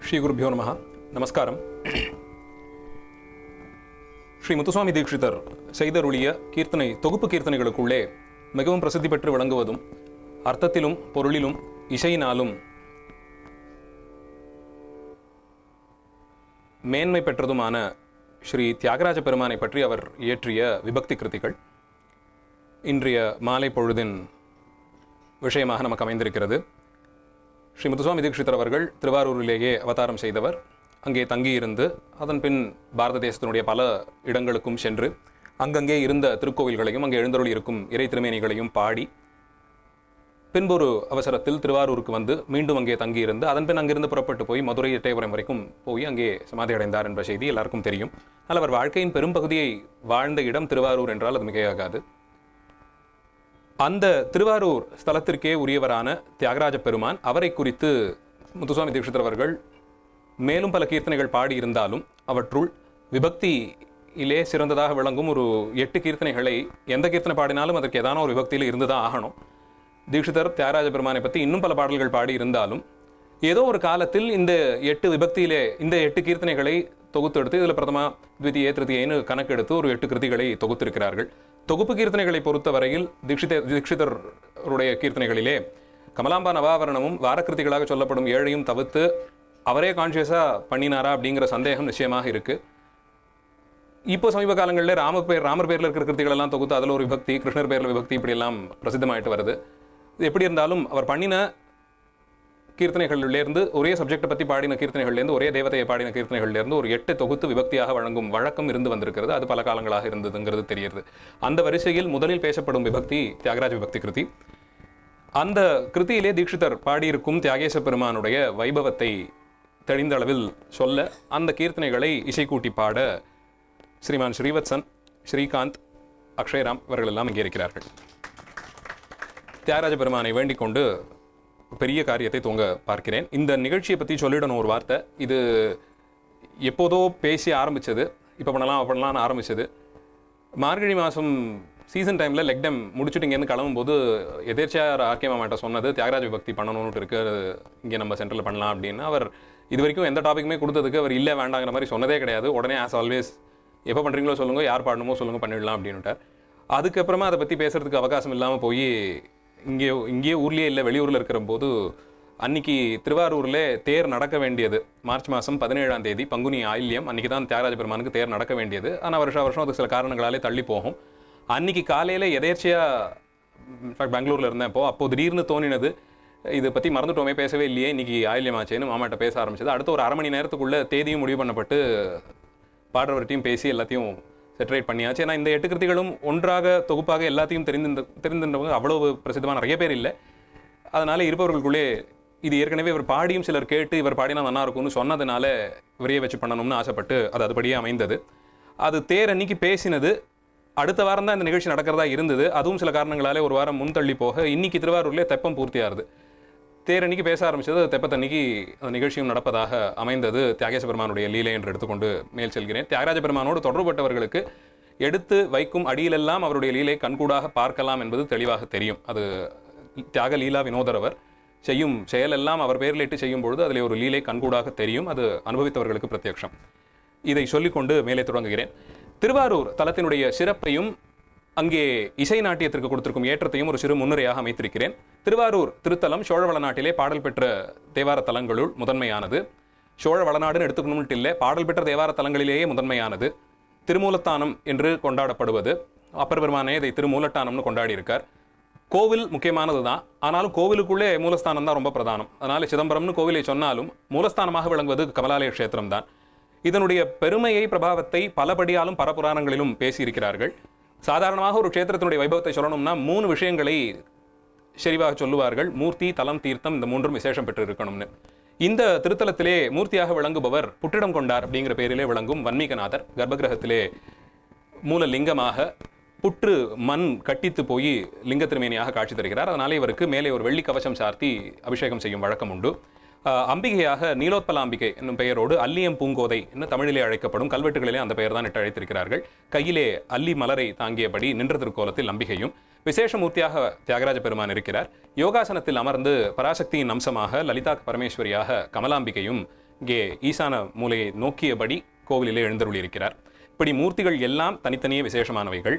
ஸ்ரீ குருபியோ நம நமஸ்காரம் ஸ்ரீ முத்துசுவாமி தீட்சிதர் செய்தருளிய கீர்த்தனை தொகுப்பு கீர்த்தனைகளுக்குள்ளே மிகவும் பிரசித்தி பெற்று விளங்குவதும் அர்த்தத்திலும் பொருளிலும் இசையினாலும் மேன்மை பெற்றதுமான ஸ்ரீ தியாகராஜ பெருமானை பற்றி அவர் இயற்றிய விபக்தி கிருதிகள் இன்றைய மாலை பொழுதின் விஷயமாக நமக்கு அமைந்திருக்கிறது ஸ்ரீ முத்துசுவாமி தீட்சிதர் அவர்கள் திருவாரூரிலேயே அவதாரம் செய்தவர் அங்கே தங்கியிருந்து அதன் பின் பாரத தேசத்தினுடைய பல இடங்களுக்கும் சென்று அங்கங்கே இருந்த திருக்கோவில்களையும் அங்கே எழுந்தருளி இருக்கும் இறை திருமேனிகளையும் பாடி பின்பொரு அவசரத்தில் திருவாரூருக்கு வந்து மீண்டும் அங்கே தங்கியிருந்து அதன் பின் அங்கிருந்து புறப்பட்டு போய் மதுரை எட்டயபுரம் வரைக்கும் போய் அங்கே சமாதி அடைந்தார் என்ற செய்தி எல்லாருக்கும் தெரியும் ஆனால் அவர் வாழ்க்கையின் பெரும்பகுதியை வாழ்ந்த இடம் திருவாரூர் என்றால் அது மிகையாகாது அந்த திருவாரூர் ஸ்தலத்திற்கே உரியவரான தியாகராஜ பெருமான் அவரை குறித்து முத்துசுவாமி தீட்சிதர் அவர்கள் மேலும் பல கீர்த்தனைகள் பாடியிருந்தாலும் அவற்றுள் விபக்தியிலே சிறந்ததாக விளங்கும் ஒரு எட்டு கீர்த்தனைகளை எந்த கீர்த்தனை பாடினாலும் அதற்கு ஏதான ஒரு விபக்தியில் இருந்துதான் ஆகணும் தீட்சிதர் தியாகராஜ பெருமானை பற்றி இன்னும் பல பாடல்கள் பாடி இருந்தாலும் ஏதோ ஒரு காலத்தில் இந்த எட்டு விபக்தியிலே இந்த எட்டு கீர்த்தனைகளை தொகுத்து எடுத்து இதில் பிரதமா த்விதியே திருதியைன்னு கணக்கெடுத்து ஒரு எட்டு கிருதிகளை தொகுத்திருக்கிறார்கள் தொகுப்பு கீர்த்தனைகளை பொறுத்தவரையில் தீட்சித தீட்சிதருடைய கீர்த்தனைகளிலே கமலாம்பா நவாவரணமும் வாரக்கிருதிகளாக சொல்லப்படும் ஏழையும் தவிர்த்து அவரே கான்சியஸாக பண்ணினாரா அப்படிங்கிற சந்தேகம் நிச்சயமாக இருக்கு இப்போ சமீப காலங்களில் ராம பேர் ராமர் பேரில் இருக்கிற கிருத்திகள் எல்லாம் தொகுத்து அதில் ஒரு விபக்தி கிருஷ்ணர் பேரில் விபக்தி இப்படி எல்லாம் பிரசித்தமாயிட்டு வருது இது எப்படி இருந்தாலும் அவர் பண்ணின கீர்த்தனைகளிலிருந்து ஒரே சப்ஜெக்டை பற்றி பாடின கீர்த்தனைகள்லேருந்து ஒரே தேவதையை பாடின கீர்த்தனைகள்லேருந்து ஒரு எட்டு தொகுத்து விபக்தியாக வழங்கும் வழக்கம் இருந்து வந்திருக்கிறது அது பல காலங்களாக இருந்ததுங்கிறது தெரியுது அந்த வரிசையில் முதலில் பேசப்படும் விபக்தி தியாகராஜ விபக்தி கிருதி அந்த கிருதியிலே தீட்சிதர் பாடியிருக்கும் தியாகேச பெருமானுடைய வைபவத்தை தெளிந்த அளவில் சொல்ல அந்த கீர்த்தனைகளை இசைக்கூட்டி பாட ஸ்ரீமான் ஸ்ரீவத்சன் ஸ்ரீகாந்த் அக்ஷயராம் இவர்கள் எல்லாம் இங்கே இருக்கிறார்கள் தியாகராஜ பெருமானை வேண்டிக் கொண்டு பெரிய காரியத்தை தூங்க பார்க்கிறேன் இந்த நிகழ்ச்சியை பற்றி சொல்லிடணும் ஒரு வார்த்தை இது எப்போதோ பேசி ஆரம்பிச்சது இப்போ பண்ணலாம் அப்போ பண்ணலாம்னு ஆரம்பிச்சது மார்கழி மாதம் சீசன் டைமில் லெக் டேம் முடிச்சுட்டு இங்கேருந்து கிளம்பும்போது எதேர்ச்சியாக ஆர்கே மாமாட்ட சொன்னது தியாகராஜ பக்தி பண்ணணும்னு இருக்கு இங்கே நம்ம சென்டரில் பண்ணலாம் அப்படின்னு அவர் இது வரைக்கும் எந்த டாபிக்குமே கொடுத்ததுக்கு அவர் இல்லை வேண்டாங்கிற மாதிரி சொன்னதே கிடையாது உடனே ஆஸ் ஆல்வேஸ் எப்போ பண்ணுறீங்களோ சொல்லுங்கள் யார் பாடணுமோ சொல்லுங்கள் பண்ணிடலாம் அப்படின்னுட்டார் அதுக்கப்புறமா அதை பற்றி பேசுறதுக்கு அவகாசம் இல்லாமல் போய் இங்கே இங்கேயே ஊர்லேயே இல்லை வெளியூரில் இருக்கிற போது அன்னைக்கு திருவாரூரில் தேர் நடக்க வேண்டியது மார்ச் மாதம் பதினேழாம் தேதி பங்குனி ஆயில்யம் அன்னைக்கு தான் தியாகராஜ பெருமானுக்கு தேர் நடக்க வேண்டியது ஆனால் வருஷம் வருஷம் அது சில காரணங்களாலே தள்ளி போகும் அன்னைக்கு காலையில் எதேர்ச்சியாக இன்ஃபேக்ட் பெங்களூரில் இருந்தேன் அப்போ அப்போ திடீர்னு தோணினது இதை பற்றி மறந்துட்டோமே பேசவே இல்லையே இன்னைக்கு ஆயில்யம் ஆச்சேன்னு மாமாட்ட பேச ஆரம்பிச்சது அடுத்த ஒரு அரை மணி நேரத்துக்குள்ள தேதியும் முடிவு பண்ணப்பட்டு பாடுறவர்கிட்டையும் பேசி எல்லாத்தையும் செட்டரேட் பண்ணியாச்சு ஏன்னா இந்த எட்டு கிருதிகளும் ஒன்றாக தொகுப்பாக எல்லாத்தையும் தெரிந்து தெரிந்திருந்தவங்க அவ்வளவு பிரசித்தமான நிறைய பேர் இல்லை அதனால இருப்பவர்களுக்குள்ளே இது ஏற்கனவே இவர் பாடியும் சிலர் கேட்டு இவர் பாடினா நல்லா இருக்கும்னு சொன்னதுனால இவரையே வச்சு பண்ணணும்னு ஆசைப்பட்டு அது அதுபடியே அமைந்தது அது தேர் அன்னைக்கு பேசினது அடுத்த வாரம் தான் இந்த நிகழ்ச்சி நடக்கிறதா இருந்தது அதுவும் சில காரணங்களாலே ஒரு வாரம் முன்தள்ளி போக இன்னைக்கு திருவாரூர்லேயே தெப்பம் பூர்த்தியாகுது தேர் அன்னைக்கு பேச ஆரம்பிச்சது தெப்பத்தன்னைக்கு அந்த நிகழ்ச்சியும் நடப்பதாக அமைந்தது தியாகேச பெருமானுடைய லீலை என்று எடுத்துக்கொண்டு மேல் செல்கிறேன் தியாகராஜ பெருமானோடு தொடர்புபட்டவர்களுக்கு எடுத்து வைக்கும் அடியிலெல்லாம் அவருடைய லீலை கண்கூடாக பார்க்கலாம் என்பது தெளிவாக தெரியும் அது தியாக லீலா வினோதரவர் செய்யும் செயலெல்லாம் அவர் பேரிலிட்டு செய்யும் பொழுது அதில் ஒரு லீலை கண்கூடாக தெரியும் அது அனுபவித்தவர்களுக்கு பிரத்யக்ஷம் இதை சொல்லிக்கொண்டு மேலே தொடங்குகிறேன் திருவாரூர் தலத்தினுடைய சிறப்பையும் அங்கே இசை நாட்டியத்திற்கு கொடுத்திருக்கும் ஏற்றத்தையும் ஒரு சிறு முன்னுரையாக அமைத்திருக்கிறேன் திருவாரூர் திருத்தலம் சோழவள நாட்டிலே பாடல் பெற்ற தேவார தலங்களுள் முதன்மையானது சோழ வளநாடுன்னு எடுத்துக்கணும்ட்டு இல்லை பாடல் பெற்ற தேவார தலங்களிலேயே முதன்மையானது திருமூலத்தானம் என்று கொண்டாடப்படுவது அப்பர் பெருமானே இதை திருமூலட்டானம்னு கொண்டாடி இருக்கார் கோவில் முக்கியமானது தான் ஆனாலும் கோவிலுக்குள்ளே மூலஸ்தானம் தான் ரொம்ப பிரதானம் அதனால சிதம்பரம்னு கோவிலை சொன்னாலும் மூலஸ்தானமாக விளங்குவது கமலாலய கஷேத்திரம் தான் இதனுடைய பெருமையை பிரபாவத்தை பலபடியாலும் பரபுராணங்களிலும் பேசியிருக்கிறார்கள் சாதாரணமாக ஒரு க்ஷேத்திரத்தினுடைய வைபவத்தை சொல்லணும்னா மூணு விஷயங்களை செறிவாக சொல்லுவார்கள் மூர்த்தி தலம் தீர்த்தம் இந்த மூன்றும் விசேஷம் பெற்று இருக்கணும்னு இந்த திருத்தலத்திலே மூர்த்தியாக விளங்குபவர் புற்றிடம் கொண்டார் அப்படிங்கிற பேரிலே விளங்கும் வன்மீகநாதர் கர்ப்பகிரகத்திலே மூல லிங்கமாக புற்று மண் கட்டித்து போய் லிங்க திருமேனியாக காட்சி தருகிறார் அதனாலே இவருக்கு மேலே ஒரு வெள்ளி கவசம் சார்த்தி அபிஷேகம் செய்யும் வழக்கம் உண்டு ஆஹ் அம்பிகையாக நீலோத்பலாம்பிகை என்னும் பெயரோடு அல்லியம் பூங்கோதை என்று தமிழிலே அழைக்கப்படும் கல்வெட்டுகளிலே அந்த பெயர் தான் இட்டு அழைத்திருக்கிறார்கள் கையிலே அல்லி மலரை தாங்கியபடி நின்ற திருக்கோலத்தில் அம்பிகையும் விசேஷமூர்த்தியாக தியாகராஜ பெருமான் இருக்கிறார் யோகாசனத்தில் அமர்ந்து பராசக்தியின் அம்சமாக லலிதா பரமேஸ்வரியாக கமலாம்பிகையும் இங்கே ஈசான மூலையை நோக்கியபடி கோவிலிலே எழுந்தருளியிருக்கிறார் இப்படி மூர்த்திகள் எல்லாம் தனித்தனியே விசேஷமானவைகள்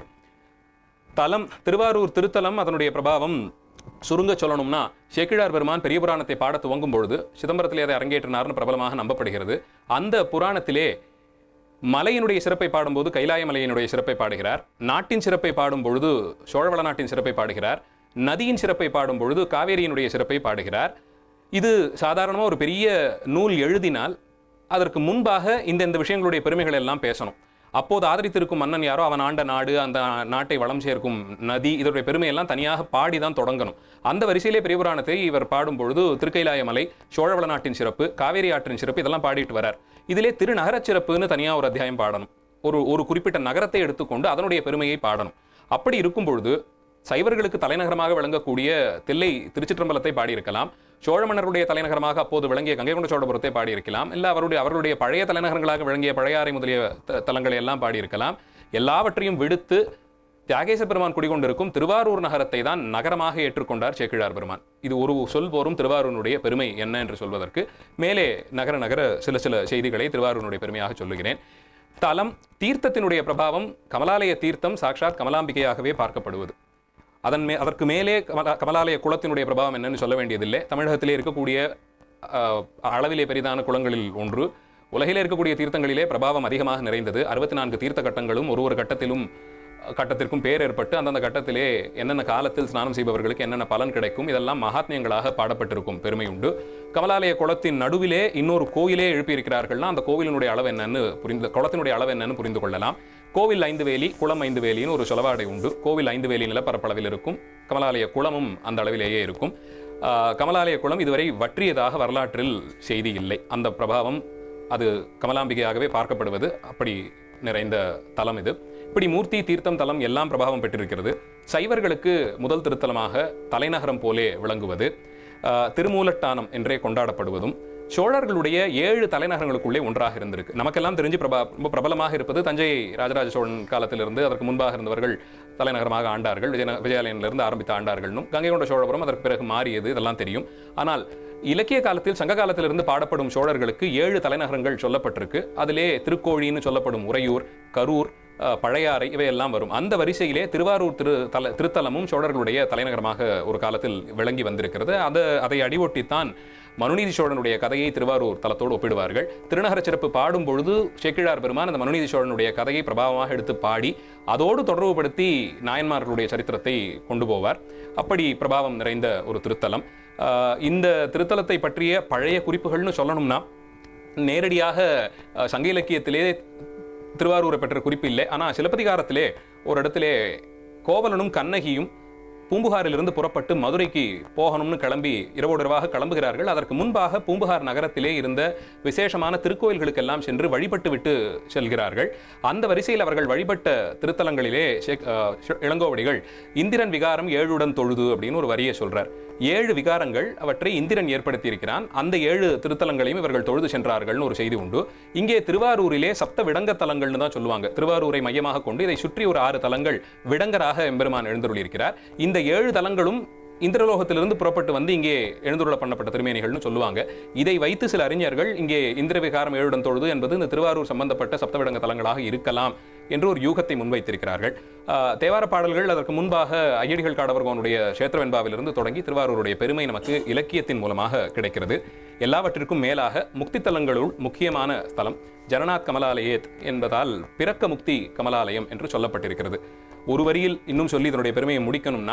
தலம் திருவாரூர் திருத்தலம் அதனுடைய பிரபாவம் சுருங்க சொல்லணும்னா சேக்கிழார் பெருமான் பெரிய புராணத்தை பாட துவங்கும் பொழுது சிதம்பரத்திலே அதை அரங்கேற்றினார்னு பிரபலமாக நம்பப்படுகிறது அந்த புராணத்திலே மலையினுடைய சிறப்பை பாடும்போது கைலாய மலையினுடைய சிறப்பை பாடுகிறார் நாட்டின் சிறப்பை பாடும் பொழுது சோழவள நாட்டின் சிறப்பை பாடுகிறார் நதியின் சிறப்பை பாடும் பொழுது காவேரியினுடைய சிறப்பை பாடுகிறார் இது சாதாரணமாக ஒரு பெரிய நூல் எழுதினால் அதற்கு முன்பாக இந்த இந்த விஷயங்களுடைய பெருமைகள் எல்லாம் பேசணும் அப்போது ஆதரித்திருக்கும் மன்னன் யாரோ அவன் ஆண்ட நாடு அந்த நாட்டை வளம் சேர்க்கும் நதி இதனுடைய பெருமையெல்லாம் தனியாக பாடி தான் தொடங்கணும் அந்த வரிசையிலே பெரிய புராணத்தை இவர் பாடும் பொழுது திருக்கைலாய மலை சோழவள நாட்டின் சிறப்பு காவேரி ஆற்றின் சிறப்பு இதெல்லாம் பாடிட்டு வரார் இதிலே திருநகரச் சிறப்புன்னு தனியாக ஒரு அத்தியாயம் பாடணும் ஒரு ஒரு குறிப்பிட்ட நகரத்தை எடுத்துக்கொண்டு அதனுடைய பெருமையை பாடணும் அப்படி இருக்கும் பொழுது சைவர்களுக்கு தலைநகரமாக விளங்கக்கூடிய தில்லை திருச்சிற்றம்பலத்தை பாடியிருக்கலாம் சோழ மன்னருடைய தலைநகரமாக அப்போது விளங்கிய கங்கை கொண்ட சோழபுரத்தை பாடியிருக்கலாம் இல்லை அவருடைய அவர்களுடைய பழைய தலைநகரங்களாக விளங்கிய பழையாறை முதலிய த- தலங்களை எல்லாம் பாடியிருக்கலாம் எல்லாவற்றையும் விடுத்து தியாகேச பெருமான் குடிகொண்டிருக்கும் திருவாரூர் நகரத்தை தான் நகரமாக ஏற்றுக்கொண்டார் சேக்கிழார் பெருமான் இது ஒரு சொல் போரும் திருவாரூரினுடைய பெருமை என்ன என்று சொல்வதற்கு மேலே நகர நகர சில சில செய்திகளை திருவாரூரினுடைய பெருமையாக சொல்லுகிறேன் தலம் தீர்த்தத்தினுடைய பிரபாவம் கமலாலய தீர்த்தம் சாட்சாத் கமலாம்பிகையாகவே பார்க்கப்படுவது அதன் மே அதற்கு மேலே கமலா கமலாலய குளத்தினுடைய பிரபாவம் என்னன்னு சொல்ல வேண்டியதில்லை தமிழகத்திலே இருக்கக்கூடிய அஹ், அளவிலே பெரிதான குளங்களில் ஒன்று உலகிலே இருக்கக்கூடிய தீர்த்தங்களிலே பிரபாவம் அதிகமாக நிறைந்தது அறுபத்தி நான்கு தீர்த்த கட்டங்களும் ஒரு ஒரு கட்டத்திலும் அஹ், கட்டத்திற்கும் பேர் ஏற்பட்டு அந்தந்த கட்டத்திலே என்னென்ன காலத்தில் ஸ்நானம் செய்பவர்களுக்கு என்னென்ன பலன் கிடைக்கும் இதெல்லாம் மகாத்மியங்களாக பாடப்பட்டிருக்கும் பெருமை உண்டு கமலாலய குளத்தின் நடுவிலே இன்னொரு கோயிலே எழுப்பியிருக்கிறார்கள்னா அந்த கோவிலினுடைய அளவு என்னன்னு புரிந்து குளத்தினுடைய அளவு என்னன்னு புரிந்து கொள்ளலாம் கோவில் ஐந்து வேலி குளம் ஐந்து வேலின்னு ஒரு சொலவாடை உண்டு கோவில் ஐந்து வேலி நிலப்பரப்பளவில் இருக்கும் கமலாலய குளமும் அந்த அளவிலேயே இருக்கும் ஆஹ், கமலாலய குளம் இதுவரை வற்றியதாக வரலாற்றில் செய்தி இல்லை அந்த பிரபாவம் அது கமலாம்பிகையாகவே பார்க்கப்படுவது அப்படி நிறைந்த தலம் இது இப்படி மூர்த்தி தீர்த்தம் தலம் எல்லாம் பிரபாவம் பெற்றிருக்கிறது சைவர்களுக்கு முதல் திருத்தலமாக தலைநகரம் போலே விளங்குவது ஆஹ், திருமூலட்டானம் என்றே கொண்டாடப்படுவதும் சோழர்களுடைய ஏழு தலைநகரங்களுக்குள்ளே ஒன்றாக இருந்திருக்கு நமக்கெல்லாம் தெரிஞ்சு பிரபா ரொம்ப பிரபலமாக இருப்பது தஞ்சை ராஜராஜ சோழன் காலத்திலிருந்து அதற்கு முன்பாக இருந்தவர்கள் தலைநகரமாக ஆண்டார்கள் விஜய விஜயாலயனிலிருந்து ஆரம்பித்த ஆண்டார்கள்னும் கங்கை கொண்ட சோழபுரம் அதற்கு பிறகு மாறியது இதெல்லாம் தெரியும் ஆனால் இலக்கிய காலத்தில் சங்க காலத்திலிருந்து பாடப்படும் சோழர்களுக்கு ஏழு தலைநகரங்கள் சொல்லப்பட்டிருக்கு அதிலே திருக்கோழின்னு சொல்லப்படும் உறையூர் கரூர் அஹ், பழையாறை இவையெல்லாம் வரும் அந்த வரிசையிலே திருவாரூர் திரு தல திருத்தலமும் சோழர்களுடைய தலைநகரமாக ஒரு காலத்தில் விளங்கி வந்திருக்கிறது அது அதை அடிவொட்டித்தான் மனுநீதி சோழனுடைய கதையை திருவாரூர் தலத்தோடு ஒப்பிடுவார்கள் திருநகர சிறப்பு பாடும் பொழுது சேக்கிழார் பெருமான் அந்த மனுநீதி சோழனுடைய கதையை பிரபாவமாக எடுத்து பாடி அதோடு தொடர்புபடுத்தி நாயன்மார்களுடைய சரித்திரத்தை கொண்டு போவார் அப்படி பிரபாவம் நிறைந்த ஒரு திருத்தலம் ஆஹ் இந்த திருத்தலத்தை பற்றிய பழைய குறிப்புகள்னு சொல்லணும்னா நேரடியாக அஹ், சங்க இலக்கியத்திலே திருவாரூரை பெற்ற குறிப்பு இல்லை ஆனால் சிலப்பதிகாரத்திலே ஒரு இடத்திலே கோவலனும் கண்ணகியும் பூம்புகாரிலிருந்து புறப்பட்டு மதுரைக்கு போகணும்னு கிளம்பி இரவோடு இரவாக கிளம்புகிறார்கள் அதற்கு முன்பாக பூம்புகார் நகரத்திலே இருந்த விசேஷமான திருக்கோயில்களுக்கெல்லாம் சென்று வழிபட்டு விட்டு செல்கிறார்கள் அந்த வரிசையில் அவர்கள் வழிபட்ட திருத்தலங்களிலே ஷேக்- அஹ், ஷ- இளங்கோவடிகள் இந்திரன் விகாரம் ஏழுடன் தொழுது அப்படின்னு ஒரு வரியை சொல்றார் ஏழு விகாரங்கள் அவற்றை இந்திரன் ஏற்படுத்தி இருக்கிறான் அந்த ஏழு திருத்தலங்களையும் இவர்கள் தொழுது சென்றார்கள்னு ஒரு செய்தி உண்டு இங்கே திருவாரூரிலே சப்த விடங்க தலங்கள்னு தான் சொல்லுவாங்க திருவாரூரை மையமாக கொண்டு இதை சுற்றி ஒரு ஆறு தலங்கள் விடங்கராக எம்பெருமான் எழுந்தருளியிருக்கிறார் இந்த ஏழு தலங்களும் இந்திரலோகத்திலிருந்து புறப்பட்டு வந்து இங்கே எழுந்துருள பண்ணப்பட்ட திருமேனிகள்னு சொல்லுவாங்க இதை வைத்து சில அறிஞர்கள் இங்கே இந்திர விகாரம் ஏழுடன் தொழுது என்பது இந்த திருவாரூர் சம்பந்தப்பட்ட சப்தவிடங்க தலங்களாக இருக்கலாம் என்று ஒரு யூகத்தை முன்வைத்திருக்கிறார்கள் ஆஹ், தேவார பாடல்கள் அதற்கு முன்பாக ஐயடிகள் காடவர்கோனுடைய சேத்திரவெண்பாவிலிருந்து தொடங்கி திருவாரூருடைய பெருமை நமக்கு இலக்கியத்தின் மூலமாக கிடைக்கிறது எல்லாவற்றிற்கும் மேலாக முக்தி தலங்களுள் முக்கியமான ஸ்தலம் ஜனநாத் கமலாலயேத் என்பதால் பிறக்க முக்தி கமலாலயம் என்று சொல்லப்பட்டிருக்கிறது ஒரு வரியில் இன்னும் சொல்லி இதனுடைய பெருமையை முடிக்கணும்னா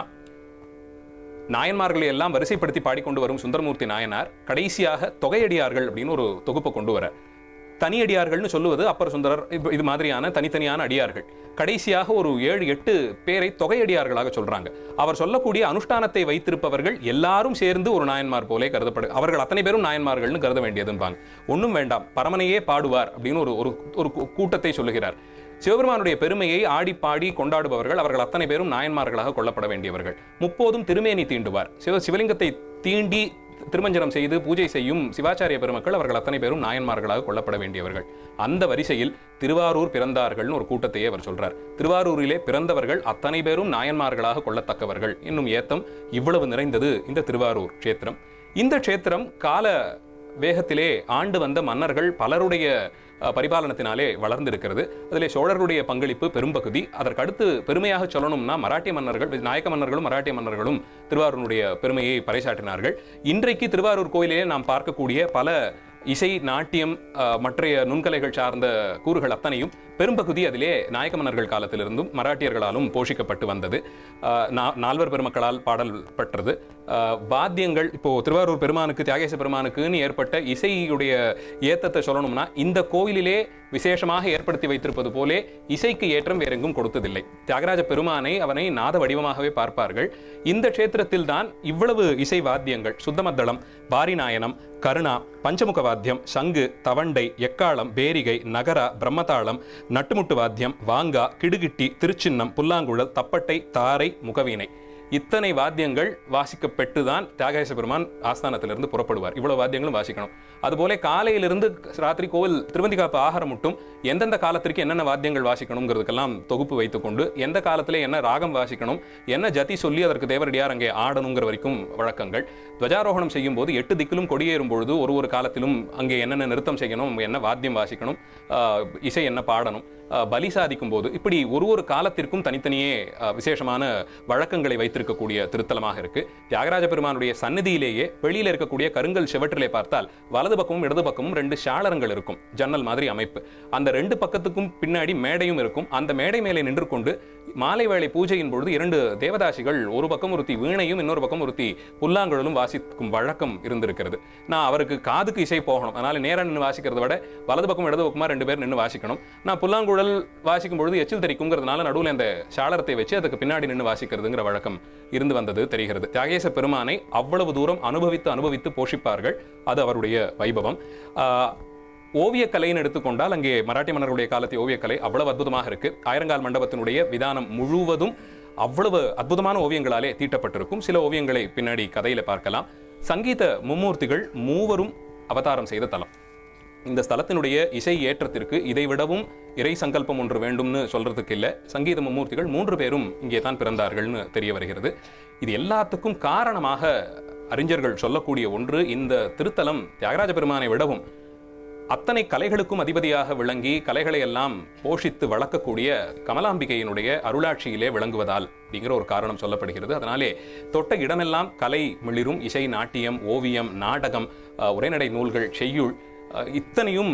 நாயன்மார்களை எல்லாம் வரிசைப்படுத்தி பாடிக்கொண்டு வரும் சுந்தரமூர்த்தி நாயனார் கடைசியாக தொகையடியார்கள் அப்படின்னு ஒரு தொகுப்பை கொண்டு வர தனியடியார்கள்னு சொல்லுவது அப்பர் சுந்தரர் இப்ப இது மாதிரியான தனித்தனியான அடியார்கள் கடைசியாக ஒரு ஏழு எட்டு பேரை தொகையடியார்களாக சொல்றாங்க அவர் சொல்லக்கூடிய அனுஷ்டானத்தை வைத்திருப்பவர்கள் எல்லாரும் சேர்ந்து ஒரு நாயன்மார் போலே கருதப்படு அவர்கள் அத்தனை பேரும் நாயன்மார்கள்னு கருத வேண்டியதும்பாங்க ஒன்றும் வேண்டாம் பரமனையே பாடுவார் அப்படின்னு ஒரு ஒரு ஒரு கூ- கூட்டத்தை சொல்லுகிறார் சிவபெருமானுடைய பெருமையை ஆடி பாடி கொண்டாடுபவர்கள் அவர்கள் அத்தனை பேரும் நாயன்மார்களாக கொள்ளப்பட வேண்டியவர்கள் முப்போதும் திருமேனி தீண்டுவார் சிவ சிவலிங்கத்தை தீண்டி திருமஞ்சனம் செய்து பூஜை செய்யும் சிவாச்சாரிய பெருமக்கள் அவர்கள் அத்தனை பேரும் நாயன்மார்களாக கொள்ளப்பட வேண்டியவர்கள் அந்த வரிசையில் திருவாரூர் பிறந்தார்கள்னு ஒரு கூட்டத்தையே அவர் சொல்றார் திருவாரூரிலே பிறந்தவர்கள் அத்தனை பேரும் நாயன்மார்களாக கொள்ளத்தக்கவர்கள் என்னும் ஏத்தம் இவ்வளவு நிறைந்தது இந்த திருவாரூர் க்ஷேத்திரம் இந்த க்ஷேத்திரம் கால வேகத்திலே ஆண்டு வந்த மன்னர்கள் பலருடைய அஹ், பரிபாலனத்தினாலே வளர்ந்திருக்கிறது அதிலே சோழர்களுடைய பங்களிப்பு பெரும்பகுதி அதற்கடுத்து பெருமையாக சொல்லணும்னா மராட்டிய மன்னர்கள் நாயக்க மன்னர்களும் மராட்டிய மன்னர்களும் திருவாரூருடைய பெருமையை பறைசாற்றினார்கள் இன்றைக்கு திருவாரூர் கோயிலிலே நாம் பார்க்கக்கூடிய பல இசை நாட்டியம் அஹ், மற்றைய நுண்கலைகள் சார்ந்த கூறுகள் அத்தனையும் பெரும்பகுதி அதிலே நாயக்க மன்னர்கள் காலத்திலிருந்தும் மராட்டியர்களாலும் போஷிக்கப்பட்டு வந்தது அஹ், நா- நால்வர் பெருமக்களால் பாடல் பெற்றது அஹ், வாத்தியங்கள் இப்போ திருவாரூர் பெருமானுக்கு தியாகேச பெருமானுக்குன்னு ஏற்பட்ட இசையுடைய ஏத்தத்தை சொல்லணும்னா இந்த கோவிலிலே விசேஷமாக ஏற்படுத்தி வைத்திருப்பது போலே இசைக்கு ஏற்றம் வேறெங்கும் கொடுத்ததில்லை தியாகராஜ பெருமானை அவனை நாத வடிவமாகவே பார்ப்பார்கள் இந்த க்ஷேத்திரத்தில் தான் இவ்வளவு இசை வாத்தியங்கள் சுத்தமத்தளம் பாரிநாயனம் கருணா பஞ்சமுக வாத்தியம் சங்கு தவண்டை எக்காளம் பேரிகை நகரா பிரம்மதாளம் நட்டுமுட்டு வாத்தியம் வாங்கா கிடுகிட்டி திருச்சின்னம் புல்லாங்குழல் தப்பட்டை தாரை முகவீணை இத்தனை வாத்தியங்கள் வாசிக்கப்பட்டு தான் தியாகேச பெருமான் ஆஸ்தானத்திலிருந்து புறப்படுவார் இவ்வளவு வாத்தியங்களும் வாசிக்கணும் அதுபோல காலையிலிருந்து ராத்திரி கோவில் திருவந்திகாப்பு ஆகாரம் மட்டும் எந்தெந்த காலத்திற்கு என்னென்ன வாத்தியங்கள் வாசிக்கணுங்கிறதுக்கெல்லாம் தொகுப்பு வைத்துக்கொண்டு எந்த காலத்திலே என்ன ராகம் வாசிக்கணும் என்ன ஜதி சொல்லி அதற்கு தேவரடியார் அங்கே ஆடணுங்கிற வரைக்கும் வழக்கங்கள் துவஜாரோகணம் செய்யும் போது எட்டு திக்கிலும் கொடியேறும் பொழுது ஒரு ஒரு காலத்திலும் அங்கே என்னென்ன நிறுத்தம் செய்யணும் என்ன வாத்தியம் வாசிக்கணும் ஆஹ், இசை என்ன பாடணும் ஆஹ், பலி சாதிக்கும் போது இப்படி ஒரு ஒரு காலத்திற்கும் தனித்தனியே ஆஹ், விசேஷமான வழக்கங்களை வைத்திருக்கக்கூடிய திருத்தலமாக இருக்கு தியாகராஜ பெருமானுடைய சந்நிதியிலேயே வெளியில இருக்கக்கூடிய கருங்கல் செவற்றிலே பார்த்தால் வலது பக்கமும் இடது பக்கமும் ரெண்டு ஷாளரங்கள் இருக்கும் ஜன்னல் மாதிரி அமைப்பு அந்த ரெண்டு பக்கத்துக்கும் பின்னாடி மேடையும் இருக்கும் அந்த மேடை மேலே நின்று கொண்டு மாலை வேளை பூஜையின் பொழுது இரண்டு தேவதாசிகள் ஒரு பக்கம் ஒருத்தி வீணையும் இன்னொரு பக்கம் ஒருத்தி புல்லாங்குழலும் வாசிக்கும் வழக்கம் இருந்திருக்கிறது நான் அவருக்கு காதுக்கு இசை போகணும் அதனால நேரா நின்று வாசிக்கிறத விட வலது பக்கம் இடது பக்கமா ரெண்டு பேர் நின்று வாசிக்கணும் நான் புல்லாங்குழல் வாசிக்கும் பொழுது எச்சில் தெரிக்குங்கிறதுனால நடுவில் அந்த சாளரத்தை வச்சு அதுக்கு பின்னாடி நின்று வாசிக்கிறதுங்கிற வழக்கம் இருந்து வந்தது தெரிகிறது தியாகேச பெருமானை அவ்வளவு தூரம் அனுபவித்து அனுபவித்து போஷிப்பார்கள் அது அவருடைய வைபவம் ஆஹ், ஓவியக்கலைன்னு எடுத்துக்கொண்டால் அங்கே மராட்டிய மன்னர்களுடைய காலத்திய ஓவியக்கலை அவ்வளவு அற்புதமாக இருக்கு ஆயிரங்கால் மண்டபத்தினுடைய விதானம் முழுவதும் அவ்வளவு அற்புதமான ஓவியங்களாலே தீட்டப்பட்டிருக்கும் சில ஓவியங்களை பின்னாடி கதையில பார்க்கலாம் சங்கீத மும்மூர்த்திகள் மூவரும் அவதாரம் செய்த தலம் இந்த ஸ்தலத்தினுடைய இசை ஏற்றத்திற்கு இதை விடவும் இறை சங்கல்பம் ஒன்று வேண்டும்னு சொல்றதுக்கு இல்லை சங்கீத மும்மூர்த்திகள் மூன்று பேரும் இங்கே தான் பிறந்தார்கள்னு தெரிய வருகிறது இது எல்லாத்துக்கும் காரணமாக அறிஞர்கள் சொல்லக்கூடிய ஒன்று இந்த திருத்தலம் தியாகராஜ பெருமானை விடவும் அத்தனை கலைகளுக்கும் அதிபதியாக விளங்கி கலைகளை எல்லாம் போஷித்து வளர்க்கக்கூடிய கமலாம்பிகையினுடைய அருளாட்சியிலே விளங்குவதால் அப்படிங்கிற ஒரு காரணம் சொல்லப்படுகிறது அதனாலே தொட்ட இடமெல்லாம் கலை மிளிரும் இசை நாட்டியம் ஓவியம் நாடகம் அஹ், உரைநடை நூல்கள் செய்யுள் அஹ், இத்தனையும்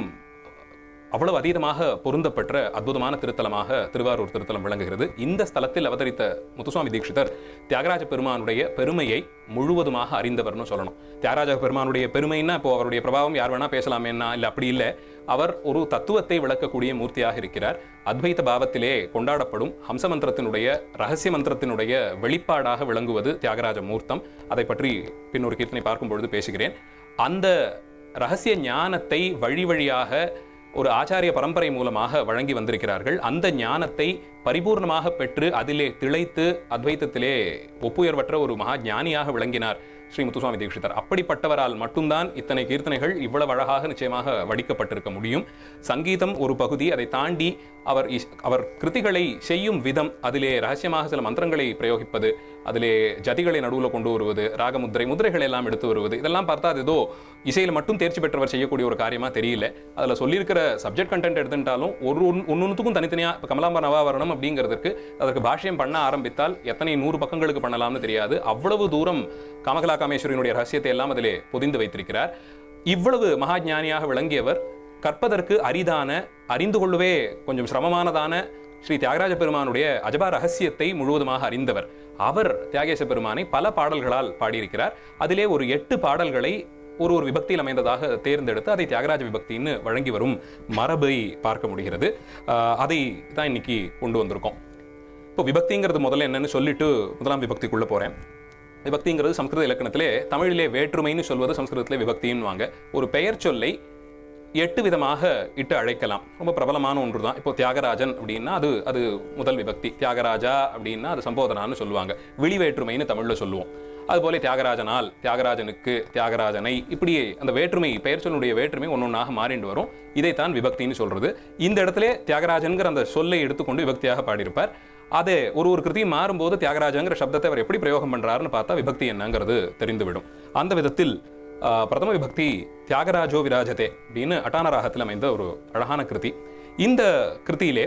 அவ்வளவு அதீதமாக பொருந்தப்பெற்ற அற்புதமான திருத்தலமாக திருவாரூர் திருத்தலம் விளங்குகிறது இந்த ஸ்தலத்தில் அவதரித்த முத்துசுவாமி தீட்சிதர் தியாகராஜ பெருமானுடைய பெருமையை முழுவதுமாக அறிந்தவர்னு சொல்லணும் தியாகராஜ பெருமானுடைய பெருமைன்னா இப்போ அவருடைய பிரபாவம் யார் வேணா பேசலாமேன்னா இல்லை அப்படி இல்லை அவர் ஒரு தத்துவத்தை விளக்கக்கூடிய மூர்த்தியாக இருக்கிறார் அத்வைத பாவத்திலே கொண்டாடப்படும் ஹம்ச மந்திரத்தினுடைய ரகசிய மந்திரத்தினுடைய வெளிப்பாடாக விளங்குவது தியாகராஜ மூர்த்தம் அதை பற்றி பின் ஒரு கீர்த்தனை பார்க்கும் பொழுது பேசுகிறேன் அந்த ரகசிய ஞானத்தை வழி வழியாக ஒரு ஆச்சாரிய பரம்பரை மூலமாக வழங்கி வந்திருக்கிறார்கள் அந்த ஞானத்தை பரிபூர்ணமாக பெற்று அதிலே திளைத்து அத்வைத்தத்திலே ஒப்புயர்வற்ற ஒரு மகா ஞானியாக விளங்கினார் ஸ்ரீ முத்துசுவாமி தீட்சிதர் அப்படிப்பட்டவரால் மட்டும்தான் இத்தனை கீர்த்தனைகள் இவ்வளவு அழகாக நிச்சயமாக வடிக்கப்பட்டிருக்க முடியும் சங்கீதம் ஒரு பகுதி அதை தாண்டி அவர் இஸ்- அவர் கிருதிகளை செய்யும் விதம் அதிலே ரகசியமாக சில மந்திரங்களை பிரயோகிப்பது அதிலே ஜதிகளை நடுவில் கொண்டு வருவது ராகமுத்திரை முத்திரைகளை எல்லாம் எடுத்து வருவது இதெல்லாம் பார்த்தா அது ஏதோ இசையில் மட்டும் தேர்ச்சி பெற்றவர் செய்யக்கூடிய ஒரு காரியமா தெரியல அதில் சொல்லியிருக்கிற சப்ஜெக்ட் கண்டென்ட் எடுத்துட்டாலும் ஒரு ஒன்னொன்றுத்துக்கும் தனித்தனியாக இப்போ கமலாம்ப நவாவரணம் அப்படிங்கிறதுக்கு அதற்கு பாஷ்யம் பண்ண ஆரம்பித்தால் எத்தனை நூறு பக்கங்களுக்கு பண்ணலாம்னு தெரியாது அவ்வளவு தூரம் காமகலா காமேஸ்வரியினுடைய ரகசியத்தை எல்லாம் அதிலே பொதிந்து வைத்திருக்கிறார் இவ்வளவு மகா ஞானியாக விளங்கியவர் கற்பதற்கு அரிதான அறிந்து கொள்ளவே கொஞ்சம் சிரமமானதான ஸ்ரீ தியாகராஜ பெருமானுடைய அஜபா ரகசியத்தை முழுவதுமாக அறிந்தவர் அவர் தியாகேச பெருமானை பல பாடல்களால் பாடியிருக்கிறார் அதிலே ஒரு எட்டு பாடல்களை ஒரு ஒரு விபக்தியில் அமைந்ததாக தேர்ந்தெடுத்து அதை தியாகராஜ விபக்தின்னு வழங்கி வரும் மரபை பார்க்க முடிகிறது ஆஹ் அதை தான் இன்னைக்கு கொண்டு வந்திருக்கோம் இப்போ விபக்திங்கிறது முதல்ல என்னன்னு சொல்லிட்டு முதலாம் விபக்திக்குள்ள போறேன் விபக்திங்கிறது சம்ஸ்கிருத இலக்கணத்திலே தமிழிலே வேற்றுமைன்னு சொல்வது சம்ஸ்கிருதத்திலே விபக்தின்னு வாங்க ஒரு பெயர் சொல்லை எட்டு விதமாக இட்டு அழைக்கலாம் ரொம்ப பிரபலமான ஒன்று தான் இப்போ தியாகராஜன் அப்படின்னா அது அது முதல் விபக்தி தியாகராஜா அப்படின்னா அது சம்போதனான்னு சொல்லுவாங்க விழி வேற்றுமைன்னு தமிழ்ல சொல்லுவோம் அதுபோல தியாகராஜனால் தியாகராஜனுக்கு தியாகராஜனை இப்படியே அந்த வேற்றுமை பெயர் சொல்லுடைய வேற்றுமை ஒன்னொன்னாக மாறிண்டு வரும் இதைத்தான் விபக்தின்னு சொல்றது இந்த இடத்துல தியாகராஜன்கிற அந்த சொல்லை எடுத்துக்கொண்டு விபக்தியாக பாடியிருப்பார் அது ஒரு ஒரு கிருதியும் மாறும்போது தியாகராஜங்கிற சப்தத்தை அவர் எப்படி பிரயோகம் பண்றாருன்னு பார்த்தா விபக்தி என்னங்கிறது தெரிந்துவிடும் அந்த விதத்தில் ஆஹ், பிரதம விபக்தி தியாகராஜோ விராஜதே அப்படின்னு அட்டான ராகத்தில் அமைந்த ஒரு அழகான கிருதி இந்த கிருதியிலே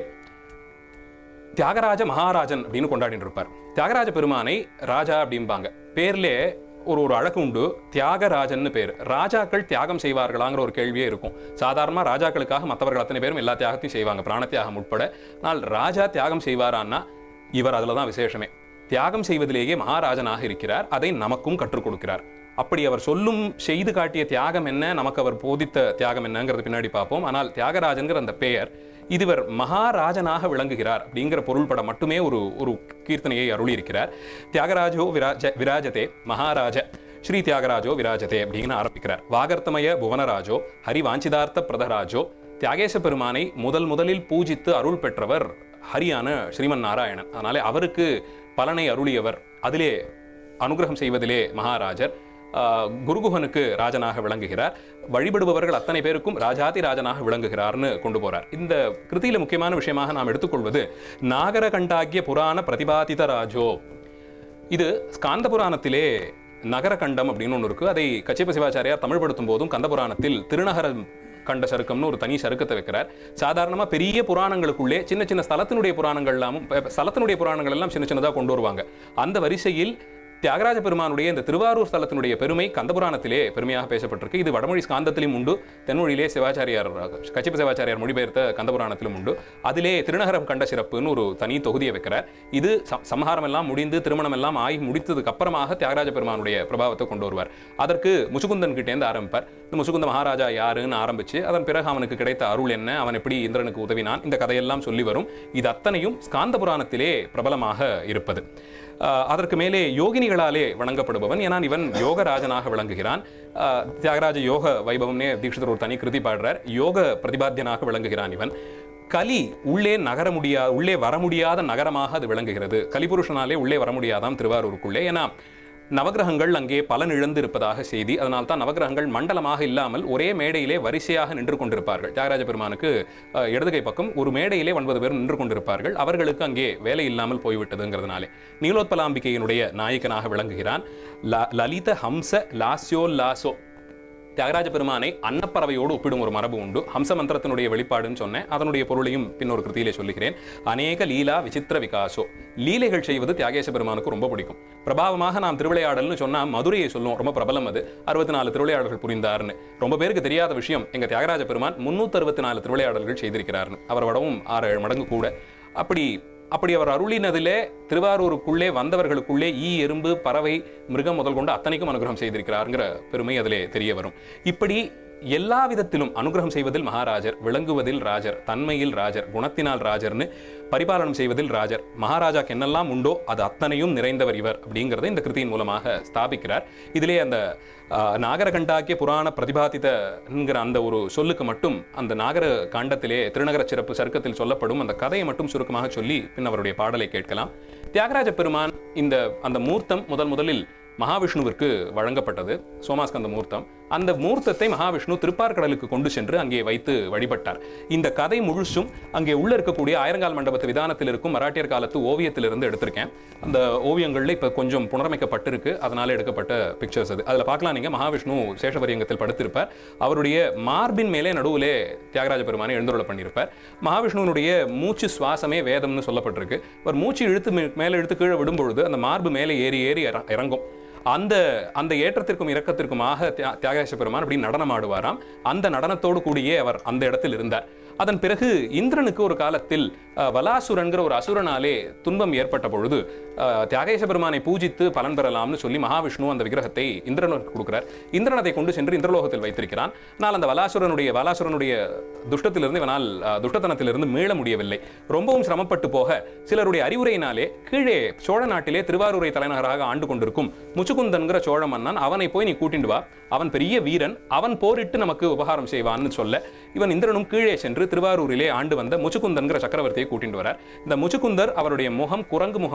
தியாகராஜ மகாராஜன் அப்படின்னு கொண்டாடிட்டு இருப்பார் தியாகராஜ பெருமானை ராஜா அப்படிம்பாங்க பேர்லே ஒரு ஒரு அழகு உண்டு தியாகராஜன்னு பேர் ராஜாக்கள் தியாகம் செய்வார்களாங்கிற ஒரு கேள்வியே இருக்கும் சாதாரணமா ராஜாக்களுக்காக மற்றவர்கள் அத்தனை பேரும் எல்லா தியாகத்தையும் செய்வாங்க பிராண தியாகம் உட்பட ஆனால் ராஜா தியாகம் செய்வாரான்னா இவர் அதில் தான் விசேஷமே தியாகம் செய்வதிலேயே மகாராஜனாக இருக்கிறார் அதை நமக்கும் கற்றுக் கொடுக்கிறார் அப்படி அவர் சொல்லும் செய்து காட்டிய தியாகம் என்ன நமக்கு அவர் போதித்த தியாகம் என்னங்கிறது பின்னாடி பார்ப்போம் ஆனால் தியாகராஜன்கிற அந்த பெயர் இதுவர் மகாராஜனாக விளங்குகிறார் அப்படிங்கிற பொருள்பட மட்டுமே ஒரு ஒரு கீர்த்தனையை அருளி இருக்கிறார் தியாகராஜோ விராஜ விராஜதே மகாராஜ ஸ்ரீ தியாகராஜோ விராஜதே அப்படின்னு ஆரம்பிக்கிறார் வாகர்த்தமய புவனராஜோ ஹரி வாஞ்சிதார்த்த பிரதராஜோ தியாகேச பெருமானை முதல் முதலில் பூஜித்து அருள் பெற்றவர் ஹரியான ஸ்ரீமன் நாராயணன் அதனாலே அவருக்கு பலனை அருளியவர் அதிலே அனுகிரகம் செய்வதிலே மகாராஜர் ஆஹ், குருகுஹனுக்கு ராஜனாக விளங்குகிறார் வழிபடுபவர்கள் அத்தனை பேருக்கும் ராஜாதி ராஜனாக விளங்குகிறார்னு கொண்டு போறார் இந்த கிருதியில முக்கியமான விஷயமாக நாம் எடுத்துக்கொள்வது நாகரகண்டாகிய புராண பிரதிபாதித ராஜோ இது ஸ்காந்த புராணத்திலே நகரகண்டம் அப்படின்னு ஒன்று இருக்கு அதை கச்சிப்ப சிவாச்சாரியார் தமிழ்படுத்தும் போதும் கந்த புராணத்தில் திருநகர கண்ட சருக்கம்னு ஒரு தனி சருக்கத்தை வைக்கிறார் சாதாரணமா பெரிய புராணங்களுக்குள்ளே சின்ன சின்ன ஸ்தலத்தினுடைய புராணங்கள் எல்லாமும் ப- ஸ்தலத்தினுடைய புராணங்கள் எல்லாம் சின்ன சின்னதா கொண்டு வருவாங்க அந்த வரிசையில் தியாகராஜ பெருமானுடைய இந்த திருவாரூர் ஸ்தலத்தினுடைய பெருமை கந்தபுராணத்திலே பெருமையாக பேசப்பட்டிருக்கு இது வடமொழி ஸ்காந்தத்திலும் உண்டு தென்மொழியிலே சிவாச்சாரியார் கச்சிப்ப சிவாச்சாரியார் மொழிபெயர்த்த கந்தபுராணத்திலும் உண்டு அதிலே திருநகரம் கண்ட சிறப்புன்னு ஒரு தனி தொகுதியை வைக்கிறார் இது சம்- சம்ஹாரம் எல்லாம் முடிந்து திருமணம் எல்லாம் ஆகி முடித்ததுக்கு அப்புறமாக தியாகராஜ பெருமானுடைய பிரபாவத்தை கொண்டு வருவார் அதற்கு முசுகுந்தன் கிட்டேருந்து ஆரம்பிப்பார் இந்த முசுகுந்த மகாராஜா யாருன்னு ஆரம்பிச்சு அதன் பிறகு அவனுக்கு கிடைத்த அருள் என்ன அவன் எப்படி இந்திரனுக்கு உதவினான் இந்த கதையெல்லாம் சொல்லி வரும் இது அத்தனையும் ஸ்காந்த புராணத்திலே பிரபலமாக இருப்பது ஆஹ் அதற்கு மேலே யோகினிகளாலே வணங்கப்படுபவன் ஏன்னா இவன் யோகராஜனாக விளங்குகிறான் ஆஹ் தியாகராஜ யோக வைபவம்னே தீட்சிதர் ஒரு தனி கிருதி பாடுறார் யோக பிரதிபாத்தியனாக விளங்குகிறான் இவன் கலி உள்ளே நகர முடியா உள்ளே வர முடியாத நகரமாக அது விளங்குகிறது கலிபுருஷனாலே உள்ளே வர முடியாதாம் திருவாரூருக்குள்ளே ஏன்னா நவகிரகங்கள் அங்கே பலன் இழந்து இருப்பதாக செய்தி அதனால் தான் நவகிரகங்கள் மண்டலமாக இல்லாமல் ஒரே மேடையிலே வரிசையாக நின்று கொண்டிருப்பார்கள் தியாகராஜ பெருமானுக்கு அஹ், இடதுகை பக்கம் ஒரு மேடையிலே ஒன்பது பேர் நின்று கொண்டிருப்பார்கள் அவர்களுக்கு அங்கே வேலை இல்லாமல் போய்விட்டதுங்கிறதுனாலே நீலோத்பலாம்பிகையினுடைய நாயகனாக விளங்குகிறான் ல- லலித ஹம்ச லாஸ்யோ லாசோ தியாகராஜ பெருமானை அன்னப்பறவையோடு ஒப்பிடும் ஒரு மரபு உண்டு ஹம்ச மந்திரத்தினுடைய வெளிப்பாடுன்னு சொன்னேன் அதனுடைய பொருளையும் பின்னொரு கிருதியிலே சொல்லுகிறேன் அநேக லீலா விசித்திர விகாசோ லீலைகள் செய்வது தியாகேச பெருமானுக்கு ரொம்ப பிடிக்கும் பிரபாவமாக நாம் திருவிளையாடல்னு சொன்னா மதுரையை சொல்லுவோம் ரொம்ப பிரபலம் அது அறுபத்தி நாலு திருவிளையாடல்கள் புரிந்தார்னு ரொம்ப பேருக்கு தெரியாத விஷயம் எங்க தியாகராஜ பெருமான் முன்னூத்தி அறுபத்தி நாலு திருவிளையாடல்கள் செய்திருக்கிறார்னு அவர் விடவும் ஆறு ஏழு மடங்கு கூட அப்படி அப்படி அவர் அருளினதிலே திருவாரூருக்குள்ளே வந்தவர்களுக்குள்ளே ஈ எறும்பு பறவை மிருகம் முதல் கொண்டு அத்தனைக்கும் அனுகிரகம் செய்திருக்கிறாருங்கிற பெருமை அதிலே தெரிய வரும் இப்படி எல்லா விதத்திலும் அனுகிரகம் செய்வதில் மகாராஜர் விளங்குவதில் ராஜர் தன்மையில் ராஜர் குணத்தினால் ராஜர்னு பரிபாலனம் செய்வதில் ராஜர் மகாராஜாக்கு என்னெல்லாம் உண்டோ அது அத்தனையும் நிறைந்தவர் இவர் அப்படிங்கிறத இந்த கிருதியின் மூலமாக ஸ்தாபிக்கிறார் இதிலே அந்த ஆஹ், நாகரகண்டாக்கிய புராண பிரதிபாதிதங்கிற அந்த ஒரு சொல்லுக்கு மட்டும் அந்த நாகர காண்டத்திலே திருநகர சிறப்பு சருக்கத்தில் சொல்லப்படும் அந்த கதையை மட்டும் சுருக்கமாக சொல்லி பின் அவருடைய பாடலை கேட்கலாம் தியாகராஜ பெருமான் இந்த அந்த மூர்த்தம் முதல் முதலில் மகாவிஷ்ணுவிற்கு வழங்கப்பட்டது சோமாஸ்கந்த மூர்த்தம் அந்த மூர்த்தத்தை மகாவிஷ்ணு திருப்பார்கடலுக்கு கொண்டு சென்று அங்கே வைத்து வழிபட்டார் இந்த கதை முழுசும் அங்கே உள்ள இருக்கக்கூடிய ஆயிரங்கால் மண்டபத்து விதானத்தில் இருக்கும் மராட்டியர் காலத்து ஓவியத்திலிருந்து எடுத்திருக்கேன் அந்த ஓவியங்கள்ல இப்ப கொஞ்சம் புனரமைக்கப்பட்டிருக்கு அதனால எடுக்கப்பட்ட பிக்சர்ஸ் அது அதுல பார்க்கலாம் நீங்க மகாவிஷ்ணு சேஷபரியங்கத்தில் படுத்திருப்பார் அவருடைய மார்பின் மேலே நடுவிலே தியாகராஜ பெருமானை எழுந்துருள பண்ணியிருப்பார் மகாவிஷ்ணுவனுடைய மூச்சு சுவாசமே வேதம்னு சொல்லப்பட்டிருக்கு அவர் மூச்சு இழுத்து மே- மேலே இழுத்து கீழே விடும்பொழுது அந்த மார்பு மேலே ஏறி ஏறி இற- இறங்கும் அந்த அந்த ஏற்றத்திற்கும் இறக்கத்திற்குமாக தியா- தியாகராஜ பெருமான் அப்படி நடனம் ஆடுவாராம் அந்த நடனத்தோடு கூடியே அவர் அந்த இடத்தில் இருந்தார் அதன் பிறகு இந்திரனுக்கு ஒரு காலத்தில் அஹ், வலாசுரன்கிற ஒரு அசுரனாலே துன்பம் ஏற்பட்ட பொழுது அஹ், தியாகேச பெருமானை பூஜித்து பலன் பெறலாம்னு சொல்லி மகாவிஷ்ணு அந்த விக்கிரகத்தை இந்திரனுக்கு கொடுக்கிறார் இந்திரன் அதை கொண்டு சென்று இந்திரலோகத்தில் வைத்திருக்கிறான் ஆனால் அந்த வலாசுரனுடைய வலாசுரனுடைய துஷ்டத்திலிருந்து இவனால் அஹ், துஷ்டத்தனத்திலிருந்து மீள முடியவில்லை ரொம்பவும் சிரமப்பட்டு போக சிலருடைய அறிவுரையினாலே கீழே சோழ நாட்டிலே திருவாரூரை தலைநகராக ஆண்டு கொண்டிருக்கும் முச்சுக்குந்தன்கிற சோழ மன்னன் அவனை போய் நீ கூட்டிண்டு வா அவன் பெரிய வீரன் அவன் போரிட்டு நமக்கு உபகாரம் செய்வான்னு சொல்ல இவன் இந்திரனும் கீழே சென்று திருவாரூரிலே ஆண்டு வந்த முச்சுக்குந்தன்கிற சக்கரவர்த்தியை கூட்டிட்டு வரார் இந்த முச்சுக்குந்தர் அவருடைய முகம் குரங்கு முகமாக இருக்கும்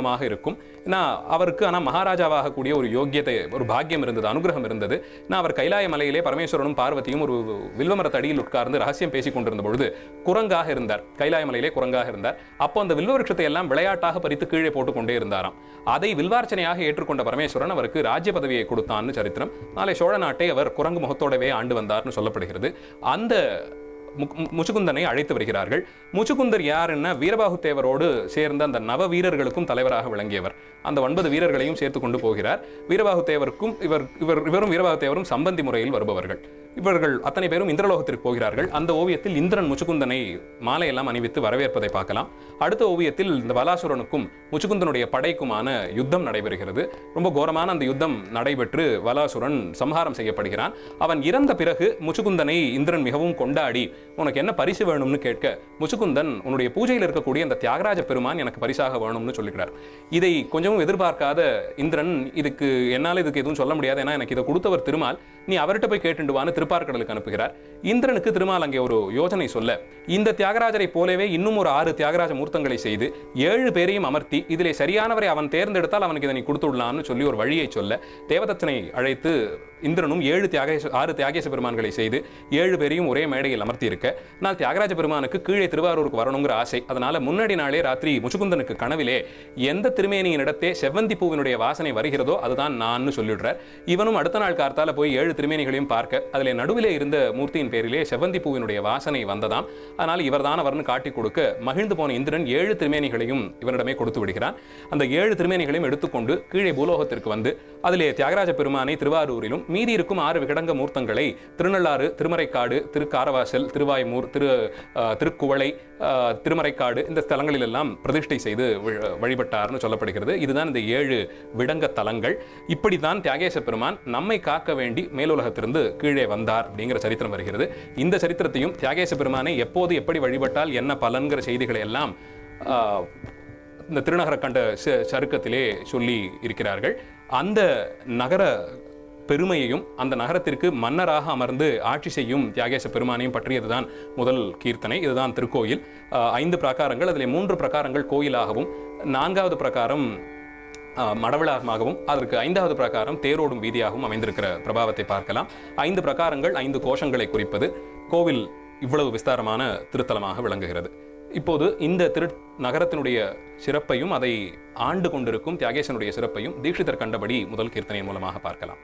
இருக்கும் நான் அவருக்கு ஆனால் மகாராஜாவாக கூடிய ஒரு யோக்கியத்தை ஒரு பாக்கியம் இருந்தது அனுகிரகம் இருந்தது நான் அவர் கைலாய மலையிலே பரமேஸ்வரனும் பார்வதியும் ஒரு வில்வமரத்தடியில் உட்கார்ந்து ரகசியம் பேசிக் கொண்டிருந்த பொழுது குரங்காக இருந்தார் கைலாய மலையிலே குரங்காக இருந்தார் அப்போ அந்த வில்வ விருட்சத்தை எல்லாம் விளையாட்டாக பறித்து கீழே போட்டுக் கொண்டே இருந்தாராம் அதை வில்வார்ச்சனையாக ஏற்றுக்கொண்ட பரமேஸ்வரன் அவருக்கு ராஜ்ய பதவியை கொடுத்தான்னு சரித்திரம் நாளை சோழ நாட்டை அவர் குரங்கு முகத்தோடவே ஆண்டு வந்தார்னு சொல்லப்படுகிறது அந்த முக்- மு- முச்சுக்குந்தனை அழைத்து வருகிறார்கள் முச்சுக்குந்தர் யாருன்னா வீரபாகு தேவரோடு சேர்ந்த அந்த நவ வீரர்களுக்கும் தலைவராக விளங்கியவர் அந்த ஒன்பது வீரர்களையும் சேர்த்து கொண்டு போகிறார் வீரபாகு தேவருக்கும் இவர் இவர் இவரும் வீரபாகு தேவரும் சம்பந்தி முறையில் வருபவர்கள் இவர்கள் அத்தனை பேரும் இந்திரலோகத்திற்கு போகிறார்கள் அந்த ஓவியத்தில் இந்திரன் முச்சுக்குந்தனை மாலையெல்லாம் அணிவித்து வரவேற்பதை பார்க்கலாம் அடுத்த ஓவியத்தில் இந்த வலாசுரனுக்கும் முச்சுக்குந்தனுடைய படைக்குமான யுத்தம் நடைபெறுகிறது ரொம்ப கோரமான அந்த யுத்தம் நடைபெற்று வலாசுரன் சம்ஹாரம் செய்யப்படுகிறான் அவன் இறந்த பிறகு முச்சுக்குந்தனை இந்திரன் மிகவும் கொண்டாடி உனக்கு என்ன பரிசு வேணும்னு கேட்க முச்சுக்குந்தன் உன்னுடைய பூஜையில் இருக்கக்கூடிய அந்த தியாகராஜ பெருமான் எனக்கு பரிசாக வேணும்னு சொல்லுகிறார் இதை கொஞ்சமும் எதிர்பார்க்காத இந்திரன் இதுக்கு என்னால் இதுக்கு எதுவும் சொல்ல முடியாது ஏன்னா எனக்கு இதை கொடுத்தவர் திருமால் நீ அவர்கிட்ட போய் கேட்டுண்டுவான்னு திருப்பார்கடலுக்கு அனுப்புகிறார் இந்திரனுக்கு திருமால் அங்கே ஒரு யோசனை சொல்ல இந்த தியாகராஜரை போலவே இன்னும் ஒரு ஆறு தியாகராஜ மூர்த்தங்களை செய்து ஏழு பேரையும் அமர்த்தி இதிலே சரியானவரை அவன் தேர்ந்தெடுத்தால் அவனுக்கு இதை நீ கொடுத்து விடலாம்னு சொல்லி ஒரு வழியை சொல்ல தேவதத்தனை அழைத்து இந்திரனும் ஏழு தியாகேச ஆறு தியாகேச பெருமான்களை செய்து ஏழு பேரையும் ஒரே மேடையில் அமர்த்தி இருக்க நான் தியாகராஜ பெருமானுக்கு கீழே திருவாரூருக்கு வரணுங்கிற ஆசை அதனால முன்னாடி நாளே ராத்திரி முச்சுக்குந்தனுக்கு கனவிலே எந்த திருமேனியினிடத்தே செவ்வந்தி பூவினுடைய வாசனை வருகிறதோ அதுதான் நான்னு சொல்லிடுறார் இவனும் அடுத்த நாள் கார்த்தால போய் ஏழு திருமேனிகளையும் பார்க்க அதிலே நடுவிலே இருந்த மூர்த்தியின் பேரிலே செவ்வந்தி பூவினுடைய வாசனை வந்ததாம் அதனால் இவர்தான் அவர்னு காட்டி கொடுக்க மகிழ்ந்து போன இந்திரன் ஏழு திருமேனிகளையும் இவனிடமே கொடுத்து விடுகிறான் அந்த ஏழு திருமேனிகளையும் எடுத்துக்கொண்டு கீழே பூலோகத்திற்கு வந்து அதிலே தியாகராஜ பெருமானை திருவாரூரிலும் மீதி இருக்கும் ஆறு விகடங்க மூர்த்தங்களை திருநள்ளாறு திருமறைக்காடு திருக்காரவாசல் திருவாய்மூர் திரு அஹ், திருக்குவளை அஹ், திருமறைக்காடு இந்த ஸ்தலங்களிலெல்லாம் பிரதிஷ்டை செய்து வி- வழிபட்டார்னு சொல்லப்படுகிறது இதுதான் இந்த ஏழு விடங்க தலங்கள் இப்படித்தான் தியாகேச பெருமான் நம்மை காக்க வேண்டி மேலுலகத்திலிருந்து கீழே வந்தார் அப்படிங்கிற சரித்திரம் வருகிறது இந்த சரித்திரத்தையும் தியாகேச பெருமானை எப்போது எப்படி வழிபட்டால் என்ன பலன்கிற செய்திகளை எல்லாம் ஆஹ், இந்த திருநகர கண்ட ச- சருக்கத்திலே சொல்லி இருக்கிறார்கள் அந்த நகர பெருமையையும் அந்த நகரத்திற்கு மன்னராக அமர்ந்து ஆட்சி செய்யும் தியாகேச பெருமானையும் பற்றியதுதான் முதல் கீர்த்தனை இதுதான் திருக்கோயில் ஆஹ், ஐந்து பிரகாரங்கள் அதில் மூன்று பிரகாரங்கள் கோயிலாகவும் நான்காவது பிரகாரம் ஆஹ், மடவிழாகமாகவும் அதற்கு ஐந்தாவது பிரகாரம் தேரோடும் வீதியாகவும் அமைந்திருக்கிற பிரபாவத்தை பார்க்கலாம் ஐந்து பிரகாரங்கள் ஐந்து கோஷங்களை குறிப்பது கோவில் இவ்வளவு விஸ்தாரமான திருத்தலமாக விளங்குகிறது இப்போது இந்த திரு நகரத்தினுடைய சிறப்பையும் அதை ஆண்டு கொண்டிருக்கும் தியாகேசனுடைய சிறப்பையும் தீட்சிதர் கண்டபடி முதல் கீர்த்தனையின் மூலமாக பார்க்கலாம்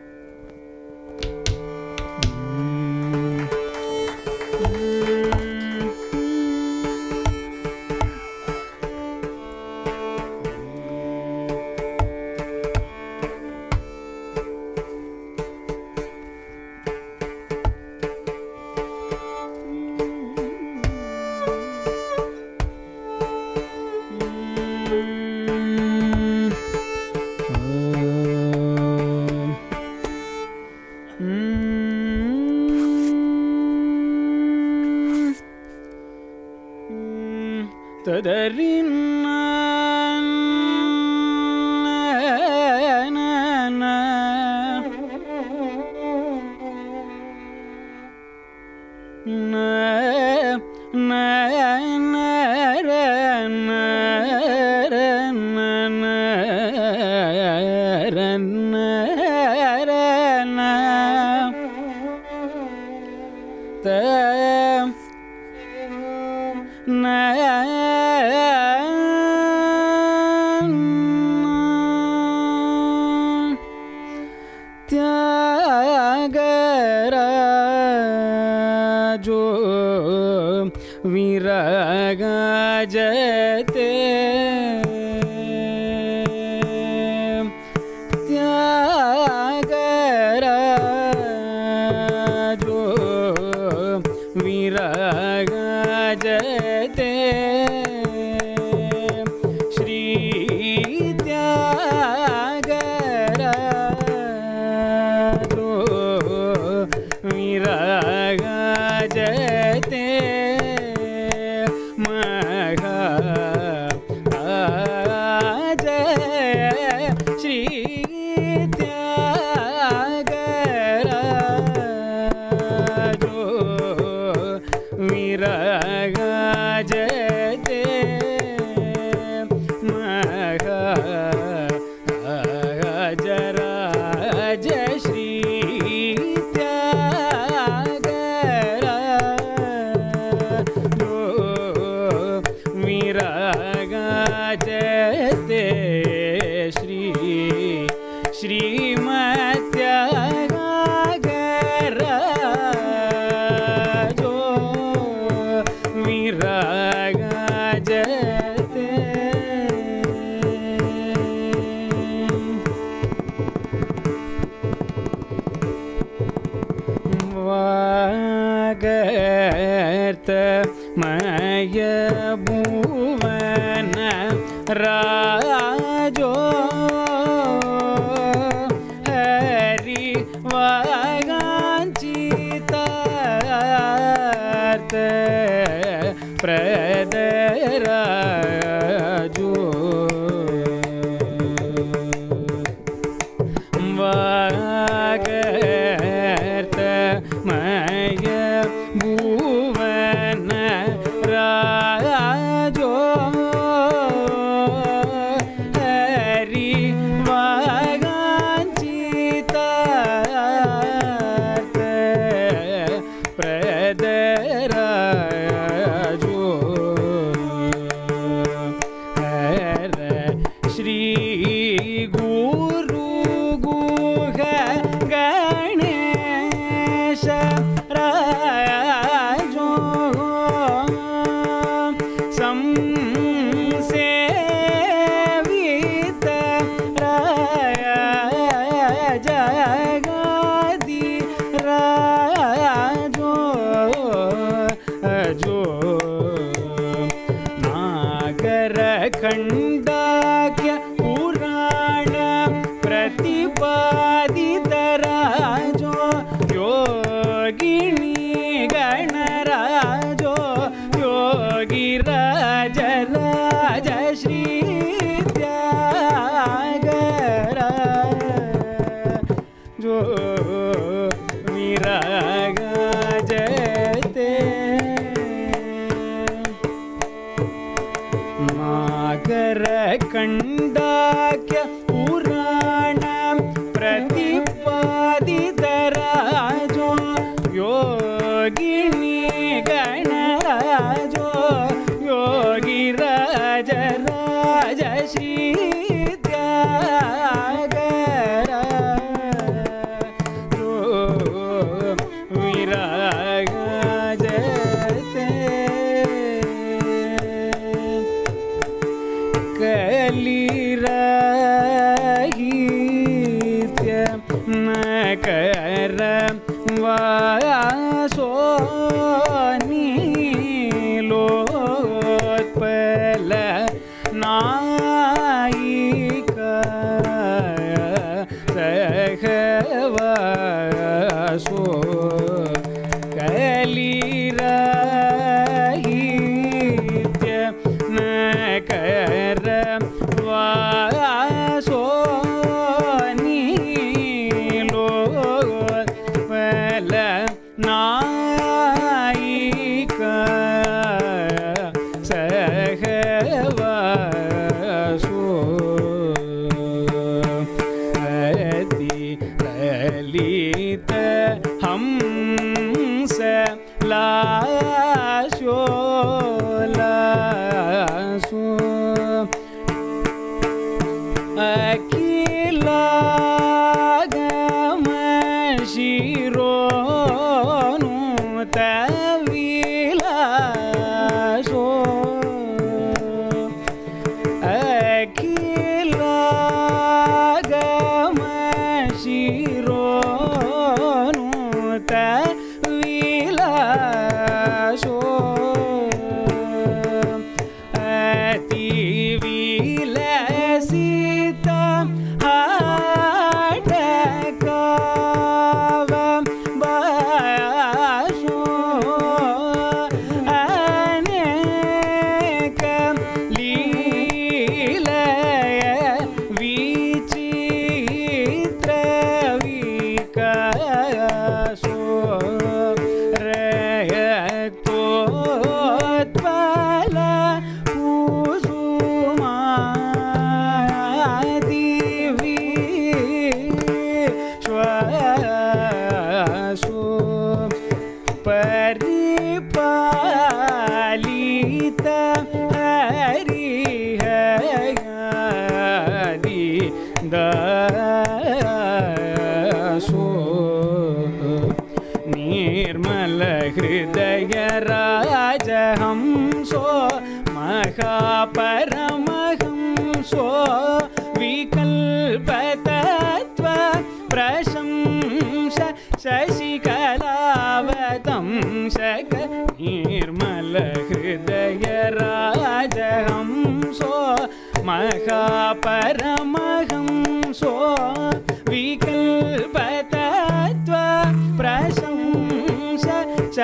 त्यागराजो विरगाजते त्यागराजो विरगाजते श्री त्यागराजो विरगाजते मघा जय श्री त्यागराजो विरगाजते मघा வாகர்த்த மய பூவன ராஜோ ஹரி வாகாஞ்சிதார்த்த பிரதராஜோ வாகர்த்த மய பூவன ராஜோ ஹரி வாகாஞ்சிதார்த்த பிரதராஜோ ஹர ஸ்ரீ குரு குஹ கணேಶ ராஜோ ಸಂಸೇವಿತ ಜಗದಿ ರಾಜೋ ಅಜೋ ನಾಗರ ಖಂಡಾಕ್ಯ ಪುರಾಣ ಪ್ರತಿಪಾದಿತ ರಾಜೋ ಯೋಗಿಣಿ ಗಣರಾಜೋ ಯೋಗಿ ರಾಜ ರಾಜ ಶ್ರೀ ತ್ಯಾಗರ ಜೋ ವಿರಾಗ ಜಯತೆ ನಾಗರ ಕಂಡಾಕ್ಯ ಪುರಾಣ ಪ್ರತಿಪಾದಿತ ರಾಜೋ ಯೋಗಿನಿ ಗಣರಾಜೋ ಯೋಗಿ ರಾಜ ರಾಜ ಶ್ರೀ ತ್ಯಾಗರ ಜೋ ವಿರಾಗ ಜಯತೆ ಕಲಿರಾಹಿತ್ಯ ನಕರ ವಾಸೋ ನೀಲೋತ್ಪಲ ನಾಯಿಕ ಸಹವಾಸೋ ಕಲಿರಾಹಿತ್ಯ ನಕರ ವಾಸೋ ನೀಲೋತ್ಪಲ ನಾಯಿಕ ಸಹವಾಸೋ ಅತಿ ಲಲಿತ ಹಂಸ ಲಾಶೋ ಲಾಸೋ ಅಖಿಲಾಗಮ ಶಿರೋನು ತವಿಲಾಸೋ ಅಖಿಲಾಗಮ ಶಿರೋನು ತವಿಲಾಸೋ ಅತಿ ವಿಲಸಿತ ಹಾಟಕಾವ ಬಾಸೋ ಅನೇಕ ಲೀಲಯ ವಿಚಿತ್ರ ವಿಕಾಸೋ ರಯತೋತ್ಪಲ ಕುಸುಮಾದಿವಿ ಶ್ವಾಸೋ ಪರಿಪಾಲಿತ ಹರಿಹಯಾದಿ ದಾಸೋ ನಿರ್ಮಲ ಹೃದಯ ರಾಜ ಹಂ सो महापरमहंसो विकल्पतत्त्व प्रशंस शशिकलावतंसक निर्मलहृदयराजहंसो महापरमहंसो विकल्पतत्त्व प्रशंस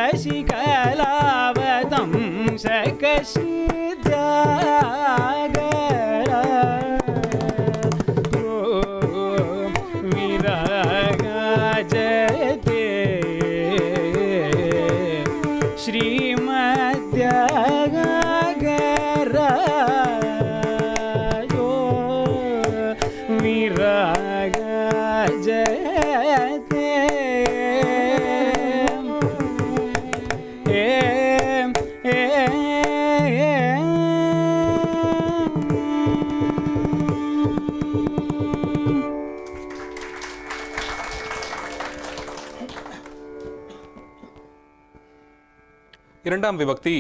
शशिकलावतंसकसिद्धागर विरागाजते श्रीमद्यागराजो विरागाजते ए ए இரண்டாம் விபக்தி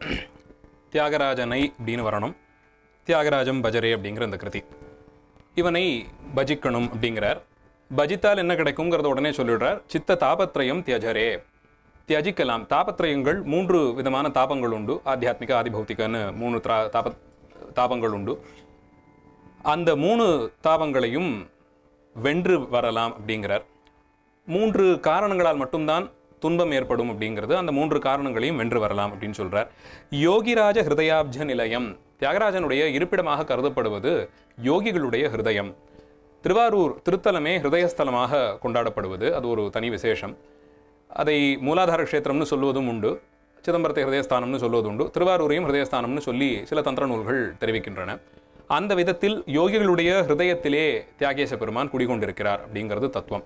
தியாகராஜனை அப்படின்னு வரணும் தியாகராஜம் பஜரே அப்படிங்கிற இந்த கிருதி இவனை பஜிக்கணும் அப்படிங்கிறார் பஜித்தால் என்ன கிடைக்குங்கிறத உடனே சொல்லிடுறார் சித்த தாபத்ரயம் தியஜரே தியஜிக்கலாம் தாபத்ரயங்கள் மூன்று விதமான தாபங்கள் உண்டு ஆத்தியாத்மிக ஆதிபௌத்திகன்னு மூணு திரா தாப தாபங்கள் உண்டு அந்த மூணு தாபங்களையும் வென்று வரலாம் அப்படிங்கிறார் மூன்று காரணங்களால் மட்டும்தான் துன்பம் ஏற்படும் அப்படிங்கிறது அந்த மூன்று காரணங்களையும் வென்று வரலாம் அப்படின்னு சொல்றார் யோகிராஜ ஹிருதயாப்ஜ நிலையம் தியாகராஜனுடைய இருப்பிடமாக கருதப்படுவது யோகிகளுடைய ஹிருதயம் திருவாரூர் திருத்தலமே ஹிருதயஸ்தலமாக கொண்டாடப்படுவது அது ஒரு தனி விசேஷம் அதை மூலாதார க்ஷேத்திரம்னு சொல்லுவதும் உண்டு சிதம்பரத்தை ஹிருதயஸ்தானம்னு சொல்வது உண்டு திருவாரூரையும் ஹிருதயஸ்தானம்னு சொல்லி சில தந்திர நூல்கள் தெரிவிக்கின்றன அந்த விதத்தில் யோகிகளுடைய ஹிருதயத்திலே தியாகேச பெருமான் குடிகொண்டிருக்கிறார் அப்படிங்கிறது தத்துவம்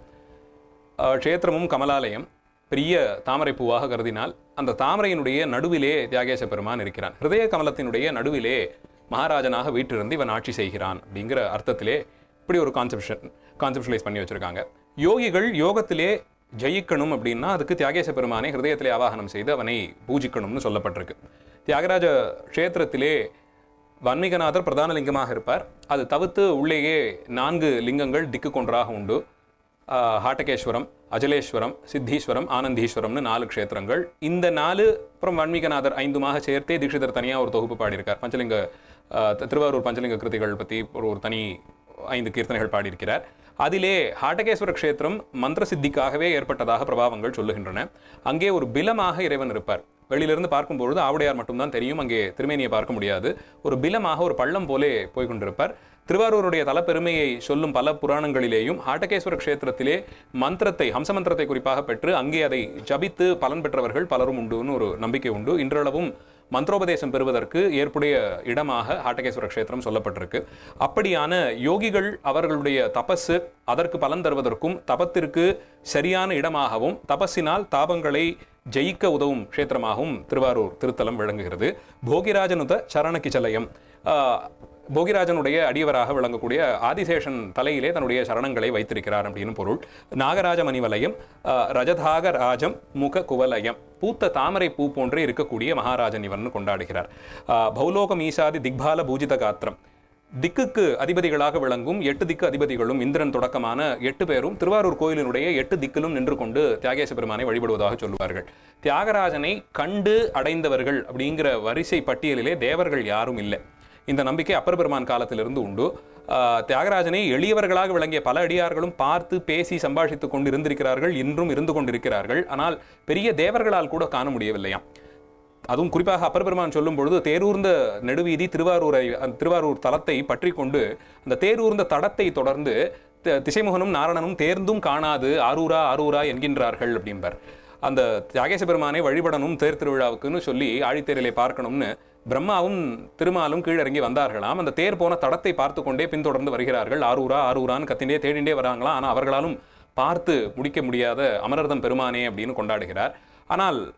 அஹ், க்ஷேத்திரமும் கமலாலயம் பெரிய தாமரை பூவாக கருதினால் அந்த தாமரையினுடைய நடுவிலே தியாகேச பெருமான் இருக்கிறான் ஹிருதய கமலத்தினுடைய நடுவிலே மகாராஜனாக வீற்றிருந்து இவன் ஆட்சி செய்கிறான் அப்படிங்கிற அர்த்தத்திலே இப்படி ஒரு கான்செப்ஷன் கான்செப்ஷனலைஸ் பண்ணி வச்சிருக்காங்க யோகிகள் யோகத்திலே ஜெயிக்கணும் அப்படின்னா அதுக்கு தியாகேச பெருமானை ஹிருதயத்திலே ஆவாகனம் செய்து அவனை பூஜிக்கணும்னு சொல்லப்பட்டிருக்கு தியாகராஜ க்ஷேத்திரத்திலே வன்மீகநாதர் பிரதான லிங்கமாக இருப்பார் அது தவிர்த்து உள்ளேயே நான்கு லிங்கங்கள் திக்கு கொன்றாக உண்டு ஆஹ், ஹாட்டகேஸ்வரம் அஜலேஸ்வரம் சித்தீஸ்வரம் ஆனந்தீஸ்வரம்னு நாலு க்ஷேத்திரங்கள் இந்த நாலு அப்புறம் வன்மீகநாதர் ஐந்துமாக சேர்த்தே தீட்சிதர் தனியாக ஒரு தொகுப்பு பாடியிருக்கார் பஞ்சலிங்க ஆஹ், தி- திருவாரூர் பஞ்சலிங்க கிருதிகள் பற்றி ஒரு ஒரு தனி ஐந்து கீர்த்தனைகள் பாடியிருக்கிறார் அதிலே ஹாட்டகேஸ்வர க்ஷேத்திரம் மந்திர சித்திக்காகவே ஏற்பட்டதாக பிரபாவங்கள் சொல்லுகின்றன அங்கே ஒரு பிலமாக இறைவன் இருப்பார் வெளியிலிருந்து பார்க்கும்பொழுது ஆவுடையார் மட்டும்தான் தெரியும் அங்கே திருமேனியை பார்க்க முடியாது ஒரு பிலமாக ஒரு பள்ளம் போலே போய் கொண்டிருப்பார் திருவாரூருடைய தலப்பெருமையை சொல்லும் பல புராணங்களிலேயும் ஹாட்டகேஸ்வர க்ஷேத்திரத்திலே மந்திரத்தை ஹம்ச மந்திரத்தை குறிப்பாக பெற்று அங்கே அதை ஜபித்து பலன் பெற்றவர்கள் பலரும் உண்டுன்னு ஒரு நம்பிக்கை உண்டு இன்றளவும் மந்திரோபதேசம் பெறுவதற்கு ஏற்புடைய இடமாக ஹாட்டகேஸ்வர க்ஷேத்திரம் சொல்லப்பட்டிருக்கு அப்படியான யோகிகள் அவர்களுடைய தபசு அதற்கு பலன் தருவதற்கும் தபத்திற்கு சரியான இடமாகவும் தபஸினால் தாபங்களை ஜெயிக்க உதவும் க்ஷேத்திரமாகவும் திருவாரூர் திருத்தலம் விளங்குகிறது போகிராஜனுத சரணகிச்சலயம் ஆஹ், போகிராஜனுடைய அடியவராக விளங்கக்கூடிய ஆதிசேஷன் தலையிலே தன்னுடைய சரணங்களை வைத்திருக்கிறார் அப்படின்னு பொருள் நாகராஜ மணிவலயம் ஆஹ், ரஜதாக ராஜம் முக குவலயம் பூத்த தாமரை பூ போன்றே இருக்கக்கூடிய மகாராஜன் இவன் கொண்டாடுகிறார் ஆஹ், பௌலோகம் ஈசாதி திக்பால பூஜித காத்திரம் திக்குக்கு அதிபதிகளாக விளங்கும் எட்டு திக்கு அதிபதிகளும் இந்திரன் தொடக்கமான எட்டு பேரும் திருவாரூர் கோயிலினுடைய எட்டு திக்கிலும் நின்று கொண்டு தியாகேச பெருமானை வழிபடுவதாக சொல்லுவார்கள் தியாகராஜனை கண்டு அடைந்தவர்கள் அப்படிங்கிற வரிசை பட்டியலிலே தேவர்கள் யாரும் இல்லை இந்த நம்பிக்கை அப்பர் பெருமான் காலத்திலிருந்து உண்டு ஆஹ், தியாகராஜனை எளியவர்களாக விளங்கிய பல அடியார்களும் பார்த்து பேசி சம்பாஷித்துக் கொண்டு இருந்திருக்கிறார்கள் இன்றும் இருந்து கொண்டிருக்கிறார்கள் ஆனால் பெரிய தேவர்களால் கூட காண முடியவில்லையாம் அதுவும் குறிப்பாக அப்பர் பெருமான் சொல்லும் பொழுது தேரூர்ந்த நெடுவீதி திருவாரூரை அந்த திருவாரூர் தலத்தை பற்றி கொண்டு அந்த தேரூர்ந்த தடத்தை தொடர்ந்து தி- திசைமுகனும் நாரணனும் தேர்ந்தும் காணாது ஆரூரா ஆரூரா என்கின்றார்கள் அப்படிம்பார் அந்த தியாகேச பெருமானை வழிபடணும் தேர் திருவிழாவுக்குன்னு சொல்லி ஆழித்தேரிலே பார்க்கணும்னு பிரம்மாவும் திருமாலும் கீழிறங்கி வந்தார்களாம் அந்த தேர் போன தடத்தை பார்த்து கொண்டே பின்தொடர்ந்து வருகிறார்கள் ஆரூரா ஆரூரான்னு கத்திண்டே தேடிண்டே வராங்களாம் ஆனால் அவர்களாலும் பார்த்து முடிக்க முடியாத அமரர்தம் பெருமானே அப்படின்னு கொண்டாடுகிறார் ஆனால்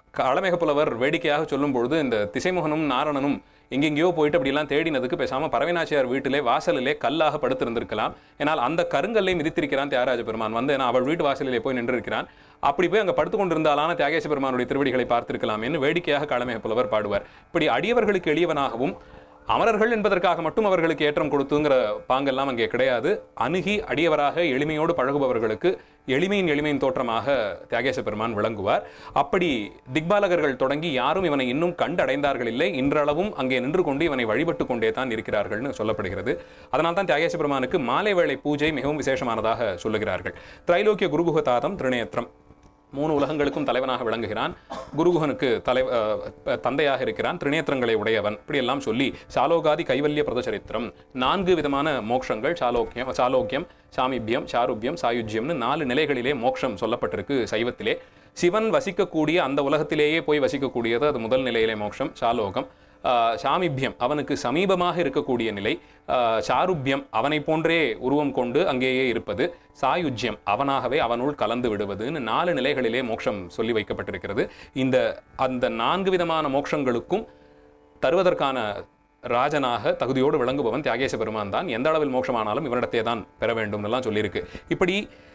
காளமேக புலவர் வேடிக்கையாக சொல்லும் பொழுது இந்த திசைமுகனும் நாரணனும் எங்கெங்கேயோ போயிட்டு அப்படிலாம் தேடினதுக்கு பேசாம பரவினாச்சியார் வீட்டிலே வாசலிலே கல்லாக படுத்திருந்திருக்கலாம் ஏனால் அந்த கருங்கல்லை மிதித்திருக்கிறான் தியாகராஜ பெருமான் வந்து ஏன்னா அவள் வீட்டு வாசலிலே போய் நின்றிருக்கிறான் அப்படி போய் அங்க படுத்து கொண்டிருந்தாலான தியாகேச பெருமானுடைய திருவடிகளை பார்த்திருக்கலாம் என்று வேடிக்கையாக காளமேக புலவர் பாடுவார் இப்படி அடியவர்களுக்கு எளியவனாகவும் அமரர்கள் என்பதற்காக மட்டும் அவர்களுக்கு ஏற்றம் கொடுத்துங்கிற பாங்கெல்லாம் அங்கே கிடையாது அணுகி அடியவராக எளிமையோடு பழகுபவர்களுக்கு எளிமையின் எளிமையின் தோற்றமாக தியாகேச பெருமான் விளங்குவார் அப்படி திக்பாலகர்கள் தொடங்கி யாரும் இவனை இன்னும் கண்டடைந்தார்கள் இல்லை இன்றளவும் அங்கே நின்று கொண்டு இவனை வழிபட்டு கொண்டே தான் இருக்கிறார்கள்னு சொல்லப்படுகிறது அதனால் தான் தியாகேச பெருமானுக்கு மாலை வேளை பூஜை மிகவும் விசேஷமானதாக சொல்லுகிறார்கள் திரைலோக்கிய குருகுக தாதம் திருநேத்திரம் மூணு உலகங்களுக்கும் தலைவனாக விளங்குகிறான் குருகுகனுக்கு தலை அஹ், தந்தையாக இருக்கிறான் திரிநேத்திரங்களை உடையவன் இப்படியெல்லாம் சொல்லி சாலோகாதி கைவல்ய பிரதச்சரித்திரம் நான்கு விதமான மோட்சங்கள் சாலோக்கியம் சாலோக்கியம் சாமிபியம் சாருபியம் சாயுஜ்யம்னு நாலு நிலைகளிலே மோட்சம் சொல்லப்பட்டிருக்கு சைவத்திலே சிவன் வசிக்கக்கூடிய அந்த உலகத்திலேயே போய் வசிக்கக்கூடியது அது முதல் நிலையிலே மோட்சம் சாலோகம் ஆஹ் சாமிபியம் அவனுக்கு சமீபமாக இருக்கக்கூடிய நிலை ஆஹ் சாருபியம் அவனை போன்றே உருவம் கொண்டு அங்கேயே இருப்பது சாயுஜ்யம் அவனாகவே அவனுள் கலந்து விடுவதுன்னு நாலு நிலைகளிலே மோட்சம் சொல்லி வைக்கப்பட்டிருக்கிறது இந்த அந்த நான்கு விதமான மோட்சங்களுக்கும் தருவதற்கான ராஜனாக தகுதியோடு விளங்குபவன் தியாகேச பெருமான் தான் எந்த அளவில் மோட்சமானாலும் இவனிடத்தே தான் பெற வேண்டும் எல்லாம் சொல்லியிருக்கு இப்படி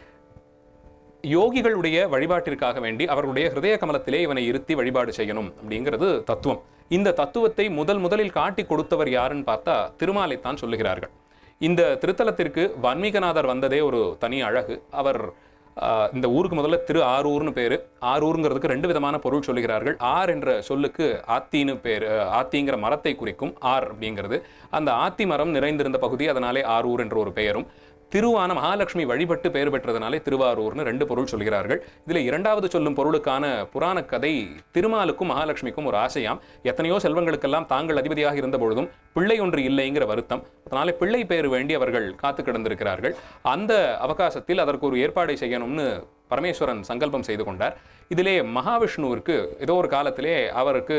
யோகிகளுடைய வழிபாட்டிற்காக வேண்டி அவர்களுடைய ஹிருதய கமலத்திலே இவனை இருத்தி வழிபாடு செய்யணும் அப்படிங்கிறது தத்துவம் இந்த தத்துவத்தை முதல் முதலில் காட்டி கொடுத்தவர் யாருன்னு பார்த்தா திருமாலைத்தான் சொல்லுகிறார்கள் இந்த திருத்தலத்திற்கு வன்மீகநாதர் வந்ததே ஒரு தனி அழகு அவர் ஆஹ், இந்த ஊருக்கு முதல்ல திரு ஆரூர்னு பேரு ஆரூருங்கிறதுக்கு ரெண்டு விதமான பொருள் சொல்லுகிறார்கள் ஆர் என்ற சொல்லுக்கு ஆத்தின்னு பேர் அஹ், ஆத்திங்கிற மரத்தை குறிக்கும் ஆர் அப்படிங்கிறது அந்த ஆத்தி மரம் நிறைந்திருந்த பகுதி அதனாலே ஆரூர் என்ற ஒரு பெயரும் திருவான மகாலட்சுமி வழிபட்டு பெயர் பெற்றதனாலே திருவாரூர்னு ரெண்டு பொருள் சொல்கிறார்கள் இதுல இரண்டாவது சொல்லும் பொருளுக்கான புராண கதை திருமாலுக்கும் மகாலட்சுமிக்கும் ஒரு ஆசையாம் எத்தனையோ செல்வங்களுக்கெல்லாம் தாங்கள் அதிபதியாக இருந்த பொழுதும் பிள்ளை ஒன்று இல்லைங்கிற வருத்தம் அதனாலே பிள்ளை பேர் வேண்டி அவர்கள் காத்து கிடந்திருக்கிறார்கள் அந்த அவகாசத்தில் அதற்கு ஒரு ஏற்பாடை செய்யணும்னு பரமேஸ்வரன் சங்கல்பம் செய்து கொண்டார் இதிலே மகாவிஷ்ணுவிற்கு ஏதோ ஒரு காலத்திலே அவருக்கு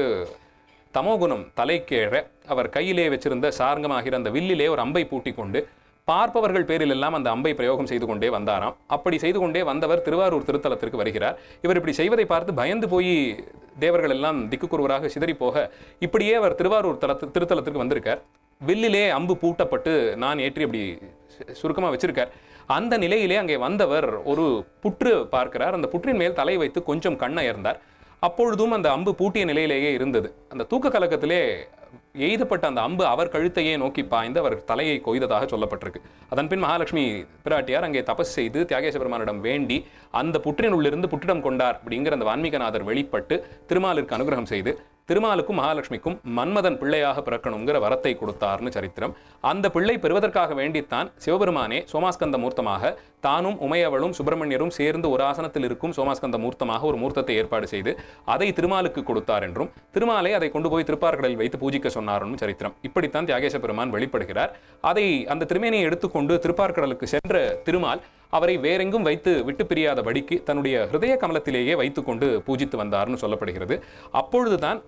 தமோகுணம் தலைக்கேற அவர் கையிலே வச்சிருந்த சார்ங்கமாகிற அந்த வில்லிலே ஒரு அம்பை பூட்டி கொண்டு பார்ப்பவர்கள் பேரில் எல்லாம் அந்த அம்பை பிரயோகம் செய்து கொண்டே வந்தாராம் அப்படி செய்து கொண்டே வந்தவர் திருவாரூர் திருத்தலத்திற்கு வருகிறார் இவர் இப்படி செய்வதை பார்த்து பயந்து போய் தேவர்கள் எல்லாம் திக்குக்குருவராக சிதறி போக இப்படியே அவர் திருவாரூர் தலத்து திருத்தலத்திற்கு வந்திருக்கார் வில்லிலே அம்பு பூட்டப்பட்டு நான் ஏற்றி அப்படி சு- சுருக்கமா வச்சிருக்கார் அந்த நிலையிலே அங்கே வந்தவர் ஒரு புற்று பார்க்கிறார் அந்த புற்றின் மேல் தலை வைத்து கொஞ்சம் கண்ணயர்ந்தார் அப்பொழுதும் அந்த அம்பு பூட்டிய நிலையிலேயே இருந்தது அந்த தூக்க கலக்கத்திலே எய்தப்பட்ட அந்த அம்பு அவர் கழுத்தையே நோக்கி பாய்ந்து அவர் தலையை கொய்ததாக சொல்லப்பட்டிருக்கு அதன் பின் மகாலட்சுமி பிராட்டியார் அங்கே தபஸ் செய்து தியாகேச பெருமானிடம் வேண்டி அந்த புற்றினுள்ளிருந்து புற்றிடம் கொண்டார் அப்படிங்கிற அந்த வான்மீகநாதர் வெளிப்பட்டு திருமாலிற்கு அனுகிரகம் செய்து திருமாலுக்கும் மகாலட்சுமிக்கும் மன்மதன் பிள்ளையாக பிறக்கணுங்கிற வரத்தை கொடுத்தார்னு சரித்திரம் அந்த பிள்ளை பெறுவதற்காக வேண்டித்தான் சிவபெருமானே சோமாஸ்கந்த மூர்த்தமாக தானும் உமையவளும் சுப்பிரமணியரும் சேர்ந்து ஒரு ஆசனத்தில் இருக்கும் சோமாஸ்கந்த மூர்த்தமாக ஒரு மூர்த்தத்தை ஏற்பாடு செய்து அதை திருமாலுக்கு கொடுத்தார் என்றும் திருமாலை அதை கொண்டு போய் திருப்பார்கடலில் வைத்து பூஜிக்க சொன்னார்னும் சரித்திரம் இப்படித்தான் தியாகேச பெருமான் வெளிப்படுகிறார் அதை அந்த திருமேனியை எடுத்துக்கொண்டு திருப்பார்கடலுக்கு சென்ற திருமால் அவரை வேறெங்கும் வைத்து விட்டு பிரியாதபடிக்கு தன்னுடைய ஹிருதய கமலத்திலேயே வைத்துக்கொண்டு பூஜித்து வந்தார்னு சொல்லப்படுகிறது அப்பொழுதுதான்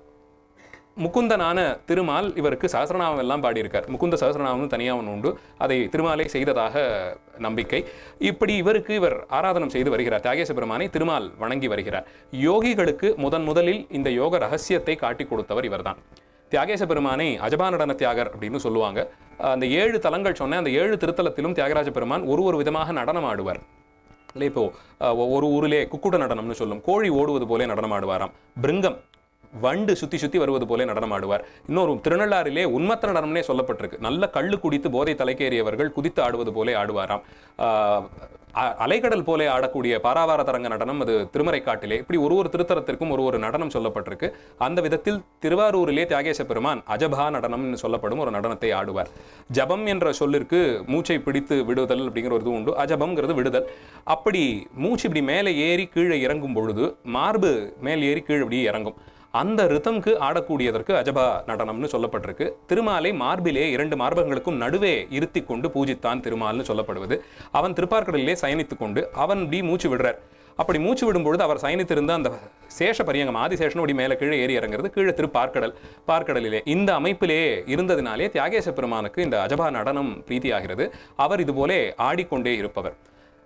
முகுந்தனான திருமால் இவருக்கு சகசிரநாமம் எல்லாம் பாடியிருக்கார் முகுந்த சகசிரநாமம் தனியாக ஒன்று உண்டு அதை திருமாலே செய்ததாக நம்பிக்கை இப்படி இவருக்கு இவர் ஆராதனம் செய்து வருகிறார் தியாகேச பெருமானை திருமால் வணங்கி வருகிறார் யோகிகளுக்கு முதன் முதலில் இந்த யோக ரகசியத்தை காட்டி கொடுத்தவர் இவர்தான் தியாகேச பெருமானை அஜபா நடன தியாகர் அப்படின்னு சொல்லுவாங்க அந்த ஏழு தலங்கள் சொன்ன அந்த ஏழு திருத்தலத்திலும் தியாகராஜ பெருமான் ஒரு ஒரு விதமாக நடனம் ஆடுவார் இல்லை இப்போ அஹ், ஒ- ஒரு ஊரிலே குக்குட நடனம்னு சொல்லும் கோழி ஓடுவது போலே நடனம் ஆடுவாராம் பிருங்கம் வண்டு சுத்தி சுத்தி வருவது போலே நடனம் ஆடுவார் இன்னொரு திருநள்ளாறிலே உன்மத்த நடனம்னே சொல்லப்பட்டிருக்கு நல்ல கள்ளு குடித்து போதை தலைக்கேறியவர்கள் குதித்து ஆடுவது போலே ஆடுவாராம் ஆஹ், அ- அலைக்கடல் போலே ஆடக்கூடிய பாராவார தரங்க நடனம் அது திருமறைக்காட்டிலே இப்படி ஒரு ஒரு திருத்தலத்திற்கும் ஒரு ஒரு நடனம் சொல்லப்பட்டிருக்கு அந்த விதத்தில் திருவாரூரிலே தியாகேச பெருமான் அஜபா நடனம்னு சொல்லப்படும் ஒரு நடனத்தை ஆடுவார் ஜபம் என்ற சொல்லிற்கு மூச்சை பிடித்து விடுதல் அப்படிங்கிற ஒரு இது உண்டு அஜபம்ங்கிறது விடுதல் அப்படி மூச்சு இப்படி மேலே ஏறி கீழே இறங்கும் பொழுது மார்பு மேல் ஏறி கீழே இப்படி இறங்கும் அந்த ரிதம்க்கு ஆடக்கூடியதற்கு அஜபா நடனம்னு சொல்லப்பட்டிருக்கு திருமாலை மார்பிலே இரண்டு மார்பகங்களுக்கும் நடுவே இருத்தி கொண்டு பூஜித்தான் திருமால்னு சொல்லப்படுவது அவன் திருப்பார்கடலிலே சயனித்துக் கொண்டு அவன் இப்படி மூச்சு விடுறார் அப்படி மூச்சு விடும்பொழுது அவர் சயனித்திருந்த அந்த சேஷ பரியங்கம் ஆதிசேஷன் அப்படி மேலே கீழே ஏறி இறங்குறது கீழே திருப்பார்க்கடல் பார்க்கடலிலே இந்த அமைப்பிலே இருந்ததினாலே தியாகேச பெருமானுக்கு இந்த அஜபா நடனம் பிரீத்தியாகிறது அவர் இதுபோலே ஆடிக்கொண்டே இருப்பவர்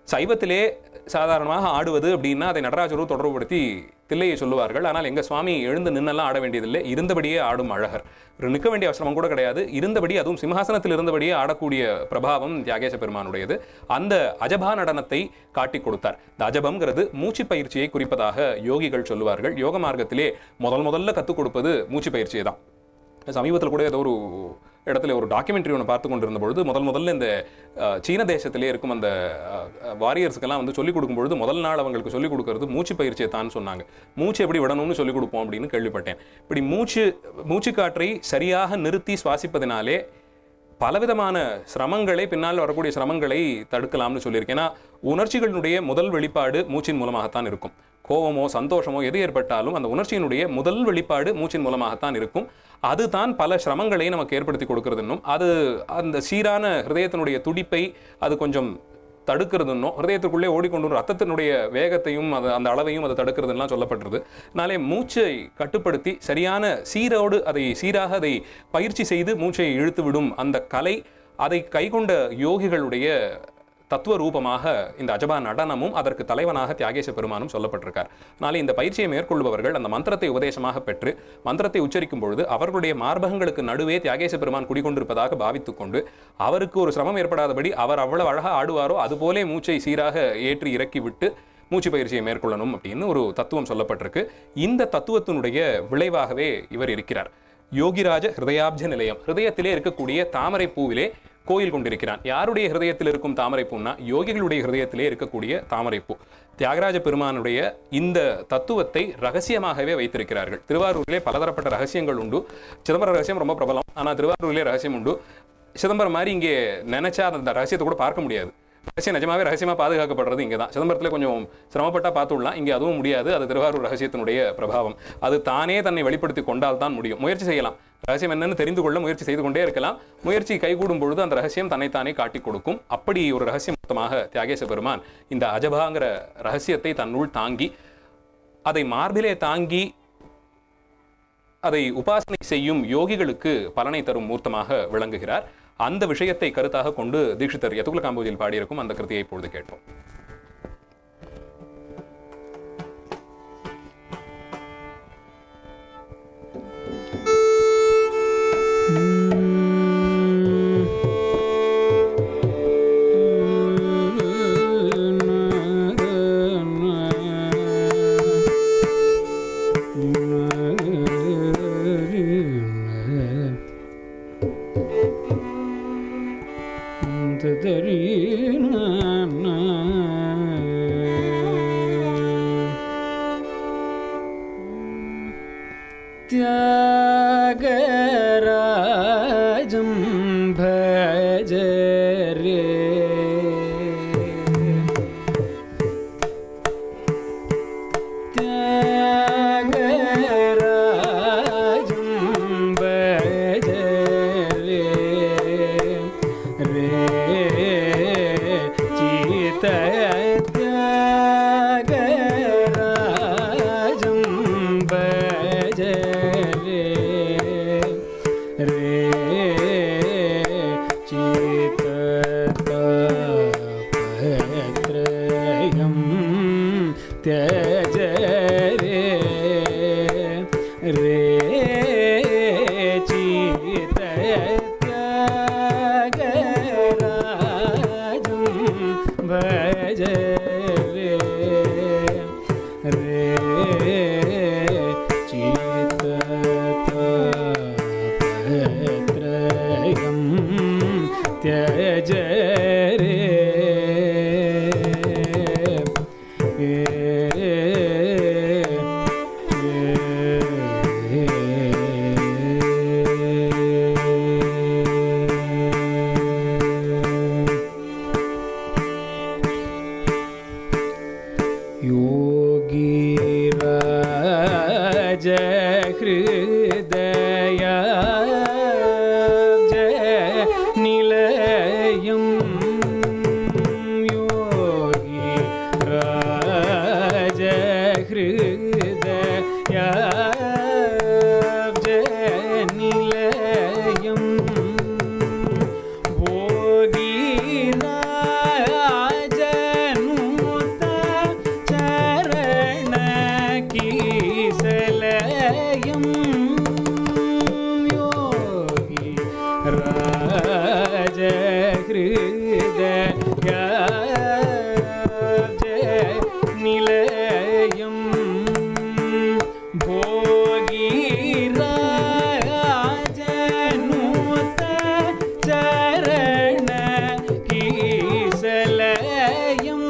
சைவத்திலே சாதாரணமாக ஆடுவது அப்படின்னா அதை நடராஜரும் தொடர்புபடுத்தி தில்லையை சொல்லுவார்கள் ஆனால் எங்க சுவாமி எழுந்து நின்னெல்லாம் ஆட வேண்டியதில்லை இருந்தபடியே ஆடும் அழகர் ஒரு நிற்க வேண்டிய அவசரம் கூட கிடையாது இருந்தபடி அதுவும் சிம்ஹாசனத்தில் இருந்தபடியே ஆடக்கூடிய பிரபாவம் தியாகேச பெருமானுடையது அந்த அஜபா நடனத்தை காட்டி கொடுத்தார் இந்த அஜபம்ங்கிறது மூச்சு பயிற்சியை குறிப்பதாக யோகிகள் சொல்லுவார்கள் யோக மார்க்கத்திலே முதல் முதல்ல கற்றுக் கொடுப்பது மூச்சு பயிற்சியை தான் சமீபத்தில் கூட ஏதோ ஒரு இடத்துல ஒரு டாக்குமெண்ட்ரி ஒன்று பார்த்து கொண்டிருந்த பொழுது முதல் முதல்ல இந்த அஹ், சீன தேசத்திலே இருக்கும் அந்த வாரியர்ஸ்க்கெல்லாம் வந்து சொல்லிக் கொடுக்கும்பொழுது முதல் நாள் அவங்களுக்கு சொல்லிக் கொடுக்கறது மூச்சு பயிற்சியை தான் சொன்னாங்க மூச்சு எப்படி விடணும்னு சொல்லிக் கொடுப்போம் அப்படின்னு கேள்விப்பட்டேன் இப்படி மூச்சு மூச்சு காற்றை சரியாக நிறுத்தி சுவாசிப்பதினாலே பலவிதமான சிரமங்களை பின்னால் வரக்கூடிய சிரமங்களை தடுக்கலாம்னு சொல்லியிருக்கேன் ஏன்னா உணர்ச்சிகளினுடைய முதல் வெளிப்பாடு மூச்சின் மூலமாகத்தான் இருக்கும் கோபமோ சந்தோஷமோ எது ஏற்பட்டாலும் அந்த உணர்ச்சியினுடைய முதல் வெளிப்பாடு மூச்சின் மூலமாகத்தான் இருக்கும் அதுதான் பல சிரமங்களை நமக்கு ஏற்படுத்தி கொடுக்கறதுன்னும் அது அந்த சீரான ஹிருதயத்தினுடைய துடிப்பை அது கொஞ்சம் தடுக்கிறதுன்னும் ஹிருதயத்துக்குள்ளே ஓடிக்கொண்டு வரும் ரத்தத்தினுடைய வேகத்தையும் அது அந்த அளவையும் அது தடுக்கிறதுலாம் சொல்லப்பட்டிருது அதனாலே மூச்சை கட்டுப்படுத்தி சரியான சீரோடு அதை சீராக அதை பயிற்சி செய்து மூச்சை இழுத்து விடும் அந்த கலை அதை கைக்கொண்ட யோகிகளுடைய தத்துவ ரூபமாக இந்த அஜபா நடனமும் அதற்கு தலைவனாக தியாகேச பெருமானும் சொல்லப்பட்டிருக்கார் அதனால இந்த பயிற்சியை மேற்கொள்பவர்கள் அந்த மந்திரத்தை உபதேசமாக பெற்று மந்திரத்தை உச்சரிக்கும் பொழுது அவர்களுடைய மார்பகங்களுக்கு நடுவே தியாகேச பெருமான் குடிகொண்டிருப்பதாக பாவித்துக் கொண்டு அவருக்கு ஒரு சிரமம் ஏற்படாதபடி அவர் அவ்வளவு அழகா ஆடுவாரோ அதுபோலே மூச்சை சீராக ஏற்றி இறக்கி விட்டு மூச்சு பயிற்சியை மேற்கொள்ளணும் அப்படின்னு ஒரு தத்துவம் சொல்லப்பட்டிருக்கு இந்த தத்துவத்தினுடைய விளைவாகவே இவர் இருக்கிறார் யோகிராஜ ஹிருதயாப்ஜ நிலையம் ஹிருதயத்திலே இருக்கக்கூடிய தாமரை பூவிலே கோயில் கொண்டிருக்கிறான் யாருடைய ஹிருதயத்தில் இருக்கும் தாமரை பூன்னா யோகிகளுடைய ஹிருதயத்திலே இருக்கக்கூடிய தாமரை பூ தியாகராஜ பெருமானுடைய இந்த தத்துவத்தை ரகசியமாகவே வைத்திருக்கிறார்கள் திருவாரூரிலே பலதரப்பட்ட ரகசியங்கள் உண்டு சிதம்பரம் ரகசியம் ரொம்ப பிரபலம் ஆனால் திருவாரூரிலே ரகசியம் உண்டு சிதம்பரம் மாதிரி இங்கே நினைச்சா அந்த ரகசியத்தை கூட பார்க்க முடியாது ரகசியம் நிஜமாவே ரகசியமாக பாதுகாக்கப்படுறது இங்கே தான் சிதம்பரத்தில் கொஞ்சம் சிரமப்பட்டா பார்த்துடலாம் இங்கே அதுவும் முடியாது அது திருவாரூர் ரகசியத்தினுடைய பிரபாவம் அது தானே தன்னை வெளிப்படுத்தி கொண்டால் தான் முடியும் முயற்சி செய்யலாம் ரகசியம் என்னன்னு தெரிந்து கொள்ள முயற்சி செய்து கொண்டே இருக்கலாம் முயற்சி கைகூடும் பொழுது அந்த ரகசியம் தன்னைத்தானே காட்டி கொடுக்கும் அப்படி ஒரு ரகசியம் மொத்தமாக தியாகேச பெருமான் இந்த அஜபாங்கிற ரகசியத்தை தன்னுள் தாங்கி அதை மார்பிலே தாங்கி அதை உபாசனை செய்யும் யோகிகளுக்கு பலனை தரும் மூர்த்தமாக விளங்குகிறார் அந்த விஷயத்தை கருத்தாக கொண்டு தீட்சிதர் யதுகுல காம்போஜியில் பாடியிருக்கும் அந்த கிருதியை இப்பொழுது கேட்போம் त्यागराजं भज रे त्यागराजं भज रे रे चित त्यागराजं भज रे रे चित्तत्रयं त्यज रे रे चित त्यागराजं भज रे रे चित्तत्रयं त्यज रे योगीराज हृदया जय निलयम् ராஜ நிலையம் போகிராஜனூத சரண கீசலயம்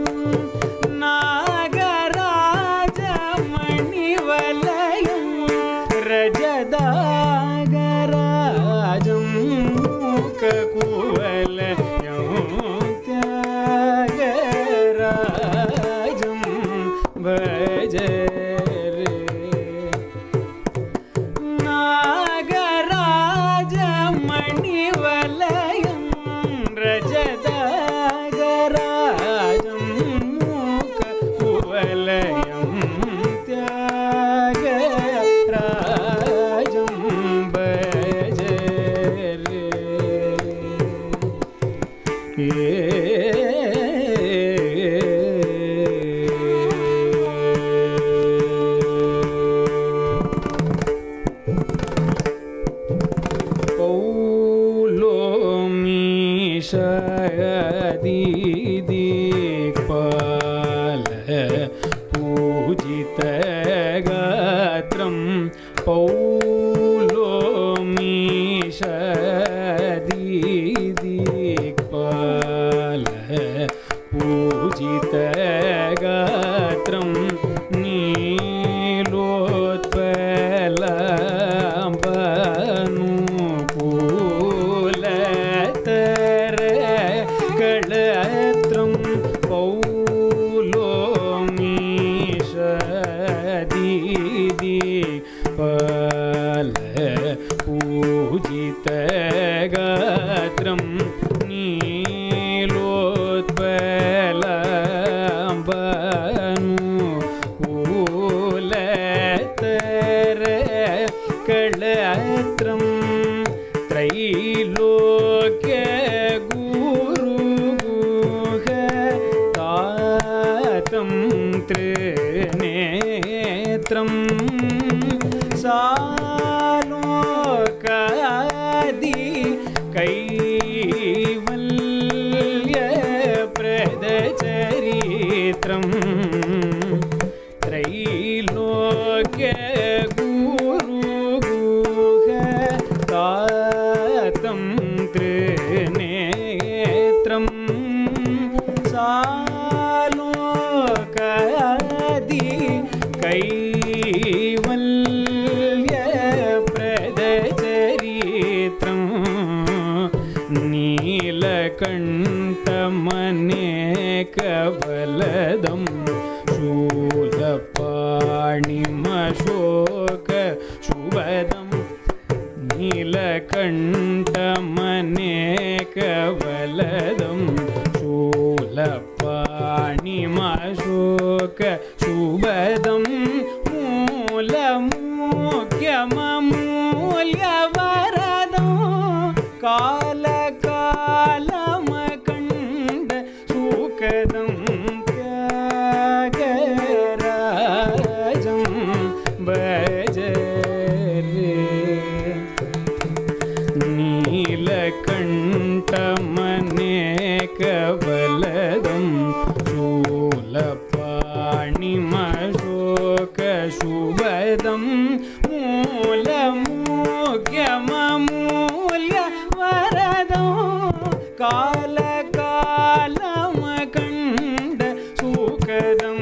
நாகராஜ மணிவலயம் ரஜதாகராஜம் மூக்ககுவலயம் தியாகராஜம் பஜரே நாகராஜமணிவலயம் ரஜதாகராஜம் மூக்ககுவலயம் தியாகராஜம் பஜரே पौलोमीशदीदिक्पाल पूजितगात्रं पौलोमीशदीदिक्पाल पूजितगात्रं नीलोत्पलाम्बनूपूलतर களத்ரம் பௌலோமீஷதீதி பல பூஜிதகாத்திரம் நீலோத்பலாம்பனு கூலத்தர களத்ரம் त्रैलोक्य गुरुगुह तातं त्रिनेत्रं सालोकादि कैवल्यप्रदचरित्रम् त्रैलोक्य गुरुगुह तातं त्रिनेत्रं सालोकादि कैवल्यप्रदचरित्रं नीलकण्ठमनेकबलदं शूलपाणिमशोक शुभदम् नीलकण्ठमनेकबलदं शूलपाणिमशोक शुभदं मूलमुख्यमूल्यवरदं कालकालमकण्ड सुखदं त्यागराजं भजरे नीलकण्ठमनेकबलदं शूलपाणिमशोकशुभदं मूलमुख्यमूल्यवरदं कालकालमकण्ड सुखदं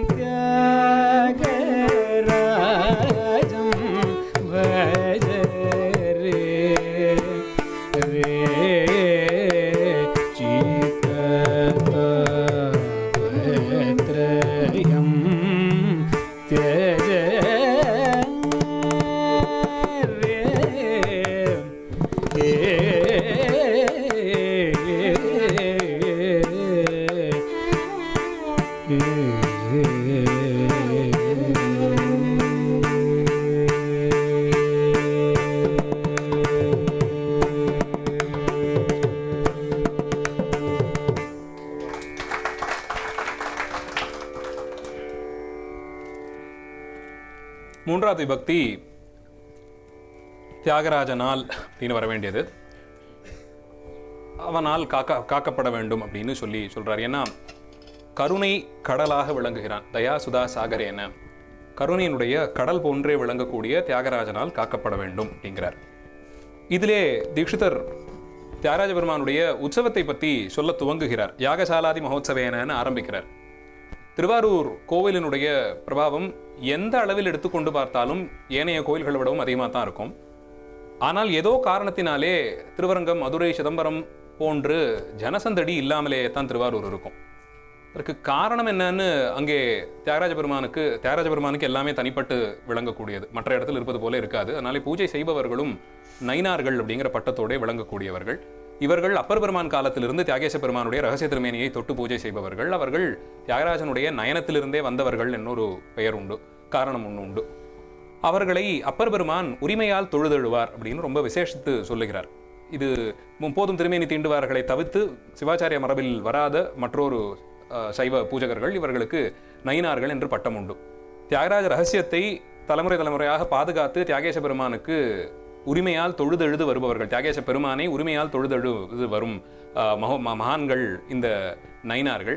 त्यागराजं भज रे रे चित्तत्रयं त्यज रे மூன்றாவது விபக்தி தியாகராஜ நாள் அப்படின்னு வர வேண்டியது அவனால் காக்க காக்கப்பட வேண்டும் அப்படின்னு சொல்லி சொல்றார் ஏன்னா கருணை கடலாக விளங்குகிறான் தயா சுதா சாகரேன கருணையினுடைய கடல் போன்றே விளங்கக்கூடிய தியாகராஜனால் காக்கப்பட வேண்டும் அப்படிங்கிறார் இதிலே தீட்சிதர் தியாகராஜ பெருமானுடைய உற்சவத்தை பற்றி சொல்ல துவங்குகிறார் யாகசாலாதி மகோத்சவேனன்னு ஆரம்பிக்கிறார் திருவாரூர் கோவிலினுடைய பிரபாவம் எந்த அளவில் எடுத்துக்கொண்டு பார்த்தாலும் ஏனைய கோயில்களை விடவும் அதிகமாக தான் இருக்கும் ஆனால் ஏதோ காரணத்தினாலே திருவரங்கம் மதுரை சிதம்பரம் போன்று ஜனசந்தடி இல்லாமலே தான் திருவாரூர் இருக்கும் அதற்கு காரணம் என்னன்னு அங்கே தியாகராஜ பெருமானுக்கு தியாகராஜ பெருமானுக்கு எல்லாமே தனிப்பட்டு விளங்கக்கூடியது மற்ற இடத்துல இருப்பது போல இருக்காது அதனாலே பூஜை செய்பவர்களும் நைனார்கள் அப்படிங்கிற பட்டத்தோட விளங்கக்கூடியவர்கள் இவர்கள் அப்பர் பெருமான் காலத்திலிருந்து தியாகேச பெருமானுடைய ரகசிய திருமேனியை தொட்டு பூஜை செய்பவர்கள் அவர்கள் தியாகராஜனுடைய நயனத்திலிருந்தே வந்தவர்கள் என்னொரு பெயர் உண்டு காரணம் ஒன்று உண்டு அவர்களை அப்பர் பெருமான் உரிமையால் தொழுதெழுவார் அப்படின்னு ரொம்ப விசேஷித்து சொல்லுகிறார் இது முப்போதும் திருமேனி தீண்டுவார்களை தவிர்த்து சிவாச்சாரிய மரபில் வராத மற்றொரு அஹ், சைவ பூஜகர்கள் இவர்களுக்கு நயினார்கள் என்று பட்டம் உண்டு தியாகராஜ ரகசியத்தை தலைமுறை தலைமுறையாக பாதுகாத்து தியாகேச பெருமானுக்கு உரிமையால் தொழுதெழுது வருபவர்கள் தியாகேச பெருமானை உரிமையால் தொழுதெழுது வரும் அஹ், மகோ ம- மகான்கள் இந்த நயினார்கள்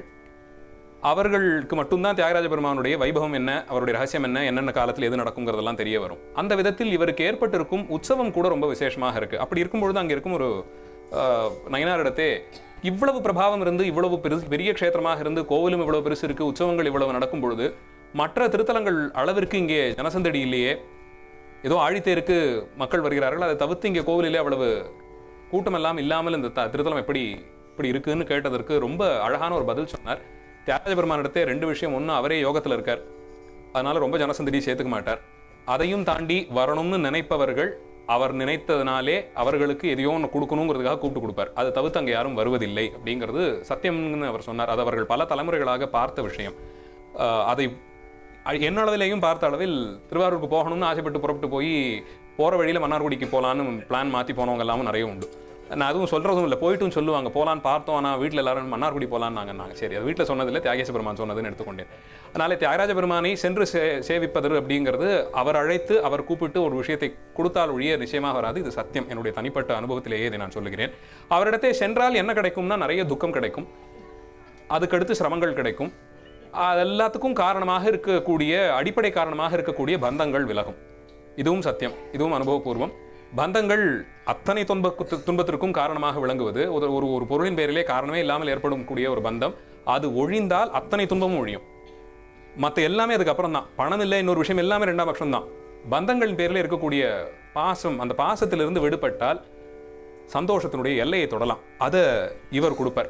அவர்களுக்கு மட்டும்தான் தியாகராஜ பெருமானுடைய வைபவம் என்ன அவருடைய ரகசியம் என்ன என்னென்ன காலத்தில் எது நடக்குங்கிறதெல்லாம் தெரிய வரும் அந்த விதத்தில் இவருக்கு ஏற்பட்டிருக்கும் உற்சவம் கூட ரொம்ப விசேஷமாக இருக்கு அப்படி இருக்கும்பொழுது அங்கே இருக்கும் ஒரு ஆஹ், நயினாரிடத்தே இவ்வளவு பிரபாவம் இருந்து இவ்வளவு பெரு- பெரிய க்ஷேத்திரமாக இருந்து கோவிலும் இவ்வளவு பெருசு இருக்கு உற்சவங்கள் இவ்வளவு நடக்கும் பொழுது மற்ற திருத்தலங்கள் அளவிற்கு இங்கே ஜனசந்தடி இல்லையே ஏதோ ஆழித்தேருக்கு மக்கள் வருகிறார்கள் அதை தவிர்த்து இங்கே கோவிலிலே அவ்வளவு கூட்டமெல்லாம் இல்லாமல் இந்த த- திருத்தலம் எப்படி இப்படி இருக்குன்னு கேட்டதற்கு ரொம்ப அழகான ஒரு பதில் சொன்னார் தியாகராஜ பெருமானிடத்தே ரெண்டு விஷயம் ஒன்று அவரே யோகத்தில் இருக்கார் அதனால ரொம்ப ஜனசந்தடி சேர்த்துக்க மாட்டார் அதையும் தாண்டி வரணும்னு நினைப்பவர்கள் அவர் நினைத்ததுனாலே அவர்களுக்கு எதையோ ஒன்று கொடுக்கணுங்கிறதுக்காக கூப்பிட்டு கொடுப்பார் அதை தவிர்த்து அங்கே யாரும் வருவதில்லை அப்படிங்கிறது சத்தியம்னு அவர் சொன்னார் அது அவர்கள் பல தலைமுறைகளாக பார்த்த விஷயம் ஆஹ் அதை அ- என்ன அளவிலையும் பார்த்த அளவில் திருவாரூருக்கு போகணும்னு ஆசைப்பட்டு புறப்பட்டு போய் போகிற வழியில் மன்னார்குடிக்கு போகலான்னு பிளான் மாற்றி போனவங்க எல்லாமும் நிறைய உண்டு நான் அதுவும் சொல்கிறதும் இல்லை போயிட்டும் சொல்லுவாங்க போகலான்னு பார்த்தோம் ஆனால் வீட்டில் எல்லாரும் மன்னார்குடி போகலான்னு நாங்கள் நாங்கள் சரி அது வீட்டில் சொன்னதில்லை தியாகேச பெருமான் சொன்னதுன்னு எடுத்துக்கொண்டேன் அதனால தியாகராஜ பெருமானை சென்று சே சேவிப்பது அப்படிங்கிறது அவர் அழைத்து அவர் கூப்பிட்டு ஒரு விஷயத்தை கொடுத்தால் ஒழிய நிச்சயமாக வராது இது சத்தியம் என்னுடைய தனிப்பட்ட அனுபவத்திலேயே இதை நான் சொல்லுகிறேன் அவரிடத்தை சென்றால் என்ன கிடைக்கும்னா நிறைய துக்கம் கிடைக்கும் அதுக்கடுத்து சிரமங்கள் கிடைக்கும் அது எல்லாத்துக்கும் காரணமாக இருக்கக்கூடிய அடிப்படை காரணமாக இருக்கக்கூடிய பந்தங்கள் விலகும் இதுவும் சத்தியம் இதுவும் அனுபவபூர்வம் பந்தங்கள் அத்தனை துன்ப துன்பத்திற்கும் காரணமாக விளங்குவது ஒரு ஒரு ஒரு பொருளின் பேரிலே காரணமே இல்லாமல் ஏற்படும் கூடிய ஒரு பந்தம் அது ஒழிந்தால் அத்தனை துன்பமும் ஒழியும் மற்ற எல்லாமே அதுக்கப்புறம் தான் பணம் இல்லை இன்னொரு விஷயம் எல்லாமே ரெண்டாம் பட்சம் தான் பந்தங்களின் பேரில் இருக்கக்கூடிய பாசம் அந்த பாசத்திலிருந்து விடுபட்டால் சந்தோஷத்தினுடைய எல்லையை தொடலாம் அதை இவர் கொடுப்பார்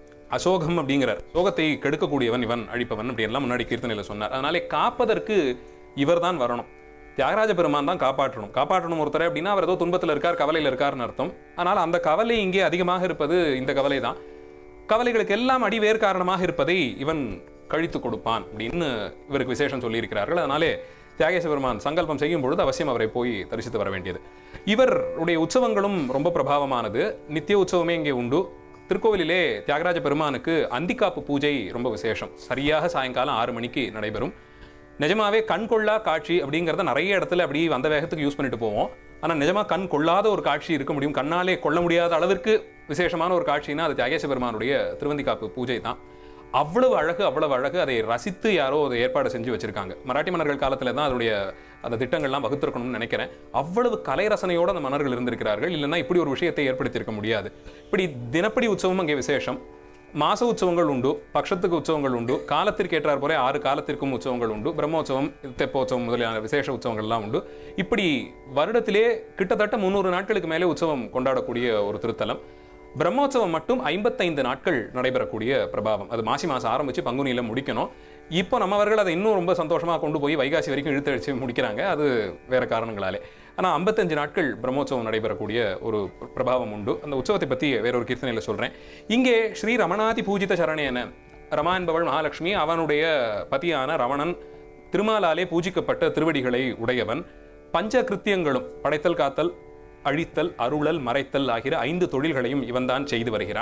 அசோகம் அப்படிங்கிறார் சோகத்தை கெடுக்கக்கூடியவன் இவன் அழிப்பவன் அப்படி எல்லாம் முன்னாடி கீர்த்தனையில் சொன்னார் அதனாலே காப்பதற்கு இவர் தான் வரணும் தியாகராஜ பெருமான் தான் காப்பாற்றணும் காப்பாற்றணும் ஒருத்தரை அப்படின்னா அவர் ஏதோ துன்பத்தில் இருக்கார் கவலையில் இருக்காருன்னு அர்த்தம் ஆனால் அந்த கவலை இங்கே அதிகமாக இருப்பது இந்த கவலை தான் கவலைகளுக்கு எல்லாம் அடிவேர் காரணமாக இருப்பதை இவன் கழித்து கொடுப்பான் அப்படின்னு இவருக்கு விசேஷம் சொல்லியிருக்கிறார்கள் அதனாலே தியாகேச பெருமான் சங்கல்பம் செய்யும் பொழுது அவசியம் அவரை போய் தரிசித்து வர வேண்டியது இவருடைய உற்சவங்களும் ரொம்ப பிரபாவமானது நித்திய உற்சவமே இங்கே உண்டு திருக்கோவிலிலே தியாகராஜ பெருமானுக்கு அந்திக்காப்பு பூஜை ரொம்ப விசேஷம் சரியாக சாயங்காலம் ஆறு மணிக்கு நடைபெறும் நிஜமாவே கண் கொள்ளா காட்சி அப்படிங்கிறத நிறைய இடத்துல அப்படி வந்த வேகத்துக்கு யூஸ் பண்ணிட்டு போவோம் ஆனால் நிஜமா கண் கொள்ளாத ஒரு காட்சி இருக்க முடியும் கண்ணாலே கொள்ள முடியாத அளவிற்கு விசேஷமான ஒரு காட்சினா அது தியாகேச பெருமானுடைய திருவந்திக்காப்பு பூஜை தான் அவ்வளவு அழகு அவ்வளவு அழகு அதை ரசித்து யாரோ அதை ஏற்பாடு செஞ்சு வச்சிருக்காங்க மராட்டி மன்னர்கள் காலத்துல தான் அதனுடைய அந்த திட்டங்கள்லாம் வகுத்திருக்கணும்னு நினைக்கிறேன் அவ்வளவு கலை ரசனையோட அந்த மன்னர்கள் இருந்திருக்கிறார்கள் இல்லைன்னா இப்படி ஒரு விஷயத்தை ஏற்படுத்தியிருக்க முடியாது இப்படி தினப்படி உற்சவம் அங்கே விசேஷம் மாச உற்சவங்கள் உண்டு பட்சத்துக்கு உற்சவங்கள் உண்டு காலத்திற்கு ஏற்றார் போல ஆறு காலத்திற்கும் உற்சவங்கள் உண்டு பிரம்மோற்சவம் தெப்போற்சவம் முதலியான விசேஷ உற்சவங்கள்லாம் உண்டு இப்படி வருடத்திலே கிட்டத்தட்ட முந்நூறு நாட்களுக்கு மேலே உற்சவம் கொண்டாடக்கூடிய ஒரு திருத்தலம் பிரம்மோற்சவம் மட்டும் ஐம்பத்தைந்து நாட்கள் நடைபெறக்கூடிய பிரபாவம் அது மாசி மாசம் ஆரம்பிச்சு பங்குனியில முடிக்கணும் இப்போ நம்மவர்கள் அதை இன்னும் ரொம்ப சந்தோஷமா கொண்டு போய் வைகாசி வரைக்கும் இழுத்தடிச்சு முடிக்கிறாங்க அது வேற காரணங்களாலே ஆனா ஐம்பத்தஞ்சு நாட்கள் பிரம்மோற்சவம் நடைபெறக்கூடிய ஒரு பிரபாவம் உண்டு அந்த உற்சவத்தை பத்தி வேறொரு கீர்த்தனையில சொல்றேன் இங்கே ஸ்ரீ ரமணாதி பூஜித சரணேன ரமா என்பவள் மகாலட்சுமி அவனுடைய பதியான ரமணன் திருமாலாலே பூஜிக்கப்பட்ட திருவடிகளை உடையவன் பஞ்ச கிருத்தியங்களும் படைத்தல் காத்தல் அழித்தல் அருளல் மறைத்தல் ஆகிய ஐந்து தொழில்களையும் இவன்தான் செய்து வருகிறான்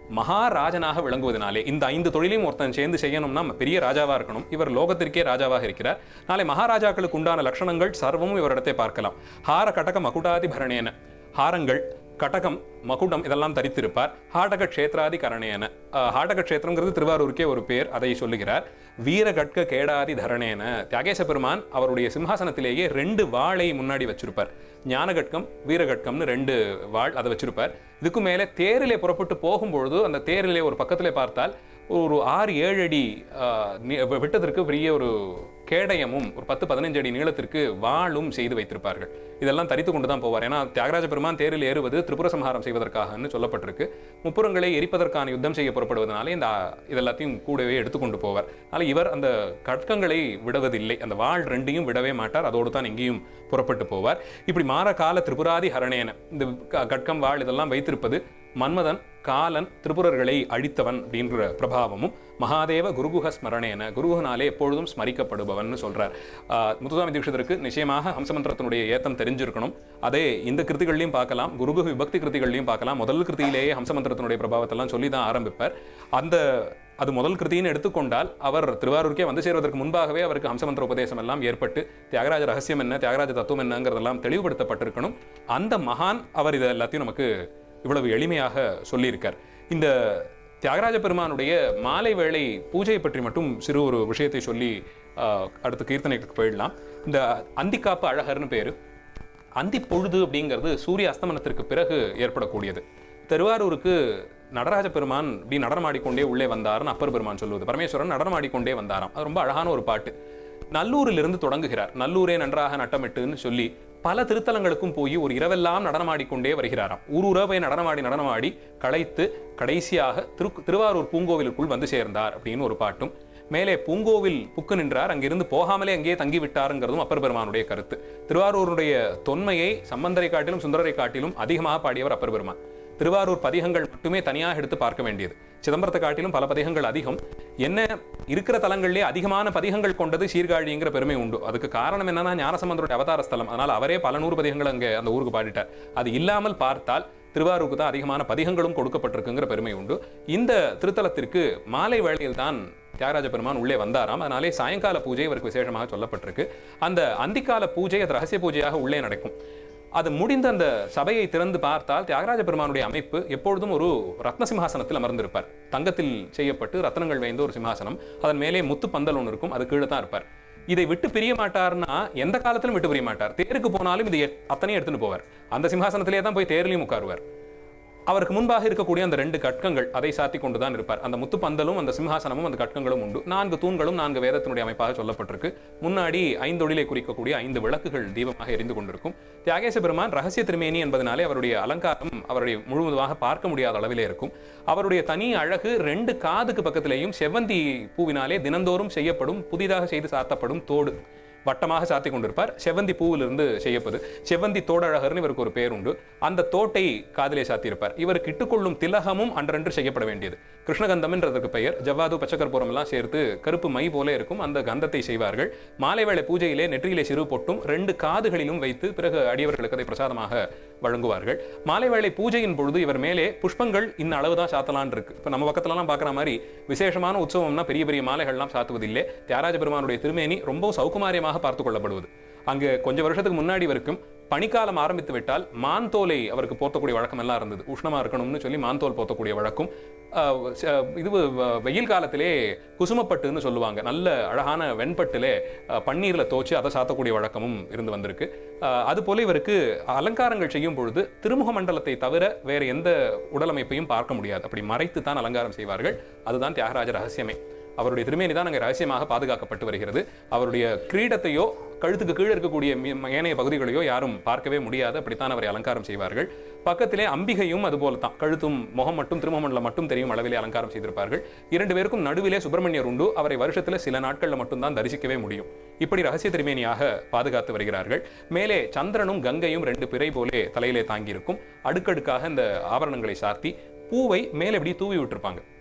மகாராஜனாக விளங்குவதனாலே இந்த ஐந்து தொழிலையும் ஒருத்தன் சேர்ந்து செய்யணும்னா பெரிய ராஜாவா இருக்கணும் இவர் லோகத்திற்கே ராஜாவாக இருக்கிறார் நாளை மகாராஜாக்களுக்கு உண்டான லட்சணங்கள் சர்வமும் இவரிடத்தை பார்க்கலாம் ஹார கடக மகுடாதி பரணேன ஹாரங்கள் கடகம் மகுடம் இதெல்லாம் தரித்திருப்பார் ஹாடக க்ஷேத்ராதி கரணேன அஹ், ஹாடக க்ஷேத்திரங்கிறது திருவாரூருக்கே ஒரு பேர் அதை சொல்லுகிறார் வீர கட்க கேடாதி தரணேன தியாகேச பெருமான் அவருடைய சிம்ஹாசனத்திலேயே ரெண்டு வாளை முன்னாடி வச்சிருப்பார் ஞானகட்கம் வீரகட்கம்னு ரெண்டு வாள் அதை வச்சிருப்பார் இதுக்கு மேலே தேரிலே புறப்பட்டு போகும்பொழுது அந்த தேரிலே ஒரு பக்கத்திலே பார்த்தால் ஒரு ஆறு ஏழு அடி ஆஹ், நீ- விட்டதற்கு பெரிய ஒரு கேடயமும் ஒரு பத்து பதினஞ்சு அடி நீளத்திற்கு வாளும் செய்து வைத்திருப்பார்கள் இதெல்லாம் தரித்து கொண்டு தான் போவார் ஏன்னா தியாகராஜ பெருமான் தேரில் ஏறுவது திரிபுர சம்ஹாரம் செய்வதற்காகன்னு சொல்லப்பட்டிருக்கு முப்புறங்களை எரிப்பதற்கான யுத்தம் செய்ய புறப்படுவதனால இந்த ஆ, இதெல்லாத்தையும் கூடவே எடுத்துக்கொண்டு போவார் அதனால் இவர் அந்த கட்கங்களை விடுவதில்லை அந்த வாள் ரெண்டையும் விடவே மாட்டார் அதோடு தான் எங்கேயும் புறப்பட்டு போவார் இப்படி மாற கால திரிபுராதி ஹரணேன இந்த க- கட்கம் வாள் இதெல்லாம் வைத்திருப்பது மன்மதன் காலன் திரிபுரர்களை அழித்தவன் அப்படின்ற பிரபாவமும் மகாதேவ குருகுஹ ஸ்மரணேன குருகுனாலே எப்பொழுதும் ஸ்மரிக்கப்படுபவன் சொல்றார் ஆஹ், முத்துசாமி தீட்சிதருக்கு நிச்சயமாக ஹம்சமந்திரத்தினுடைய ஏத்தம் தெரிஞ்சிருக்கணும் அதே இந்த கிருதிகள்லையும் பார்க்கலாம் குருகுஹ விபக்தி கிருதிகள்லையும் பார்க்கலாம் முதல் கிருதியிலேயே ஹம்சமந்திரத்தினுடைய பிரபாவத்தெல்லாம் சொல்லி தான் ஆரம்பிப்பார் அந்த அது முதல் கிருதின்னு எடுத்துக்கொண்டால் அவர் திருவாரூருக்கே வந்து சேர்வதற்கு முன்பாகவே அவருக்கு ஹம்சமந்திர உபதேசம் எல்லாம் ஏற்பட்டு தியாகராஜ ரகசியம் என்ன தியாகராஜ தத்துவம் என்னங்கிறதெல்லாம் தெளிவுபடுத்தப்பட்டிருக்கணும் அந்த மகான் அவர் இதை எல்லாத்தையும் நமக்கு இவ்வளவு எளிமையாக சொல்லியிருக்கார் இந்த தியாகராஜ பெருமானுடைய மாலை வேளை பூஜையை பற்றி மட்டும் சிறு ஒரு விஷயத்தை சொல்லி ஆஹ், அடுத்த கீர்த்தனைக்கு போயிடலாம் இந்த அந்திக்காப்பு அழகர்னு பேரு அந்தி பொழுது அப்படிங்கிறது சூரிய அஸ்தமனத்திற்கு பிறகு ஏற்படக்கூடியது திருவாரூருக்கு நடராஜ பெருமான் இப்படி நடனமாடிக்கொண்டே உள்ளே வந்தார்னு அப்பர் பெருமான் சொல்லுவது பரமேஸ்வரன் நடனமாடிக்கொண்டே வந்தாராம் அது ரொம்ப அழகான ஒரு பாட்டு நல்லூரிலிருந்து தொடங்குகிறார் நல்லூரே நன்றாக நட்டமிட்டுன்னு சொல்லி பல திருத்தலங்களுக்கும் போய் ஒரு இரவெல்லாம் நடனமாடிக்கொண்டே வருகிறாராம் ஊர் ஊரா போய் நடனமாடி நடனமாடி களைத்து கடைசியாக திரு திருவாரூர் பூங்கோவிலுக்குள் வந்து சேர்ந்தார் அப்படின்னு ஒரு பாட்டும் மேலே பூங்கோவில் புக்கு நின்றார் அங்கிருந்து போகாமலே அங்கேயே தங்கி விட்டாருங்கிறதும் அப்பர் பெருமானுடைய கருத்து திருவாரூருடைய தொன்மையை சம்பந்தரை காட்டிலும் சுந்தரரை காட்டிலும் அதிகமாக பாடியவர் அப்பர் பெருமான் திருவாரூர் பதிகங்கள் மட்டுமே தனியாக எடுத்து பார்க்க வேண்டியது சிதம்பரத்தை காட்டிலும் பல பதிகங்கள் அதிகம் என்ன இருக்கிற தலங்களிலே அதிகமான பதிகங்கள் கொண்டது சீர்காழிங்கிற பெருமை உண்டு அதுக்கு காரணம் என்னன்னா ஞானசம்பந்தருடைய அவதார ஸ்தலம் அதனால் அவரே பல நூறு பதிகங்கள் அங்கே அந்த ஊருக்கு பாடிட்டார் அது இல்லாமல் பார்த்தால் திருவாரூருக்கு தான் அதிகமான பதிகங்களும் கொடுக்கப்பட்டிருக்குங்கிற பெருமை உண்டு இந்த திருத்தலத்திற்கு மாலை வேளையில் தான் தியாகராஜ பெருமான் உள்ளே வந்தாராம் அதனாலே சாயங்கால பூஜை இவருக்கு விசேஷமாக சொல்லப்பட்டிருக்கு அந்த அந்திக்கால பூஜை அது ரகசிய பூஜையாக உள்ளே நடக்கும் அது முடிந்த அந்த சபையை திறந்து பார்த்தால் தியாகராஜ பெருமானுடைய அமைப்பு எப்பொழுதும் ஒரு ரத்ன சிம்ஹாசனத்தில் அமர்ந்திருப்பார் தங்கத்தில் செய்யப்பட்டு ரத்னங்கள் வேய்ந்த ஒரு சிம்ஹாசனம் அதன் மேலே முத்து பந்தல் ஒன்று இருக்கும் அது கீழே தான் இருப்பார் இதை விட்டு பிரிய மாட்டார்னா எந்த காலத்திலும் விட்டு பிரிய மாட்டார் தேருக்கு போனாலும் இது எ- அத்தனையும் எடுத்துட்டு போவார் அந்த சிம்ஹாசனத்திலே தான் போய் தேர்லையும் உட்காருவார் அவருக்கு முன்பாக இருக்கக்கூடிய அந்த ரெண்டு கட்கங்கள் அதை சாத்தி கொண்டுதான் இருப்பார் அந்த முத்து பந்தலும் அந்த சிம்ஹாசனமும் அந்த கட்கங்களும் உண்டு நான்கு தூண்களும் நான்கு வேதத்தினுடைய அமைப்பாக சொல்லப்பட்டிருக்கு முன்னாடி ஐந்தொழிலை குறிக்கக்கூடிய ஐந்து விளக்குகள் தீபமாக எரிந்து கொண்டிருக்கும் தியாகேச பெருமான் ரகசிய திருமேனி என்பதனாலே அவருடைய அலங்காரம் அவருடைய முழுவதுமாக பார்க்க முடியாத அளவிலே இருக்கும் அவருடைய தனி அழகு ரெண்டு காதுக்கு பக்கத்திலேயும் செவ்வந்தி பூவினாலே தினந்தோறும் செய்யப்படும் புதிதாக செய்து சாத்தப்படும் தோடு வட்டமாக சாத்தி கொண்டிருப்பார் செவ்வந்தி பூவிலிருந்து செய்யப்பது செவ்வந்தி தோடழகர்னு இவருக்கு ஒரு பேர் உண்டு அந்த தோட்டை காதிலே சாத்தியிருப்பார் இவருக்கு இட்டுக்கொள்ளும் திலகமும் அன்றன்று செய்யப்பட வேண்டியது கிருஷ்ணகந்தம் என்றதற்கு பெயர் ஜவ்வாது பச்சக்கற்பூரம் எல்லாம் சேர்த்து கருப்பு மை போல இருக்கும் அந்த கந்தத்தை செய்வார்கள் மாலை வேளை பூஜையிலே நெற்றியிலே சிறு பொட்டும் ரெண்டு காதுகளிலும் வைத்து பிறகு அடியவர்களுக்கு அதை பிரசாதமாக வழங்குவார்கள் மாலை வேளை பூஜையின் பொழுது இவர் மேலே புஷ்பங்கள் இந்த அளவு தான் சாத்தலான் இருக்கு இப்போ நம்ம பக்கத்துலலாம் பார்க்குற மாதிரி விசேஷமான உற்சவம்னா பெரிய பெரிய மாலைகள்லாம் சாத்துவதில்லை தியாகராஜ பெருமானுடைய திருமேனி ரொம்ப சௌகுமாரியமாக பார்த்து கொள்ளப்படுவது அங்கு கொஞ்சம் வருஷத்துக்கு முன்னாடி வரைக்கும் பனிக்காலம் ஆரம்பித்து விட்டால் மான் தோலை அவருக்கு போர்த்தக்கூடிய வழக்கம் எல்லாம் இருந்தது உஷ்ணமா இருக்கணும்னு சொல்லி மான் தோல் போர்த்தக்கூடிய வழக்கம் ஆஹ் ச- இது வ- வெயில் காலத்திலே குசுமப்பட்டுன்னு சொல்லுவாங்க நல்ல அழகான வெண்பட்டிலே ஆஹ் பன்னீர்ல தோச்சு அதை சாத்தக்கூடிய வழக்கமும் இருந்து வந்திருக்கு ஆஹ் அது போல இவருக்கு அலங்காரங்கள் செய்யும் பொழுது திருமுக மண்டலத்தை தவிர வேற எந்த உடலமைப்பையும் பார்க்க முடியாது அப்படி மறைத்து தான் அலங்காரம் செய்வார்கள் அதுதான் தியாகராஜ ரகசியமே அவருடைய திருமேனி தான் அங்கே ரகசியமாக பாதுகாக்கப்பட்டு வருகிறது அவருடைய கிரீடத்தையோ கழுத்துக்கு கீழே இருக்கக்கூடிய மி- ஏனைய பகுதிகளையோ யாரும் பார்க்கவே முடியாது அப்படித்தான் அவரை அலங்காரம் செய்வார்கள் பக்கத்திலே அம்பிகையும் அதுபோல தான் கழுத்தும் முகம் மட்டும் திருமமண்டலம் மட்டும் தெரியும் அளவிலே அலங்காரம் செய்திருப்பார்கள் இரண்டு பேருக்கும் நடுவிலே சுப்பிரமணியர் உண்டு அவரை வருஷத்துல சில நாட்கள்ல மட்டும்தான் தரிசிக்கவே முடியும் இப்படி ரகசிய திருமேனியாக பாதுகாத்து வருகிறார்கள் மேலே சந்திரனும் கங்கையும் ரெண்டு பிறை போலே தலையிலே தாங்கியிருக்கும் அடுக்கடுக்காக இந்த ஆபரணங்களை சாத்தி பூவை மேலே இப்படி தூவி விட்டிருப்பாங்க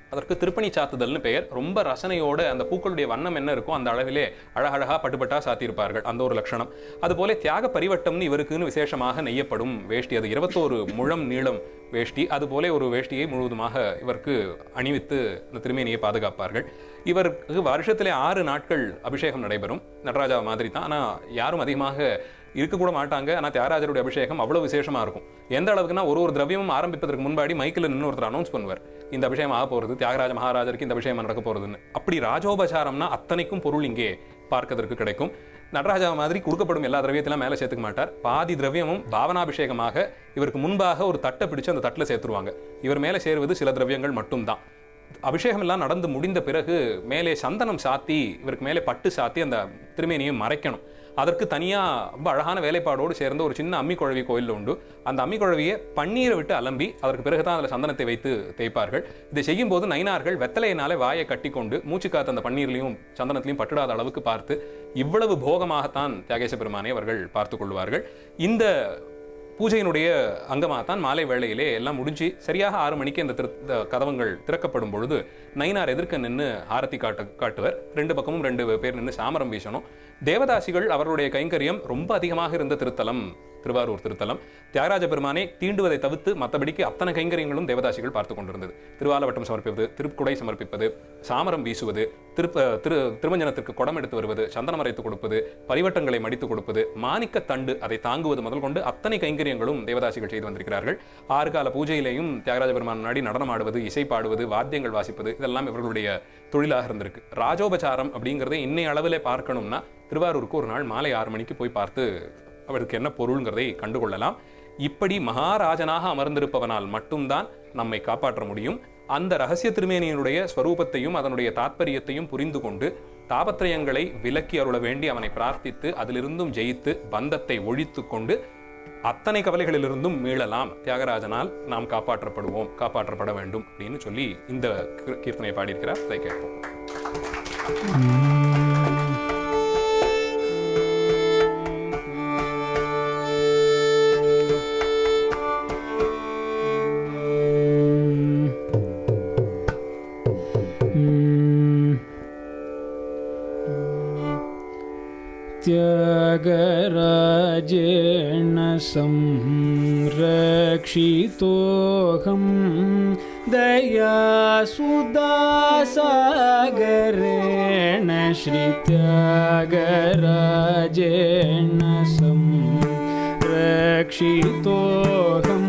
அதற்கு திருப்பணி சாத்துதல்னு பெயர் ரொம்ப ரசனையோட அந்த பூக்களுடைய வண்ணம் என்ன இருக்கோ அந்த அளவிலே அழகழகா பட்டுப்பட்டா சாத்தியிருப்பார்கள் அந்த ஒரு லட்சணம் அதுபோல தியாக பரிவட்டம்னு இவருக்குன்னு விசேஷமாக நெய்யப்படும் வேஷ்டி அது இருபத்தோரு முழம் நீளம் வேஷ்டி அதுபோல ஒரு வேஷ்டியை முழுவதுமாக இவருக்கு அணிவித்து இந்த திருமேனியை பாதுகாப்பார்கள் இவருக்கு வருஷத்திலே ஆறு நாட்கள் அபிஷேகம் நடைபெறும் நடராஜா மாதிரி தான் ஆனால் யாரும் அதிகமாக இருக்கக்கூட மாட்டாங்க ஆனால் தியாகராஜருடைய அபிஷேகம் அவ்வளவு விசேஷமா இருக்கும் எந்த அளவுக்குன்னா ஒரு ஒரு திரவியமும் ஆரம்பிப்பதற்கு முன்பாடி மைக்கில் நின்று ஒருத்தர் அனௌன்ஸ் பண்ணுவார் இந்த அபிஷேகம் ஆக போகிறது தியாகராஜ மகாராஜருக்கு இந்த அபிஷேகம் நடக்க போகிறதுன்னு அப்படி ராஜோபசாரம்னா அத்தனைக்கும் பொருள் இங்கே பார்க்கறதற்கு கிடைக்கும் நடராஜா மாதிரி கொடுக்கப்படும் எல்லா திரவியத்திலும் மேலே சேர்த்துக்க மாட்டார் பாதி திரவியமும் பாவனாபிஷேகமாக இவருக்கு முன்பாக ஒரு தட்டை பிடிச்சு அந்த தட்டில் சேர்த்துருவாங்க இவர் மேலே சேருவது சில திரவியங்கள் மட்டும்தான் அபிஷேகம் எல்லாம் நடந்து முடிந்த பிறகு மேலே சந்தனம் சாத்தி இவருக்கு மேலே பட்டு சாத்தி அந்த திருமேனியை மறைக்கணும் அதற்கு தனியா ரொம்ப அழகான வேலைப்பாடோடு சேர்ந்த ஒரு சின்ன அம்மி குழவி கோயிலில் உண்டு அந்த அம்மி குழவியை பன்னீரை விட்டு அலம்பி அதற்கு பிறகுதான் அதில் சந்தனத்தை வைத்து தேய்ப்பார்கள் இதை செய்யும் போது நைனார்கள் வெத்தலையினாலே வாயை கட்டிக்கொண்டு மூச்சு காத்து அந்த பன்னீர்லையும் சந்தனத்திலையும் பட்டுடாத அளவுக்கு பார்த்து இவ்வளவு போகமாகத்தான் தியாகேச பெருமானை அவர்கள் பார்த்து கொள்வார்கள் இந்த பூஜையினுடைய அங்கமாகத்தான் மாலை வேளையிலே எல்லாம் முடிஞ்சு சரியாக ஆறு மணிக்கு அந்த திரு இந்த கதவங்கள் திறக்கப்படும் பொழுது நயினார் எதிர்க்க நின்று ஆரத்தி காட்டு காட்டுவர் ரெண்டு பக்கமும் ரெண்டு பேர் நின்று சாமரம் வீசணும் தேவதாசிகள் அவருடைய கைங்கரியம் ரொம்ப அதிகமாக இருந்த திருத்தலம் திருவாரூர் திருத்தலம் தியாகராஜ பெருமானை தீண்டுவதை தவிர்த்து மற்றபடிக்கு அத்தனை கைங்கரியங்களும் தேவதாசிகள் பார்த்து கொண்டிருந்தது திருவாலவட்டம் சமர்ப்பிப்பது திருக்குடை சமர்ப்பிப்பது சாமரம் வீசுவது திருப்ப திரு திருமஞ்சனத்திற்கு குடம் எடுத்து வருவது சந்தனம் அரைத்து கொடுப்பது பரிவட்டங்களை மடித்து கொடுப்பது மாணிக்க தண்டு அதை தாங்குவது முதல் கொண்டு அத்தனை கைங்கரியங்களும் தேவதாசிகள் செய்து வந்திருக்கிறார்கள் ஆறு கால பூஜையிலேயும் தியாகராஜ பெருமான் முன்னாடி நடனம் ஆடுவது இசை பாடுவது வாத்தியங்கள் வாசிப்பது இதெல்லாம் இவர்களுடைய தொழிலாக இருந்திருக்கு ராஜோபசாரம் அப்படிங்கிறதை இன்னைய அளவிலே பார்க்கணும்னா திருவாரூருக்கு ஒரு நாள் மாலை ஆறு மணிக்கு போய் பார்த்து அவருக்கு என்ன பொருள்ங்கிறதை கண்டுகொள்ளலாம் இப்படி மகாராஜனாக அமர்ந்திருப்பவனால் மட்டும்தான் நம்மை காப்பாற்ற முடியும் அந்த ரகசிய திருமேனியினுடைய ஸ்வரூபத்தையும் அதனுடைய தாத்பரியத்தையும் புரிந்து கொண்டு தாபத்திரயங்களை விலக்கி அருள வேண்டி அவனை பிரார்த்தித்து அதிலிருந்தும் ஜெயித்து பந்தத்தை ஒழித்து கொண்டு அத்தனை கவலைகளிலிருந்தும் மீளலாம் தியாகராஜனால் நாம் காப்பாற்றப்படுவோம் காப்பாற்றப்பட வேண்டும் அப்படின்னு சொல்லி இந்த கீ- கீர்த்தனை பாடியிருக்கிறார் அதை கேட்போம் त्यागराजेण संरक्षितोऽहं दयासुदासागरेण श्रीत्यागराजेण संरक्षितोऽहं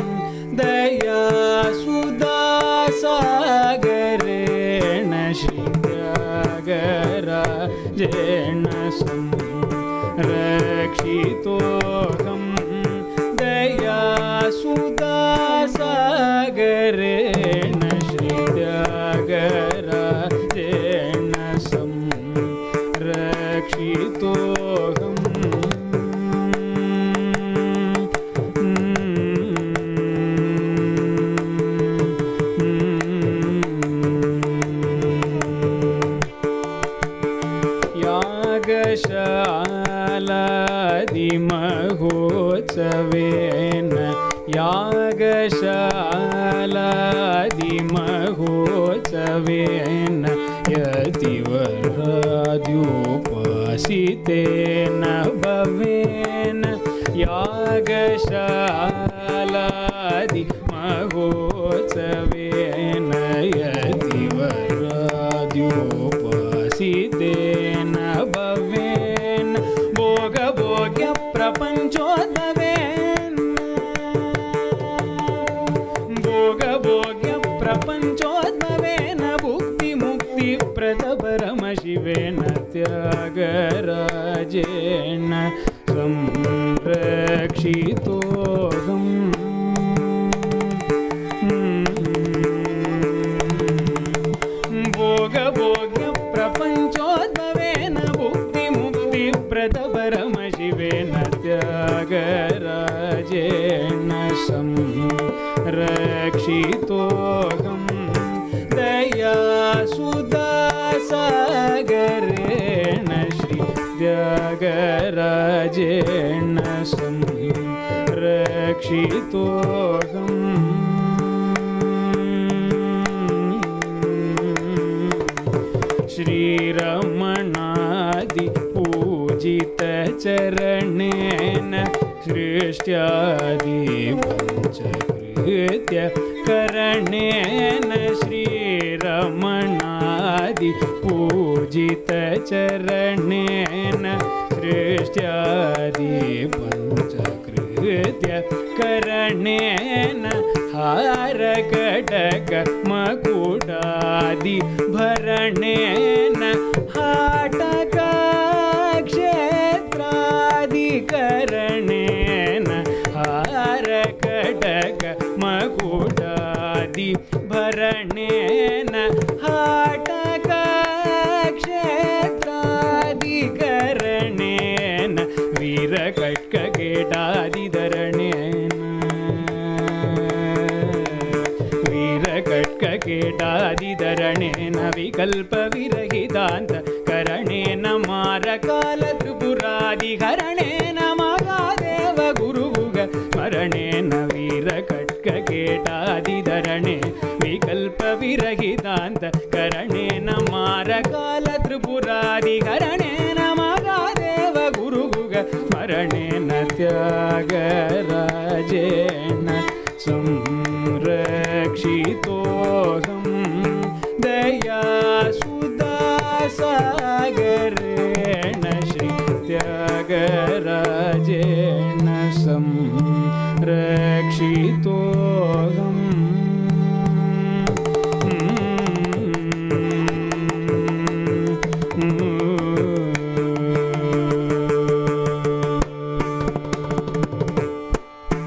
दयासुदासागरेण श्रीत्यागराजेण संरक्षितोऽहं दयासुदासागरेण श्रीत्यागराजेण संरक्षितोऽहम् यागशालादिमहोत्सवेन यागशालादिमहोत्सवेन यतिवराद्योपासितेन भवेन यागशालादिमहोत्सवेन यतिवराद्योपासितेन भवेन् भोगभोग्य प्रपञ्चोद्भवेन् भोगभोग्य प्रपञ्चोद्भवेन भुक्तिमुक्तिप्रदपरमशिवेन त्यागराजेन संरक्षितोऽहम् भोगभोग्य प्रपञ्चोद्भवेन भुक्तिमुक्तिप्रदपरमशिवेन त्यागराजेन संरक्षितोऽहं दयासुदासागरेण श्री त्यागराजेन संरक्षितोऽहम् श्रीरमणादि पूजितचरणेन सृष्ट्यादि पञ्चकृत्य करणेन श्रीरमणादि पूजितचरणेन सृष्ट्यादि पञ्चकृत्य करणेन हारकटक मकुडादि भरणेन हाटकाक्षेत्रादिकरणेन हारकटक मकुडादि भरणेन हाटकाक्षेत्रादिकरणेन वीरकट्ककेटादिधरणेन वीरकट्ककेटादिधरणेन विकल्पविरहितान्त करणेन मारकालत्रिपुरादिहरणेन महादेव गुरुभुग स्मरणेन वीरकट्ककेटादिधरणे विकल्पविरहितान्त करणेन मारकालत्रिपुरादिहरणेन महादेव गुरुभुग स्मरणेन त्यागराजेन संरक्षितोऽहं दया सुदासागरेण श्रीत्यागराजेन संरक्षितोऽहम्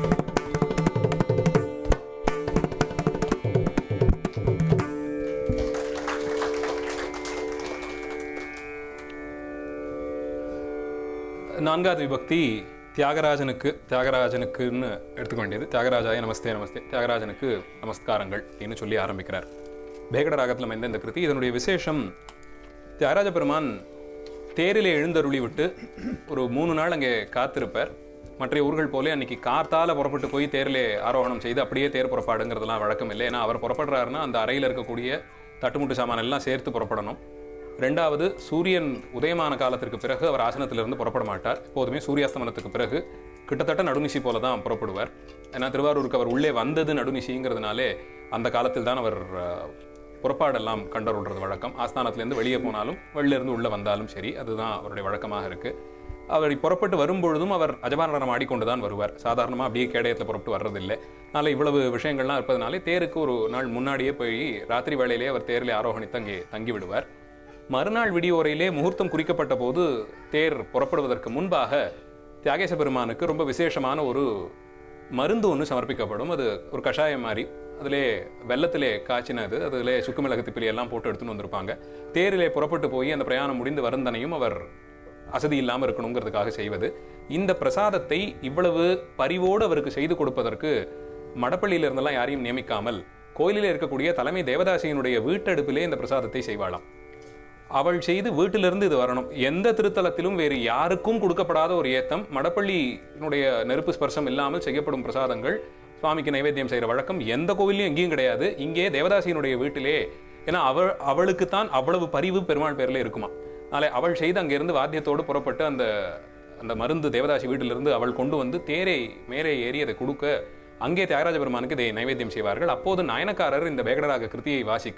நான்காவது விபக்தி தியாகராஜனுக்கு தியாகராஜனுக்குன்னு எடுத்துக்க வேண்டியது தியாகராஜாய நமஸ்தே நமஸ்தே தியாகராஜனுக்கு நமஸ்காரங்கள் அப்படின்னு சொல்லி ஆரம்பிக்கிறார் பேகட ராகத்தில் அமைந்த இந்த கிருதி இதனுடைய விசேஷம் தியாகராஜ பெருமான் தேரிலே எழுந்தருளி விட்டு ஒரு மூணு நாள் அங்கே காத்திருப்பார் மற்ற ஊர்கள் போல அன்னைக்கு கார்த்தால புறப்பட்டு போய் தேரிலே ஆரோகணம் செய்து அப்படியே தேர் புறப்பாடுங்கிறதுலாம் வழக்கம் இல்லை ஏன்னா அவர் புறப்படுறாருன்னா அந்த அறையில் இருக்கக்கூடிய தட்டுமுட்டு சாமான் எல்லாம் சேர்த்து புறப்படணும் ரெண்டாவது சூரியன் உதயமான காலத்திற்கு பிறகு அவர் ஆசனத்திலிருந்து புறப்பட மாட்டார் எப்போதுமே சூரியாஸ்தமனத்துக்கு பிறகு கிட்டத்தட்ட நடுநிசி போல தான் புறப்படுவார் ஏன்னா திருவாரூருக்கு அவர் உள்ளே வந்தது நடுநிசிங்கிறதுனாலே அந்த காலத்தில் தான் அவர் அஹ், புறப்பாடெல்லாம் கண்டருள்றது வழக்கம் ஆஸ்தானத்திலேருந்து வெளியே போனாலும் வெளில இருந்து உள்ளே வந்தாலும் சரி அதுதான் அவருடைய வழக்கமாக இருக்கு அவர் புறப்பட்டு வரும்பொழுதும் அவர் அஜபாரணம் ஆடிக்கொண்டு தான் வருவார் சாதாரணமாக அப்படியே கேடயத்தில் புறப்பட்டு வர்றதில்லை அதனால் இவ்வளவு விஷயங்கள்லாம் இருப்பதனாலே தேருக்கு ஒரு நாள் முன்னாடியே போய் ராத்திரி வேளையிலே அவர் தேரிலே ஆரோகணித்து அங்கே தங்கி விடுவார் மறுநாள் விடியோரையிலே முகூர்த்தம் குறிக்கப்பட்ட போது தேர் புறப்படுவதற்கு முன்பாக தியாகேச பெருமானுக்கு ரொம்ப விசேஷமான ஒரு மருந்து ஒன்று சமர்ப்பிக்கப்படும் அது ஒரு கஷாயம் மாதிரி அதிலே வெள்ளத்திலே காய்ச்சினது அதிலே சுக்கு மிளகு திப்பிலி எல்லாம் போட்டு எடுத்துன்னு வந்திருப்பாங்க தேரிலே புறப்பட்டு போய் அந்த பிரயாணம் முடிந்து வருந்தனையும் அவர் அசதி இல்லாமல் இருக்கணுங்கிறதுக்காக செய்வது இந்த பிரசாதத்தை இவ்வளவு பரிவோடு அவருக்கு செய்து கொடுப்பதற்கு மடப்பள்ளியில இருந்தெல்லாம் யாரையும் நியமிக்காமல் கோயிலில் இருக்கக்கூடிய தலைமை தேவதாசியினுடைய வீட்டடுப்பிலே இந்த பிரசாதத்தை செய்வாளாம் அவள் செய்து வீட்டிலிருந்து இது வரணும் எந்த திருத்தலத்திலும் வேறு யாருக்கும் கொடுக்கப்படாத ஒரு ஏத்தம் மடப்பள்ளியினுடைய நெருப்பு ஸ்பர்சம் இல்லாமல் செய்யப்படும் பிரசாதங்கள் சுவாமிக்கு நைவேத்தியம் செய்கிற வழக்கம் எந்த கோவிலையும் எங்கேயும் கிடையாது இங்கே தேவதாசியினுடைய வீட்டிலே ஏன்னா அவள் அவளுக்கு தான் அவ்வளவு பரிவு பெருமாள் பேர்ல இருக்குமா நாளை அவள் செய்து அங்கிருந்து வாத்தியத்தோடு புறப்பட்டு அந்த அந்த மருந்து தேவதாசி வீட்டிலிருந்து அவள் கொண்டு வந்து தேரை மேலே ஏறி அதை கொடுக்க அங்கே தியாகராஜ பெருமானுக்கு இதை நைவேத்தியம் செய்வார்கள் அப்போது நாயனக்காரர் இந்த வேகடராக கிருதியை வாசிக்க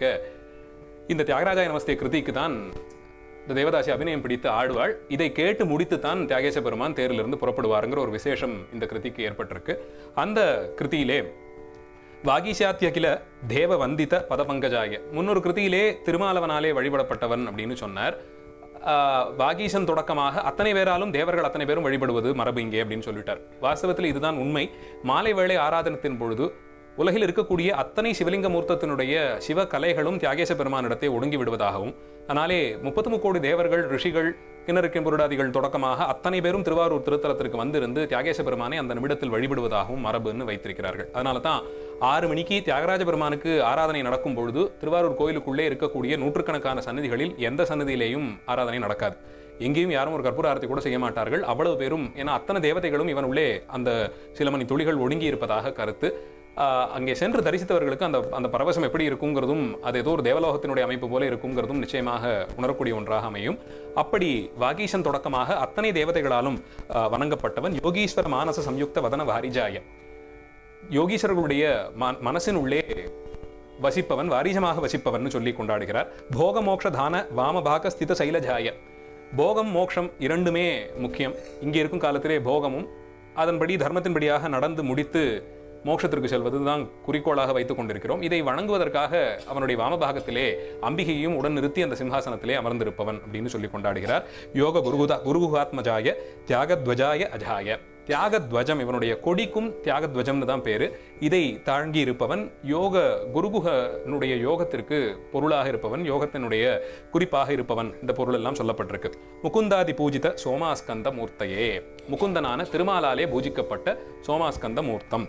இந்த தியாகராஜாய நமஸ்தே கிருதிக்கு தான் இந்த தேவதாசி அபிநயம் பிடித்து ஆடுவாள் இதை கேட்டு முடித்து தான் தியாகேச பெருமான் தேரிலிருந்து புறப்படுவாருங்கிற ஒரு விசேஷம் இந்த கிருதிக்கு ஏற்பட்டிருக்கு அந்த கிருதியிலே வாகீசாத்தியகில தேவ வந்தித பதபங்கஜாய முன்னொரு கிருதியிலே திருமாலவனாலே வழிபடப்பட்டவன் அப்படின்னு சொன்னார் ஆஹ், வாகீசன் தொடக்கமாக அத்தனை பேராலும் தேவர்கள் அத்தனை பேரும் வழிபடுவது மரபு இங்கே அப்படின்னு சொல்லிட்டார் வாஸ்தவத்தில் இதுதான் உண்மை மாலை வேளை ஆராதனத்தின் பொழுது உலகில் இருக்கக்கூடிய அத்தனை சிவலிங்க மூர்த்தத்தினுடைய சிவ கலைகளும் தியாகேச பெருமானிடத்தை ஒடுங்கி விடுவதாகவும் அதனாலே முப்பத்து முக்கோடி தேவர்கள் ரிஷிகள் கிணறுக்கின் புருடாதிகள் தொடக்கமாக அத்தனை பேரும் திருவாரூர் திருத்தலத்திற்கு வந்திருந்து தியாகேச பெருமானை அந்த நிமிடத்தில் வழிபடுவதாகவும் மரபுன்னு வைத்திருக்கிறார்கள் அதனால தான் ஆறு மணிக்கு தியாகராஜ பெருமானுக்கு ஆராதனை நடக்கும் பொழுது திருவாரூர் கோயிலுக்குள்ளே இருக்கக்கூடிய நூற்றுக்கணக்கான சன்னதிகளில் எந்த சன்னதியிலேயும் ஆராதனை நடக்காது எங்கேயும் யாரும் ஒரு கற்பூர ஆரத்தி கூட செய்ய மாட்டார்கள் அவ்வளவு பேரும் ஏன்னா அத்தனை தேவதைகளும் இவன் உள்ளே அந்த சில மணி துளிகள் ஒடுங்கி இருப்பதாக கருத்து ஆஹ், அங்கே சென்று தரிசித்தவர்களுக்கு அந்த அந்த பரவசம் எப்படி இருக்குங்கிறதும் அது ஏதோ ஒரு தேவலோகத்தினுடைய அமைப்பு போல இருக்குங்கிறதும் நிச்சயமாக உணரக்கூடிய ஒன்றாக அமையும் அப்படி வாகீசன் தொடக்கமாக அத்தனை தேவதைகளாலும் ஆஹ், வணங்கப்பட்டவன் யோகீஸ்வர மானச சம்யுக்த வதன வாரிஜாய யோகீஸ்வரர்களுடைய ம- மனசின் உள்ளே வசிப்பவன் வாரிஜமாக வசிப்பவன் சொல்லி கொண்டாடுகிறார் போக மோக்ஷ தான வாமபாக ஸ்தித சைலஜாய போகம் மோக்ஷம் இரண்டுமே முக்கியம் இங்கே இருக்கும் காலத்திலே போகமும் அதன்படி தர்மத்தின்படியாக நடந்து முடித்து மோட்சத்திற்கு செல்வது தான் குறிக்கோளாக வைத்துக் கொண்டிருக்கிறோம் இதை வணங்குவதற்காக அவனுடைய வாமபாகத்திலே அம்பிகையும் உடன் நிறுத்தி அந்த சிம்ஹாசனத்திலே அமர்ந்திருப்பவன் அப்படின்னு சொல்லி கொண்டாடுகிறார் யோக குருகுதா குருகுகாத்மஜாய தியாகத்வஜாய அஜாய தியாகத்வஜம் இவனுடைய கொடிக்கும் தியாகத்வஜம்னு தான் பேரு இதை தாங்கி இருப்பவன் யோக குருகுகனுடைய யோகத்திற்கு பொருளாக இருப்பவன் யோகத்தினுடைய குறிப்பாக இருப்பவன் இந்த பொருள் எல்லாம் சொல்லப்பட்டிருக்கு முகுந்தாதி பூஜித சோமாஸ்கந்த மூர்த்தையே முகுந்தனான திருமாலாலே பூஜிக்கப்பட்ட சோமாஸ்கந்த மூர்த்தம்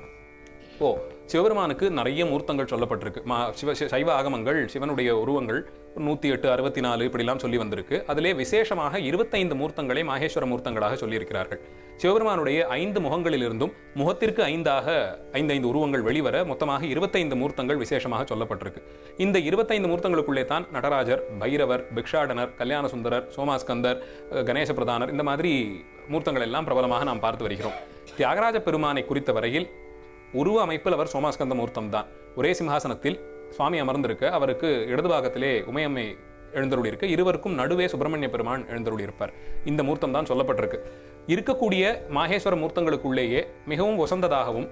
ஓ சிவபெருமானுக்கு நிறைய மூர்த்தங்கள் சொல்லப்பட்டிருக்கு மா சிவ சி- சைவ ஆகமங்கள் சிவனுடைய உருவங்கள் நூற்றி எட்டு அறுபத்தி நாலு இப்படிலாம் சொல்லி வந்திருக்கு அதிலே விசேஷமாக இருபத்தைந்து மூர்த்தங்களை மாகேஸ்வர மூர்த்தங்களாக சொல்லியிருக்கிறார்கள் சிவபெருமானுடைய ஐந்து முகங்களிலிருந்தும் முகத்திற்கு ஐந்தாக ஐந்தைந்து உருவங்கள் வெளிவர மொத்தமாக இருபத்தைந்து மூர்த்தங்கள் விசேஷமாக சொல்லப்பட்டிருக்கு இந்த இருபத்தைந்து மூர்த்தங்களுக்குள்ளே தான் நடராஜர் பைரவர் பிக்ஷாடனர் கல்யாண சுந்தரர் சோமாஸ்கந்தர் அஹ், கணேச பிரதானர் இந்த மாதிரி மூர்த்தங்கள் எல்லாம் பிரபலமாக நாம் பார்த்து வருகிறோம் தியாகராஜ பெருமானை குறித்த வரையில் உருவ அமைப்பில் அவர் சோமாஸ்கந்த மூர்த்தம் தான் ஒரே சிம்ஹாசனத்தில் சுவாமி அமர்ந்திருக்க அவருக்கு இடது பாகத்திலே உமையம்மை எழுந்தருளி இருக்க இருவருக்கும் நடுவே சுப்பிரமணிய பெருமான் எழுந்தருளி இருப்பார் இந்த மூர்த்தம் தான் சொல்லப்பட்டிருக்கு இருக்கக்கூடிய மாகேஸ்வர மூர்த்தங்களுக்குள்ளேயே மிகவும் உசந்ததாகவும்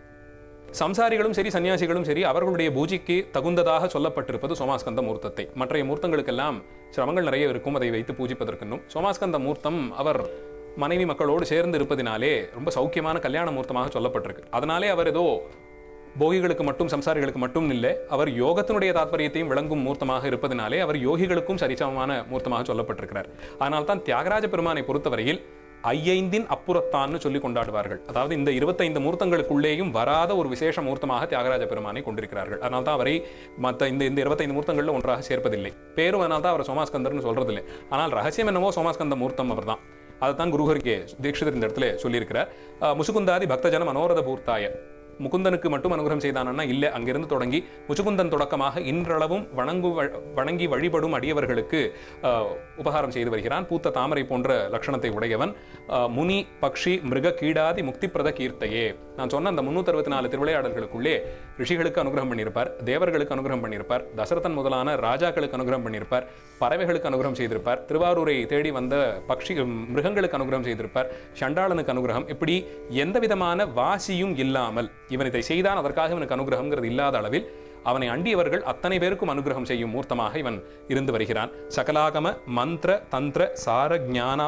சம்சாரிகளும் சரி சன்னியாசிகளும் சரி அவர்களுடைய பூஜைக்கு தகுந்ததாக சொல்லப்பட்டிருப்பது சோமாஸ்கந்த மூர்த்தத்தை மற்றைய மூர்த்தங்களுக்கெல்லாம் சிரமங்கள் நிறைய இருக்கும் அதை வைத்து பூஜிப்பதற்கென்னும் சோமாஸ்கந்த மூர்த்தம் அவர் மனைவி மக்களோடு சேர்ந்து இருப்பதினாலே ரொம்ப சௌக்கியமான கல்யாண மூர்த்தமாக சொல்லப்பட்டிருக்கு அதனாலே அவர் ஏதோ போகிகளுக்கு மட்டும் சம்சாரிகளுக்கு மட்டும் இல்லை அவர் யோகத்தினுடைய தாத்பரியத்தையும் விளங்கும் மூர்த்தமாக இருப்பதினாலே அவர் யோகிகளுக்கும் சரிசமமான மூர்த்தமாக சொல்லப்பட்டிருக்கிறார் அதனால் தான் தியாகராஜ பெருமானை பொறுத்தவரையில் ஐயைந்தின் அப்புறத்தான்னு சொல்லி கொண்டாடுவார்கள் அதாவது இந்த இருபத்தைந்து மூர்த்தங்களுக்குள்ளேயும் வராத ஒரு விசேஷ மூர்த்தமாக தியாகராஜ பெருமானை கொண்டிருக்கிறார்கள் அதனால தான் அவரை மற்ற இந்த இந்த இருபத்தைந்து மூர்த்தங்களில் ஒன்றாக சேர்ப்பதில்லை பேரும் அதனால தான் அவர் சோமாஸ்கந்தர்னு சொல்றதில்லை ஆனால் ரகசியம் என்னவோ சோமாஸ்கந்த மூர்த்தம் அவர்தான் அதைத்தான் குருகருக்கு தீட்சிதர் இந்த இடத்துல சொல்லியிருக்கிறார் அஹ், முசுகுந்தாதி பக்தஜன மனோரத பூர்த்தாய முகுந்தனுக்கு மட்டும் அனுகிரகம் செய்தானா இல்லை அங்கிருந்து தொடங்கி முச்சுகுந்தன் தொடக்கமாக இன்றளவும் வணங்கு வ- வணங்கி வழிபடும் அடியவர்களுக்கு ஆஹ், உபகாரம் செய்து வருகிறான் பூத்த தாமரை போன்ற லட்சணத்தை உடையவன் ஆஹ், முனி பக்ஷி மிருக கீடாதி முக்திப்பிரத கீர்த்தையே நான் சொன்ன அந்த முன்னூத்தி அறுபத்தி நாலு திருவிளையாடல்களுக்குள்ளே ரிஷிகளுக்கு அனுகிரகம் பண்ணியிருப்பார் தேவர்களுக்கு அனுகிரகம் பண்ணியிருப்பார் தசரதன் முதலான ராஜாக்களுக்கு அனுகிரகம் பண்ணியிருப்பார் பறவைகளுக்கு அனுகிரகம் செய்திருப்பார் திருவாரூரை தேடி வந்த பக்ஷி மிருகங்களுக்கு அனுகிரகம் செய்திருப்பார் சண்டாளனுக்கு அனுகிரகம் இப்படி எந்த விதமான வாசியும் இல்லாமல் இவன் இதை செய்தான் அதற்காக இவனுக்கு அனுகிரகம்ங்கிறது இல்லாத அளவில் அவனை அண்டியவர்கள் அத்தனை பேருக்கும் அனுகிரகம் செய்யும் மூர்த்தமாக இவன் இருந்து வருகிறான் சகலாகம மந்திர தந்திர சார ஞானா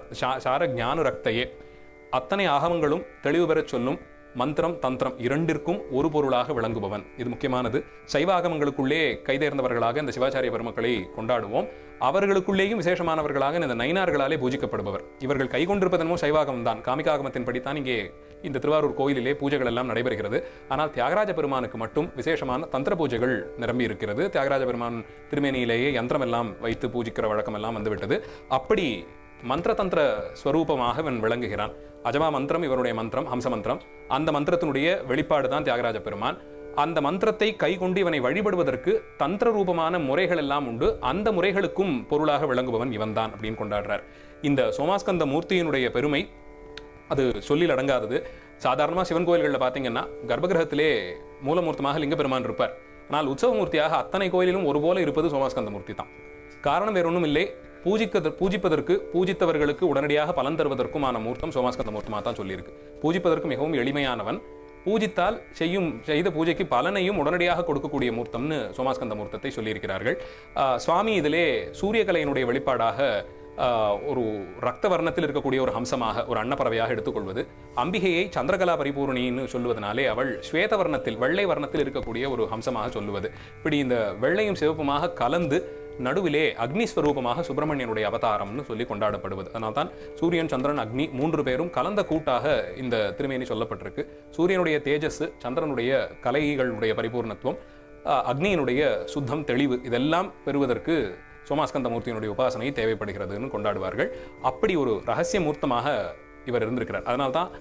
சார ஞான ரக்தையே அத்தனை ஆகமங்களும் தெளிவு பெறச் சொல்லும் மந்திரம் தந்திரம் இரண்டிற்கும் ஒரு பொருளாக விளங்குபவன் இது முக்கியமானது சைவ ஆகமங்களுக்குள்ளே கைதேர்ந்தவர்களாக இந்த சிவாச்சாரிய பெருமக்களை கொண்டாடுவோம் அவர்களுக்குள்ளேயும் விசேஷமானவர்களாக இந்த நைனார்களாலே பூஜிக்கப்படுபவர் இவர்கள் கைகொண்டிருப்பதனமோ சைவாகமம் தான் காமிகாகமத்தின்படி தான் இங்கே இந்த திருவாரூர் கோயிலிலே பூஜைகள் எல்லாம் நடைபெறுகிறது ஆனால் தியாகராஜ பெருமானுக்கு மட்டும் விசேஷமான தந்திர பூஜைகள் நிரம்பி இருக்கிறது தியாகராஜ பெருமான் திருமேனியிலேயே யந்திரம் எல்லாம் வைத்து பூஜிக்கிற வழக்கம் எல்லாம் வந்துவிட்டது அப்படி மந்திர தந்திர ஸ்வரூபமாக இவன் விளங்குகிறான் அஜமா மந்திரம் இவருடைய மந்திரம் ஹம்ச மந்திரம் அந்த மந்திரத்தினுடைய வெளிப்பாடு தான் தியாகராஜ பெருமான் அந்த மந்திரத்தை கைகொண்டு இவனை வழிபடுவதற்கு தந்திர ரூபமான முறைகள் எல்லாம் உண்டு அந்த முறைகளுக்கும் பொருளாக விளங்குபவன் இவன்தான் அப்படின்னு கொண்டாடுறார் இந்த சோமாஸ்கந்த மூர்த்தியினுடைய பெருமை அது சொல்லில் அடங்காதது சாதாரணமாக சிவன் கோயில்களில் பார்த்தீங்கன்னா கர்ப்பகிரகத்திலே மூலமூர்த்தமாக லிங்க பெருமான் இருப்பார் ஆனால் உற்சவமூர்த்தியாக அத்தனை கோயிலிலும் ஒருபோல இருப்பது சோமாஸ்கந்த மூர்த்தி தான் காரணம் வேற ஒன்றும் இல்லை பூஜிக்க பூஜிப்பதற்கு பூஜித்தவர்களுக்கு உடனடியாக பலன் தருவதற்குமான மூர்த்தம் சோமாஸ்கந்த மூர்த்தமாக தான் சொல்லியிருக்கு பூஜிப்பதற்கு மிகவும் எளிமையானவன் பூஜித்தால் செய்யும் செய்த பூஜைக்கு பலனையும் உடனடியாக கொடுக்கக்கூடிய மூர்த்தம்னு சோமாஸ்கந்த மூர்த்தத்தை சொல்லியிருக்கிறார்கள் ஆஹ் சுவாமி இதிலே சூரியகலையினுடைய வெளிப்பாடாக ஆஹ் ஒரு ரத்த வர்ணத்தில் இருக்கக்கூடிய ஒரு ஹம்சமாக ஒரு அன்னப்பறவையாக எடுத்துக்கொள்வது அம்பிகையை சந்திரகலா பரிபூர்ணின்னு சொல்லுவதனாலே அவள் ஸ்வேத வர்ணத்தில் வெள்ளை வர்ணத்தில் இருக்கக்கூடிய ஒரு ஹம்சமாக சொல்லுவது இப்படி இந்த வெள்ளையும் சிவப்புமாக கலந்து நடுவிலே அக்னி ஸ்வரூபமாக சுப்பிரமணியனுடைய அவதாரம்னு சொல்லி கொண்டாடப்படுவது அதனால தான் சூரியன் சந்திரன் அக்னி மூன்று பேரும் கலந்த கூட்டாக இந்த திருமேனி சொல்லப்பட்டிருக்கு சூரியனுடைய தேஜஸ் சந்திரனுடைய கலைகளுடைய பரிபூர்ணத்துவம் ஆஹ் அக்னியினுடைய சுத்தம் தெளிவு இதெல்லாம் பெறுவதற்கு சோமாஸ்கந்த மூர்த்தியினுடைய உபாசனை தேவைப்படுகிறதுன்னு கொண்டாடுவார்கள் அப்படி ஒரு ரகசிய மூர்த்தமாக இவர் இருந்திருக்கிறார் அதனால தான்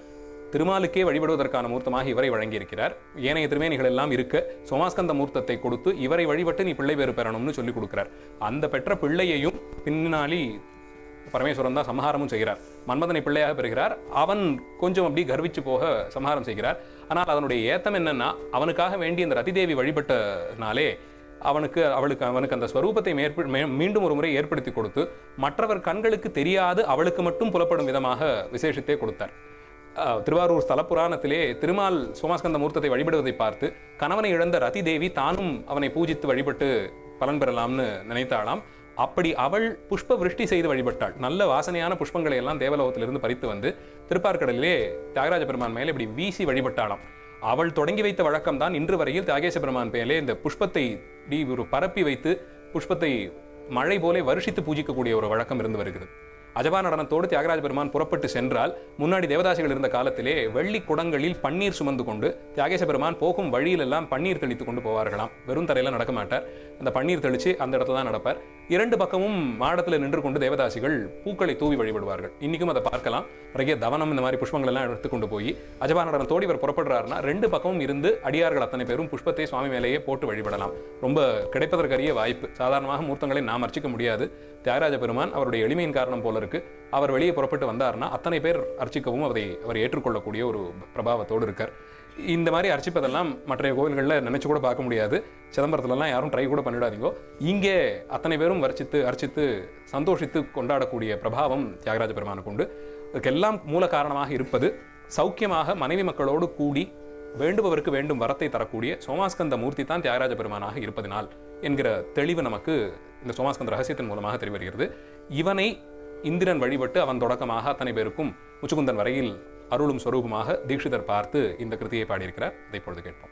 திருமாலுக்கே வழிபடுவதற்கான மூர்த்தமாக இவரை வழங்கியிருக்கிறார் ஏனைய திருமேனிகள் எல்லாம் இருக்க சோமாஸ்கந்த மூர்த்தத்தை கொடுத்து இவரை வழிபட்டு நீ பிள்ளை பேறு பெறணும்னு சொல்லி கொடுக்கிறார் அந்த பெற்ற பிள்ளையையும் பின்னாளி பரமேஸ்வரன் தான் சம்ஹாரமும் செய்கிறார் மன்மதனை பிள்ளையாக பெறுகிறார் அவன் கொஞ்சம் அப்படி கர்விச்சு போக சம்ஹாரம் செய்கிறார் ஆனால் அதனுடைய ஏத்தம் என்னன்னா அவனுக்காக வேண்டி அந்த ரதிதேவி வழிபட்டனாலே அவனுக்கு அவளுக்கு அவனுக்கு அந்த ஸ்வரூபத்தை மேற்ப மே- மீண்டும் ஒரு முறை ஏற்படுத்தி கொடுத்து மற்றவர் கண்களுக்கு தெரியாது அவளுக்கு மட்டும் புலப்படும் விதமாக விசேஷத்தை கொடுத்தார் அஹ், திருவாரூர் ஸ்தல புராணத்திலே திருமால் சோமாஸ்கந்த மூர்த்தத்தை வழிபடுவதை பார்த்து கணவனை இழந்த ரதி தேவி தானும் அவனை பூஜித்து வழிபட்டு பலன் பெறலாம்னு நினைத்தாளாம் அப்படி அவள் புஷ்ப விருஷ்டி செய்து வழிபட்டாள் நல்ல வாசனையான புஷ்பங்களை எல்லாம் தேவலோகத்திலிருந்து பறித்து வந்து திருப்பார்கடலிலே தியாகராஜ பெருமான் மேலே இப்படி வீசி வழிபட்டாளாம் அவள் தொடங்கி வைத்த வழக்கம் தான் இன்று வரையில் தியாகேச பெருமான் மேலே இந்த புஷ்பத்தை இப்படி ஒரு பரப்பி வைத்து புஷ்பத்தை மழை போலே வருஷித்து பூஜிக்கக்கூடிய ஒரு வழக்கம் இருந்து வருகிறது அஜபா நடனத்தோடு தியாகராஜ பெருமான் புறப்பட்டு சென்றால் முன்னாடி தேவதாசிகள் இருந்த காலத்திலே வெள்ளி குடங்களில் பன்னீர் சுமந்து கொண்டு தியாகேச பெருமான் போகும் வழியிலெல்லாம் பன்னீர் தெளித்து கொண்டு போவார்களாம் வெறும் தரையில நடக்க மாட்டார் அந்த பன்னீர் தெளிச்சு அந்த இடத்துல தான் நடப்பார் இரண்டு பக்கமும் மாடத்தில் நின்று கொண்டு தேவதாசிகள் பூக்களை தூவி வழிபடுவார்கள் இன்னைக்கும் அதை பார்க்கலாம் நிறைய தவனம் இந்த மாதிரி புஷ்பங்கள் எல்லாம் எடுத்துக்கொண்டு போய் அஜபா நடனத்தோடு இவர் புறப்படுறாருன்னா ரெண்டு பக்கமும் இருந்து அடியார்கள் அத்தனை பேரும் புஷ்பத்தை சுவாமி மேலேயே போட்டு வழிபடலாம் ரொம்ப கிடைப்பதற்கரிய வாய்ப்பு சாதாரணமாக மூர்த்தங்களை நாம் அர்ச்சிக்க முடியாது தியாகராஜ பெருமான் அவருடைய எளிமையின் காரணம் போல இருக்கு அவர் வெளியே புறப்பட்டு வந்தார்னா அத்தனை பேர் அர்ச்சிக்கவும் அதை அவர் ஏற்றுக்கொள்ளக்கூடிய ஒரு பிரபாவத்தோடு இருக்கார் இந்த மாதிரி அர்ச்சிப்பதெல்லாம் மற்ற கோவில்களில் நினைச்சு கூட பார்க்க முடியாது சிதம்பரத்துலலாம் யாரும் ட்ரை கூட பண்ணிடாதீங்க இங்கே அத்தனை பேரும் வர்ச்சித்து அர்ச்சித்து சந்தோஷித்து கொண்டாடக்கூடிய பிரபாவம் தியாகராஜ பெருமானுக்கு உண்டு இதுக்கெல்லாம் மூல காரணமாக இருப்பது சௌக்கியமாக மனைவி மக்களோடு கூடி வேண்டுபவருக்கு வேண்டும் வரத்தை தரக்கூடிய சோமாஸ்கந்த மூர்த்தி தான் தியாகராஜ பெருமானாக இருப்பதினால் என்கிற தெளிவு நமக்கு இந்த சோமாஸ்கந்த ரகசியத்தின் மூலமாக தெரியவருகிறது இவனை இந்திரன் வழிபட்டு அவன் தொடக்கமாக அத்தனை பேருக்கும் முச்சுகுந்தன் வரையில் அருளும் ஸ்வரூபமாக தீட்சிதர் பார்த்து இந்த கிருதியை பாடியிருக்கிறார் அதை இப்பொழுது கேட்போம்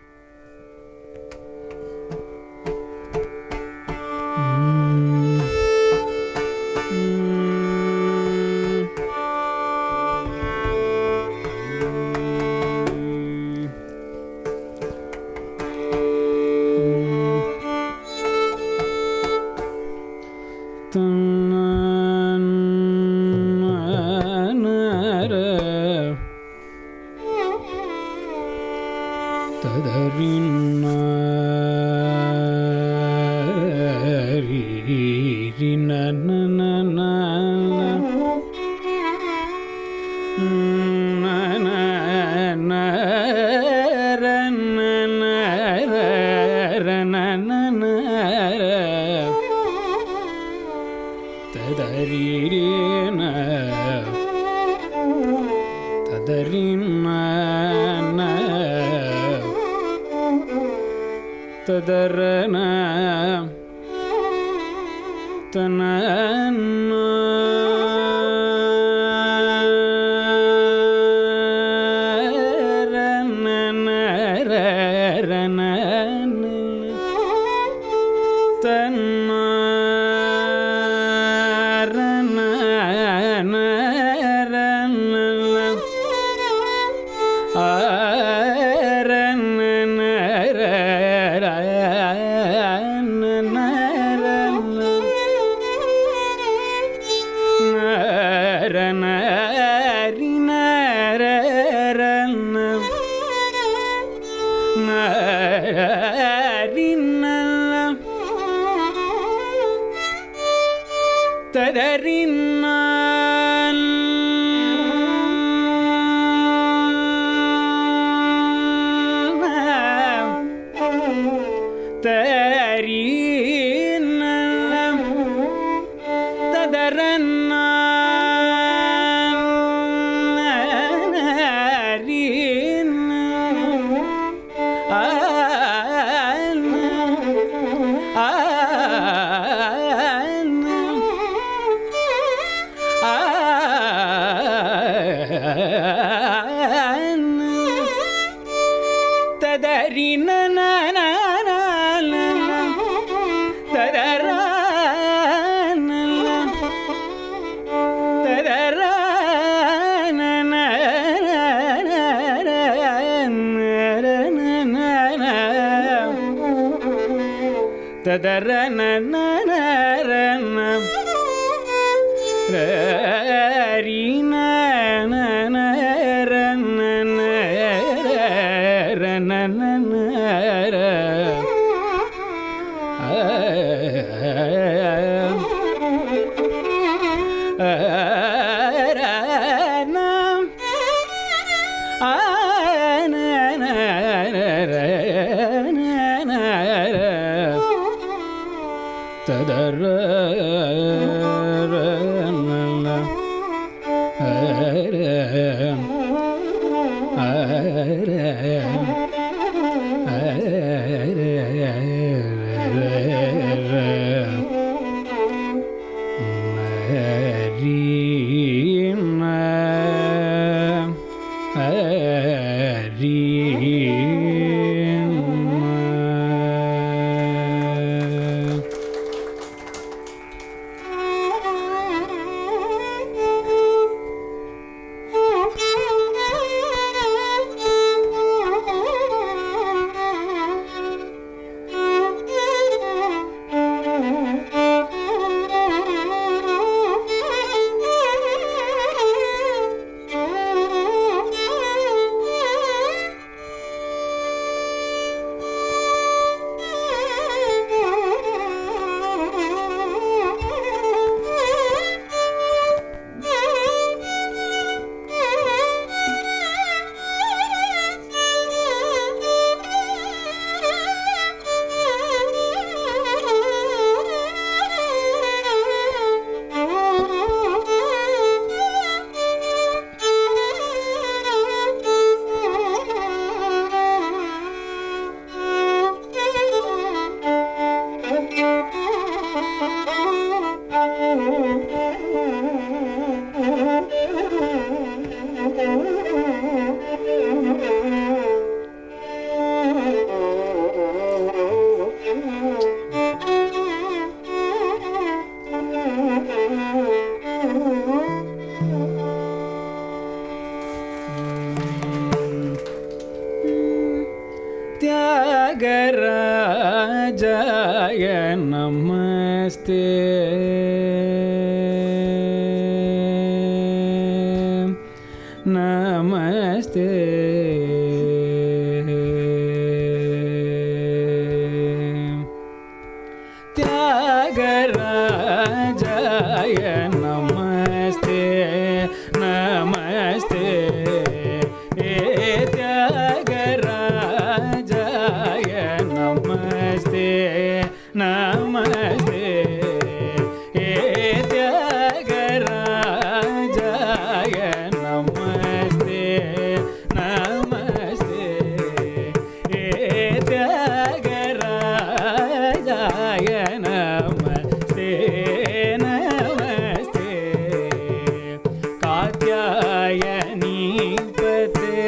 ததரீரேன ததரின்ன ததரன தனன்ன ரனன ரனன ததறின்னான் தரீன்னம் ததறின ததரன ரீன ததர त्यागराजाय नमस्ते नमस्ते त्यागराजाय नमस्ते नमस्ते हे त्यागराजाय नमस्ते नमस्ते हे त्यागराजाय नमस्ते नमस्ते हे त्यागराजाय नमस्ते नमस्ते कात्यायनीपते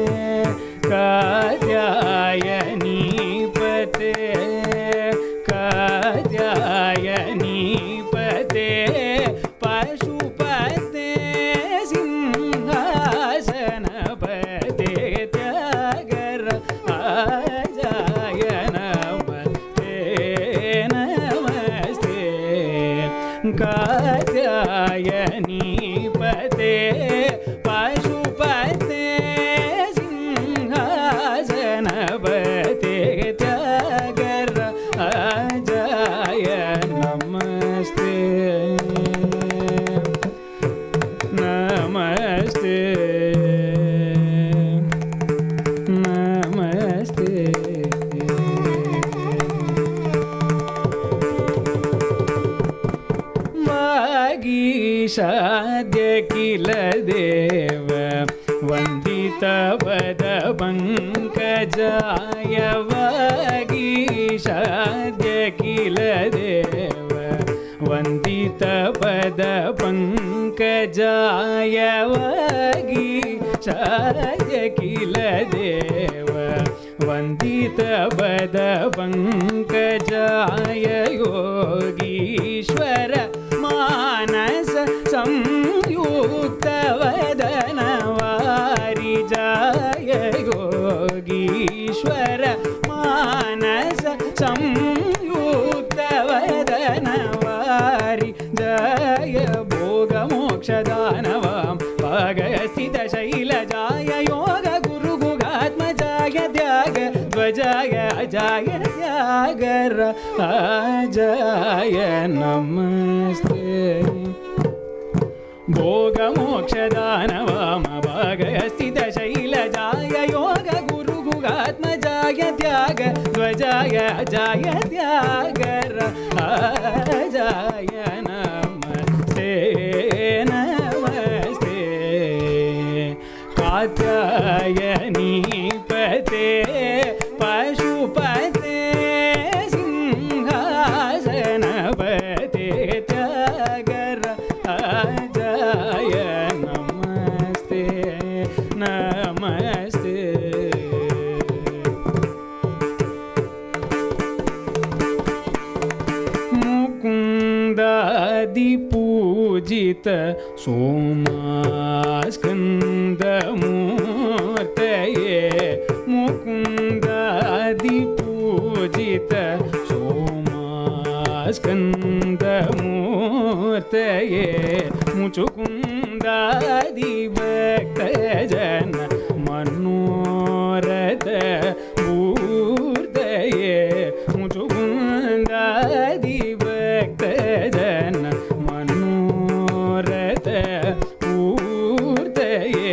कात्यायनीपते कात्यायनीपते पशुपते सिंहासनपते त्यागर आजाय नमस्ते नमस्ते कात्यायनीपते पशुपते सिंहासनपते त्यागर अजाय नमस्ते नमस्ते नमस्ते वागीशाद्य किल देव वन्दितपद पङ्कजाय वागीशाद्य किल देव वन्दितपद पङ्कजाय वागीशाद्य किल देव वन्दितपद पङ्कजाय योगीश्वर मानस संयुक्तवदन वारिजाय योगीश्वर मानस संयुक्तवदन वारि जय भोगमोक्षदानवां भागस्थितशैलजाय योग गुरुगुगात्मजाय त्याग ध्वजाय अजाय त्यागर अजाय नमस्ते भोगमोक्षदानवामभागस्थितशैलजाय योग गुरुगुगात्मजाय त्याग ध्वजाय अजाय त्यागर अजाय नमस्ते नमस्ते कात्यायनीपते पशुपते सिंहासनपते त्यागर अजाय नमस्ते नमस्ते मुकुन्दादिपूजित सोमास्कन्दमूर्तये मुकुन्दादिपूजित सोमास्कन्दमूर्तये मुचुकुन्दादिभक्तजन मनोरथ मूर्तये मुचुकुन्दादिभक्तजन मनोरथ पूर्तये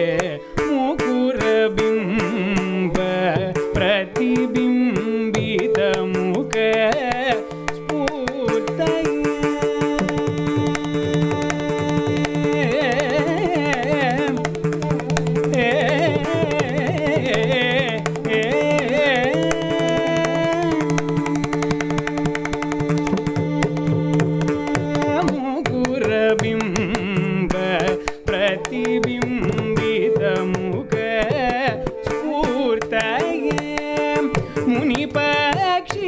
मुकुरबिम्ब प्रतिबिम्बितमुख स्फूर्तये मुकुरबिम्ब प्रतिबिम्बितमुख स्फूर्तये मुनिपक्षि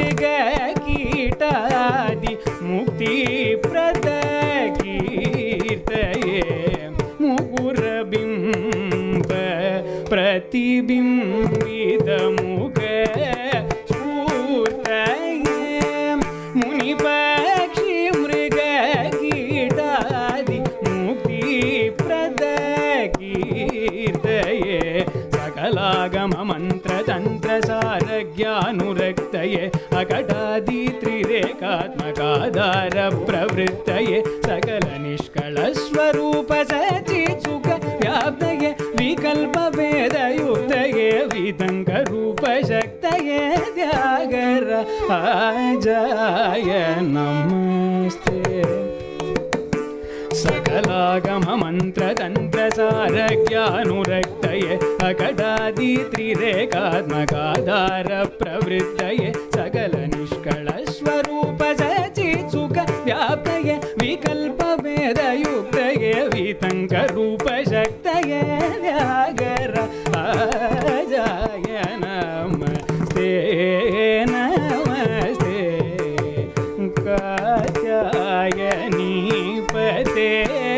मृगकीटादि मुक्तिप्रद कीर्तये मुकुरबिम्ब प्रतिबिम्बितमुख स्फूर्तये मुनिपक्षि मृगकीटादि मुक्तिप्रद कीर्तये सकलागममन्त्रतन्त्रसारज्ञानुरक्तये अकटादित्रिरेकात्मकाधार प्रवृत्तये सकलनिष्कळस्वरूप सचित्सुख व्याप्तये विकल्पभेदयुक्तये वितङ्करूपशक्तये त्यागर आजाय नमस्ते सकलागममन्त्रतन्त्रसारज्ञानुरक्तये अकटादित्रिरेकात्मकाधार प्रवृत्तये सकलनिष्कळस्वरूप सचित्सुख व्याप्तये विकल्पभेदयुक्तये वितङ्करूपशक्तये व्यागर अजाय नमस्ते नमस्ते कात्यायनीपते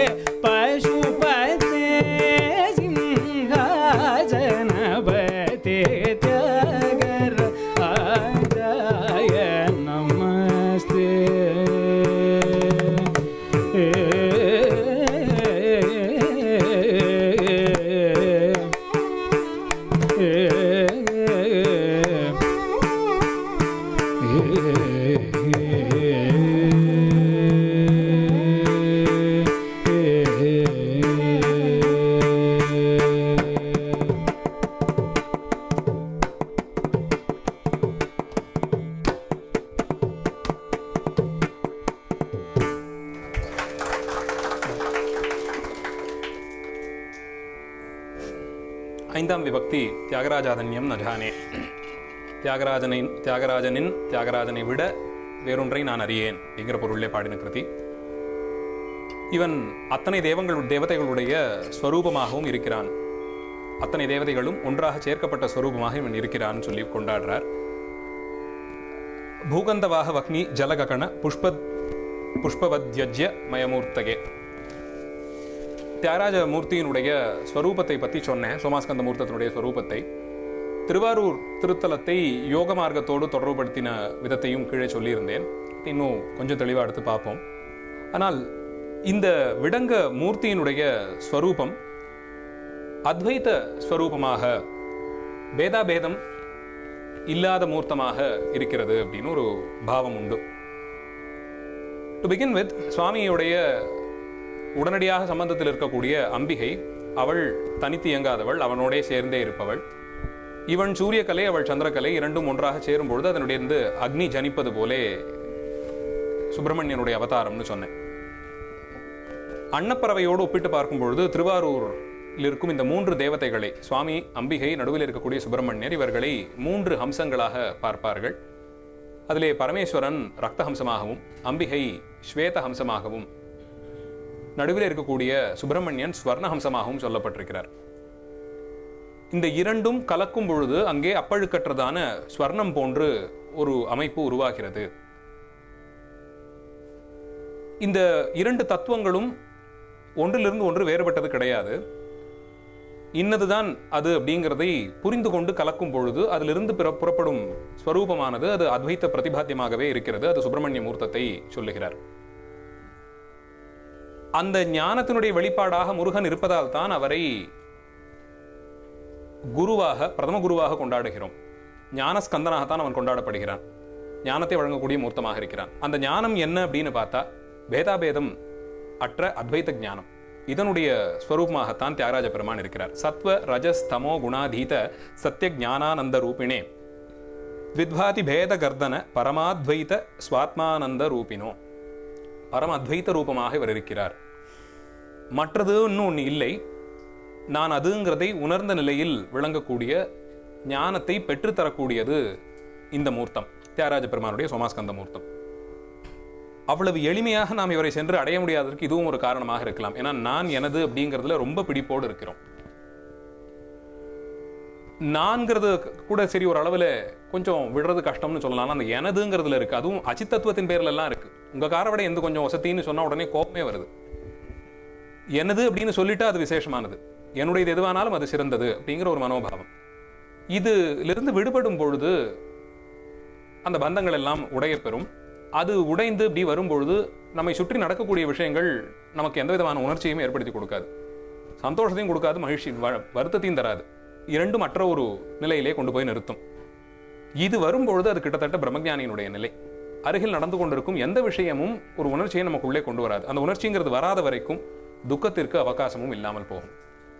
पशुपते सिंहासनपते त्यागर आदाय नमस्ते ஐந்தாம் விபக்தி தியாகராஜாதன்யம் நஜானே தியாகராஜனின் தியாகராஜனின் தியாகராஜனை விட வேறொன்றை நான் அறியேன் அப்படிங்கிற பொருளிலே பாடின கிருதி இவன் அத்தனை தேவங்கள் தேவதைகளுடைய ஸ்வரூபமாகவும் இருக்கிறான் அத்தனை தேவதைகளும் ஒன்றாக சேர்க்கப்பட்ட ஸ்வரூபமாக இவன் இருக்கிறான் சொல்லி கொண்டாடுறார் பூகந்தவாக வக்னி ஜலககண புஷ்ப புஷ்பவத்யஜ்ய மயமூர்த்தகே தியாகராஜ மூர்த்தியினுடைய ஸ்வரூபத்தை பற்றி சொன்னேன் சோமாஸ்கந்த மூர்த்தத்தினுடைய ஸ்வரூபத்தை திருவாரூர் திருத்தலத்தை யோக மார்க்கத்தோடு தொடர்புபடுத்தின விதத்தையும் கீழே சொல்லியிருந்தேன் இன்னும் கொஞ்சம் தெளிவாக எடுத்து பார்ப்போம் ஆனால் இந்த விடங்க மூர்த்தியினுடைய ஸ்வரூபம் அத்வைத ஸ்வரூபமாக பேதாபேதம் இல்லாத மூர்த்தமாக இருக்கிறது அப்படின்னு ஒரு பாவம் உண்டு டு பிகின் வித் சுவாமியுடைய உடனடியாக சம்பந்தத்தில் இருக்கக்கூடிய அம்பிகை அவள் தனித்து இயங்காதவள் அவனோடே சேர்ந்தே இருப்பவள் இவன் சூரியகலை அவள் சந்திரகலை இரண்டும் ஒன்றாக சேரும் பொழுது அதனுடைய இருந்து அக்னி ஜனிப்பது போலே சுப்பிரமணியனுடைய அவதாரம்னு சொன்னேன் அன்னப்பறவையோடு ஒப்பிட்டு பார்க்கும் பொழுது திருவாரூரில் இருக்கும் இந்த மூன்று தேவதைகளை சுவாமி அம்பிகை நடுவில் இருக்கக்கூடிய சுப்பிரமணியர் இவர்களை மூன்று ஹம்சங்களாக பார்ப்பார்கள் அதிலே பரமேஸ்வரன் ரக்த ஹம்சமாகவும் அம்பிகை ஸ்வேத ஹம்சமாகவும் நடுவில் இருக்கக்கூடிய சுப்பிரமணியன் ஸ்வர்ண ஹம்சமாகவும் சொல்லப்பட்டிருக்கிறார் இந்த இரண்டும் கலக்கும் பொழுது அங்கே அப்பழுக்கற்றதான ஸ்வர்ணம் போன்று ஒரு அமைப்பு உருவாகிறது இந்த இரண்டு தத்துவங்களும் ஒன்றிலிருந்து ஒன்று வேறுபட்டது கிடையாது இன்னதுதான் அது அப்படிங்கிறதை புரிந்து கொண்டு கலக்கும் பொழுது அதிலிருந்து பிற புறப்படும் ஸ்வரூபமானது அது அத்வைத்த பிரதிபாத்தியமாகவே இருக்கிறது அது சுப்பிரமணிய மூர்த்தத்தை சொல்லுகிறார் அந்த ஞானத்தினுடைய வெளிப்பாடாக முருகன் இருப்பதால் தான் அவரை குருவாக பிரதம குருவாக கொண்டாடுகிறோம் ஞானஸ்கந்தனாகத்தான் அவன் கொண்டாடப்படுகிறான் ஞானத்தை வழங்கக்கூடிய மூர்த்தமாக இருக்கிறான் அந்த ஞானம் என்ன அப்படின்னு பார்த்தா பேதாபேதம் அற்ற அத்வைத ஞானம் இதனுடைய ஸ்வரூபமாகத்தான் தியாகராஜ பெருமான் இருக்கிறார் சத்வ ரஜஸ் தமோ குணாதீத சத்திய ஞானானந்த ரூபிணே வித்வாதி பேத கர்தன பரமாத்வைத ஸ்வாத்மானந்த ரூபினோ பரம அத்வைத்த ரூபமாக இவர் இருக்கிறார் மற்றது இன்னும் ஒன்று இல்லை நான் அதுங்கிறதை உணர்ந்த நிலையில் விளங்கக்கூடிய ஞானத்தை பெற்றுத்தரக்கூடியது இந்த மூர்த்தம் தியாகராஜ பெருமானுடைய சோமாஸ்கந்த மூர்த்தம் அவ்வளவு எளிமையாக நாம் இவரை சென்று அடைய முடியாததற்கு இதுவும் ஒரு காரணமாக இருக்கலாம் ஏன்னா நான் எனது அப்படிங்கிறதுல ரொம்ப பிடிப்போடு இருக்கிறோம் நான்கிறது கூட சரி ஒரு அளவில் கொஞ்சம் விடுறது கஷ்டம்னு சொல்லலாம் அந்த எனதுங்கிறதுல இருக்கு அதுவும் அச்சித்தத்துவத்தின் பேர்ல எல்லாம் இருக்கு உங்க காரை எந்த கொஞ்சம் வசத்தின்னு சொன்னா உடனே கோபமே வருது எனது அப்படின்னு சொல்லிட்டா அது விசேஷமானது என்னுடையது எதுவானாலும் அது சிறந்தது அப்படிங்கிற ஒரு மனோபாவம் இதிலிருந்து விடுபடும் பொழுது அந்த பந்தங்கள் எல்லாம் உடையப் பெறும் அது உடைந்து இப்படி வரும்பொழுது நம்மை சுற்றி நடக்கக்கூடிய விஷயங்கள் நமக்கு எந்த விதமான உணர்ச்சியும் ஏற்படுத்தி கொடுக்காது சந்தோஷத்தையும் கொடுக்காது மகிழ்ச்சி வ- வருத்தத்தையும் தராது இரண்டும் மற்ற ஒரு நிலையிலே கொண்டு போய் நிறுத்தும் இது வரும்பொழுது அது கிட்டத்தட்ட பிரம்மஞானியினுடைய நிலை அருகில் நடந்து கொண்டிருக்கும் எந்த விஷயமும் ஒரு உணர்ச்சியை நமக்குள்ளே கொண்டு வராது அந்த உணர்ச்சிங்கிறது வராத வரைக்கும் துக்கத்திற்கு அவகாசமும் இல்லாமல் போகும்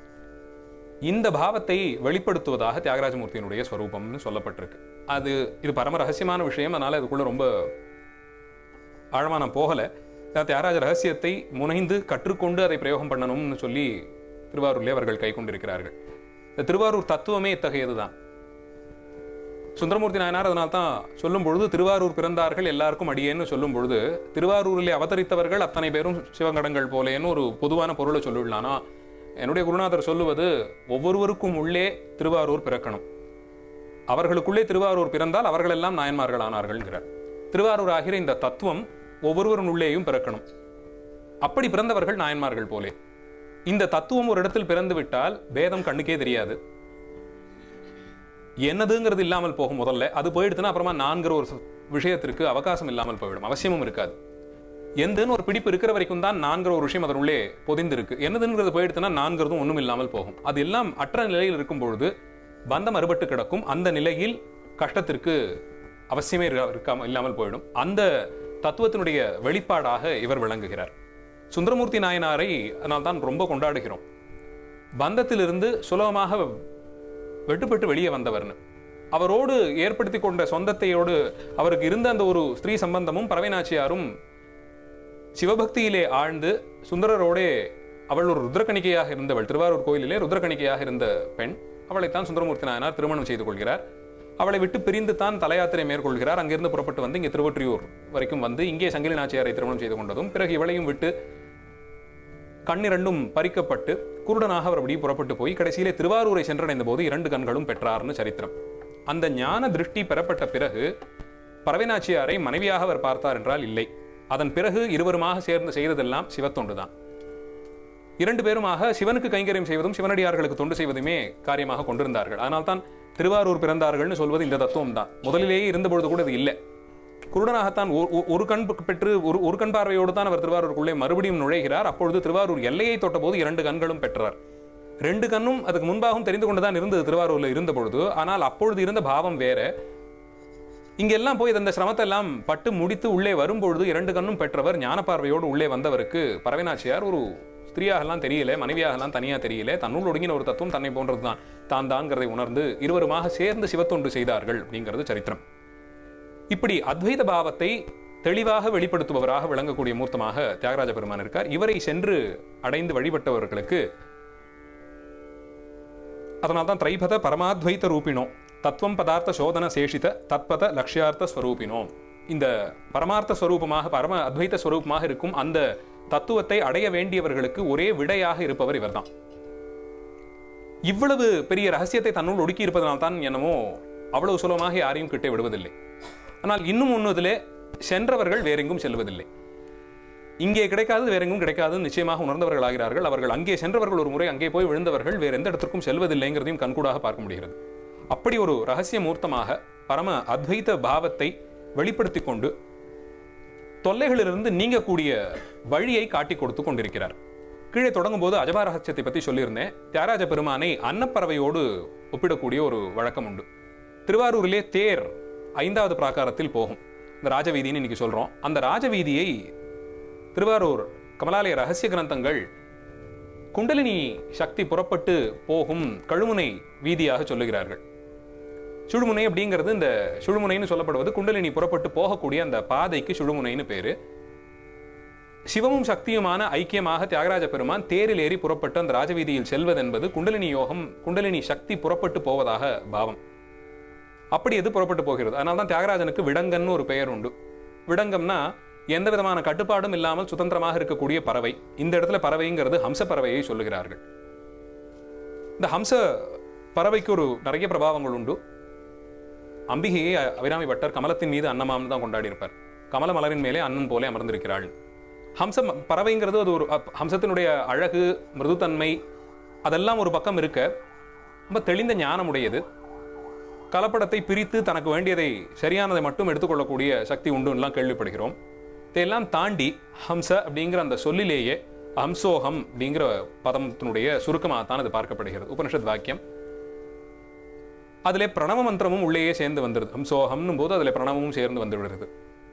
இந்த பாவத்தை வெளிப்படுத்துவதாக தியாகராஜமூர்த்தியினுடைய ஸ்வரூபம்னு சொல்லப்பட்டிருக்கு அது இது பரம ரகசியமான விஷயம் அதனால அதுக்குள்ள ரொம்ப ஆழமா நான் போகல ஏன்னா தியாகராஜ ரகசியத்தை முனைந்து கற்றுக்கொண்டு அதை பிரயோகம் பண்ணணும்னு சொல்லி திருவாரூர்லே அவர்கள் கை கொண்டிருக்கிறார்கள் இந்த திருவாரூர் தத்துவமே இத்தகையதுதான் சுந்தரமூர்த்தி நாயனார் அதனால தான் சொல்லும் பொழுது திருவாரூர் பிறந்தார்கள் எல்லாருக்கும் அடியேன்னு சொல்லும் பொழுது திருவாரூரிலே அவதரித்தவர்கள் அத்தனை பேரும் சிவகடங்கள் போலேன்னு ஒரு பொதுவான பொருளை சொல்லிடலாம் ஆனா என்னுடைய குருநாதர் சொல்லுவது ஒவ்வொருவருக்கும் உள்ளே திருவாரூர் பிறக்கணும் அவர்களுக்குள்ளே திருவாரூர் பிறந்தால் அவர்களெல்லாம் நாயன்மார்கள் ஆனார்கள்ங்கிறார் திருவாரூர் ஆகிற இந்த தத்துவம் ஒவ்வொருவரின் உள்ளேயும் பிறக்கணும் அப்படி பிறந்தவர்கள் நாயன்மார்கள் போலே இந்த தத்துவம் ஒரு இடத்தில் பிறந்து விட்டால் பேதம் கண்ணுக்கே தெரியாது என்னதுங்கிறது இல்லாமல் போகும் முதல்ல அது போயிடுச்சுன்னா அப்புறமா நான்கிற ஒரு ச- விஷயத்திற்கு அவகாசம் இல்லாமல் போய்விடும் அவசியமும் இருக்காது எந்தன்னு ஒரு பிடிப்பு இருக்கிற வரைக்கும் தான் நான்கிற ஒரு விஷயம் அதனுள்ளே பொதிந்திருக்கு என்னதுங்கிறது போயிடுச்சுன்னா நான்கிறதும் ஒன்றும் இல்லாமல் போகும் அது எல்லாம் அற்ற நிலையில் இருக்கும் பொழுது பந்தம் அறுபட்டு கிடக்கும் அந்த நிலையில் கஷ்டத்திற்கு அவசியமே இருக்க- இருக்காம இல்லாமல் போயிடும் அந்த தத்துவத்தினுடைய வெளிப்பாடாக இவர் விளங்குகிறார் சுந்தரமூர்த்தி நாயனாரை அதனால் தான் ரொம்ப கொண்டாடுகிறோம் பந்தத்திலிருந்து சுலபமாக வெட்டுப்பட்டு வெளியே வந்தவர்னு அவரோடு ஏற்படுத்தி கொண்ட சொந்தத்தையோடு அவருக்கு இருந்த அந்த ஒரு ஸ்திரீ சம்பந்தமும் பறவைநாச்சியாரும் சிவபக்தியிலே ஆழ்ந்து சுந்தரரோடே அவள் ஒரு ருத்ரகணிகையாக இருந்தவள் திருவாரூர் கோயிலிலே ருத்ரகணிகையாக இருந்த பெண் அவளைத்தான் சுந்தரமூர்த்தி நாயனார் திருமணம் செய்து கொள்கிறார் அவளை விட்டு பிரிந்து தான் தலயாத்திரை மேற்கொள்கிறார் அங்கிருந்து புறப்பட்டு வந்து இங்கே திருவொற்றியூர் வரைக்கும் வந்து இங்கே சங்கிலி நாச்சியாரை திருமணம் செய்து கொண்டதும் பிறகு இவளையும் விட்டு கண்ணிரண்டும் பறிக்கப்பட்டு குருடனாக அவர் அப்படியே புறப்பட்டு போய் கடைசியிலே திருவாரூரை சென்றடைந்த போது இரண்டு கண்களும் பெற்றார்னு சரித்திரம் அந்த ஞான திருஷ்டி பெறப்பட்ட பிறகு பறவைநாச்சியாரை மனைவியாக அவர் பார்த்தார் என்றால் இல்லை அதன் பிறகு இருவருமாக சேர்ந்து செய்ததெல்லாம் சிவத்தொண்டுதான் இரண்டு பேருமாக சிவனுக்கு கைங்கரியம் செய்வதும் சிவனடியார்களுக்கு தொண்டு செய்வதுமே காரியமாக கொண்டிருந்தார்கள் அதனால்தான் திருவாரூர் பிறந்தார்கள்னு சொல்வது இந்த தத்துவம் தான் முதலிலேயே இருந்தபொழுது கூட இது இல்லை குருடனாகத்தான் ஒ- ஒ- ஒரு கண் பெற்று ஒரு ஒரு கண் பார்வையோடு தான் அவர் திருவாரூருக்குள்ளே மறுபடியும் நுழைகிறார் அப்பொழுது திருவாரூர் எல்லையை தொட்டபோது இரண்டு கண்களும் பெற்றார் ரெண்டு கண்ணும் அதுக்கு முன்பாகவும் தெரிந்து கொண்டுதான் இருந்தது திருவாரூர்ல இருந்த பொழுது ஆனால் அப்பொழுது இருந்த பாவம் வேற இங்கெல்லாம் போய் இந்த சிரமத்தை எல்லாம் பட்டு முடித்து உள்ளே வரும்பொழுது இரண்டு கண்ணும் பெற்றவர் ஞான பார்வையோடு உள்ளே வந்தவருக்கு பரவனாச்சியார் ஒரு ஸ்திரீயாகலாம் தெரியல மனைவியாகலாம் தனியாக தெரியல தன்னுள் ஒடுங்கின ஒரு தத்துவம் தன்னை போன்றது தான் தான் தான்கிறதை உணர்ந்து இருவருமாக சேர்ந்து சிவத்தொண்டு செய்தார்கள் அப்படிங்கிறது சரித்திரம் இப்படி அத்வைத பாவத்தை தெளிவாக வெளிப்படுத்துபவராக விளங்கக்கூடிய மூர்த்தமாக தியாகராஜ பெருமான் இருக்கார் இவரை சென்று அடைந்து வழிபட்டவர்களுக்கு அதனால்தான் திரைபத பரமாத்வைத ரூபினோ தத்துவம் பதார்த்த சோதன சேஷித தத்பத லட்சியார்த்த ஸ்வரூபினோ இந்த பரமார்த்த ஸ்வரூபமாக பரம அத்வைத ஸ்வரூபமாக இருக்கும் அந்த தத்துவத்தை அடைய வேண்டியவர்களுக்கு ஒரே விடையாக இருப்பவர் இவர்தான் இவ்வளவு பெரிய ரகசியத்தை தன்னுள் ஒடுக்கி இருப்பதனால்தான் என்னமோ அவ்வளவு சுலபமாக யாரையும் கிட்டே விடுவதில்லை ஆனால் இன்னும் ஒன்றுதிலே சென்றவர்கள் வேறெங்கும் செல்வதில்லை இங்கே கிடைக்காதது வேறெங்கும் கிடைக்காது நிச்சயமாக உணர்ந்தவர்கள் ஆகிறார்கள் அவர்கள் அங்கே சென்றவர்கள் ஒரு முறை அங்கே போய் விழுந்தவர்கள் வேற எந்த இடத்திற்கும் செல்வதில்லைங்கிறதையும் கண்கூடாக பார்க்க முடிகிறது அப்படி ஒரு ரகசிய மூர்த்தமாக பரம அத்வைத பாவத்தை வெளிப்படுத்தி கொண்டு தொல்லைகளிலிருந்து நீங்கக்கூடிய வழியை காட்டி கொடுத்து கொண்டிருக்கிறார் கீழே தொடங்கும் போது அஜபா ரகசியத்தை பற்றி சொல்லியிருந்தேன் தியாகராஜ பெருமானை அன்னப்பறவையோடு ஒப்பிடக்கூடிய ஒரு வழக்கம் உண்டு திருவாரூரிலே தேர் ஐந்தாவது பிராகாரத்தில் போகும் இந்த ராஜவீதின்னு இன்னைக்கு சொல்றோம் அந்த ராஜவீதியை திருவாரூர் கமலாலய ரகசிய கிரந்தங்கள் குண்டலினி சக்தி புறப்பட்டு போகும் கழுமுனை வீதியாக சொல்லுகிறார்கள் சுழுமுனை அப்படிங்கிறது இந்த சுழுமுனைன்னு சொல்லப்படுவது குண்டலினி புறப்பட்டு போகக்கூடிய அந்த பாதைக்கு சுழுமுனைன்னு பேரு சிவமும் சக்தியுமான ஐக்கியமாக தியாகராஜ பெருமான் தேரில் ஏறி புறப்பட்டு அந்த ராஜவீதியில் செல்வதென்பது குண்டலினி யோகம் குண்டலினி சக்தி புறப்பட்டு போவதாக பாவம் அப்படி எது புறப்பட்டு போகிறது அதனால தான் தியாகராஜனுக்கு விடங்கன்னு ஒரு பெயர் உண்டு விடங்கம்னா எந்த விதமான கட்டுப்பாடும் இல்லாமல் சுதந்திரமாக இருக்கக்கூடிய பறவை இந்த இடத்துல பறவைங்கிறது ஹம்ச பறவையை சொல்லுகிறார்கள் இந்த ஹம்ச பறவைக்கு ஒரு நிறைய பிரபாவங்கள் உண்டு அம்பிகையை அபிராமி பட்டர் கமலத்தின் மீது அன்னமாம்னு தான் கொண்டாடி இருப்பார் கமல மலரின் மேலே அண்ணன் போலே அமர்ந்திருக்கிறாள் ஹம்சம் பறவைங்கிறது அது ஒரு அப்- ஹம்சத்தினுடைய அழகு மிருதுத்தன்மை அதெல்லாம் ஒரு பக்கம் இருக்க ரொம்ப தெளிந்த ஞானம் உடையது கலப்படத்தை பிரித்து தனக்கு வேண்டியதை சரியானதை மட்டும் எடுத்துக்கொள்ளக்கூடிய சக்தி உண்டுன்னெலாம் கேள்விப்படுகிறோம் இதையெல்லாம் தாண்டி ஹம்ச அப்படிங்கிற அந்த சொல்லிலேயே ஹம்சோகம் அப்படிங்கிற பதத்தினுடைய சுருக்கமாகத்தான் அது பார்க்கப்படுகிறது உபனிஷத் வாக்கியம் அதிலே பிரணவ மந்திரமும் உள்ளேயே சேர்ந்து வந்துடுது ஹம்சோகம்னும் போது அதில் பிரணவமும் சேர்ந்து வந்து விடுறது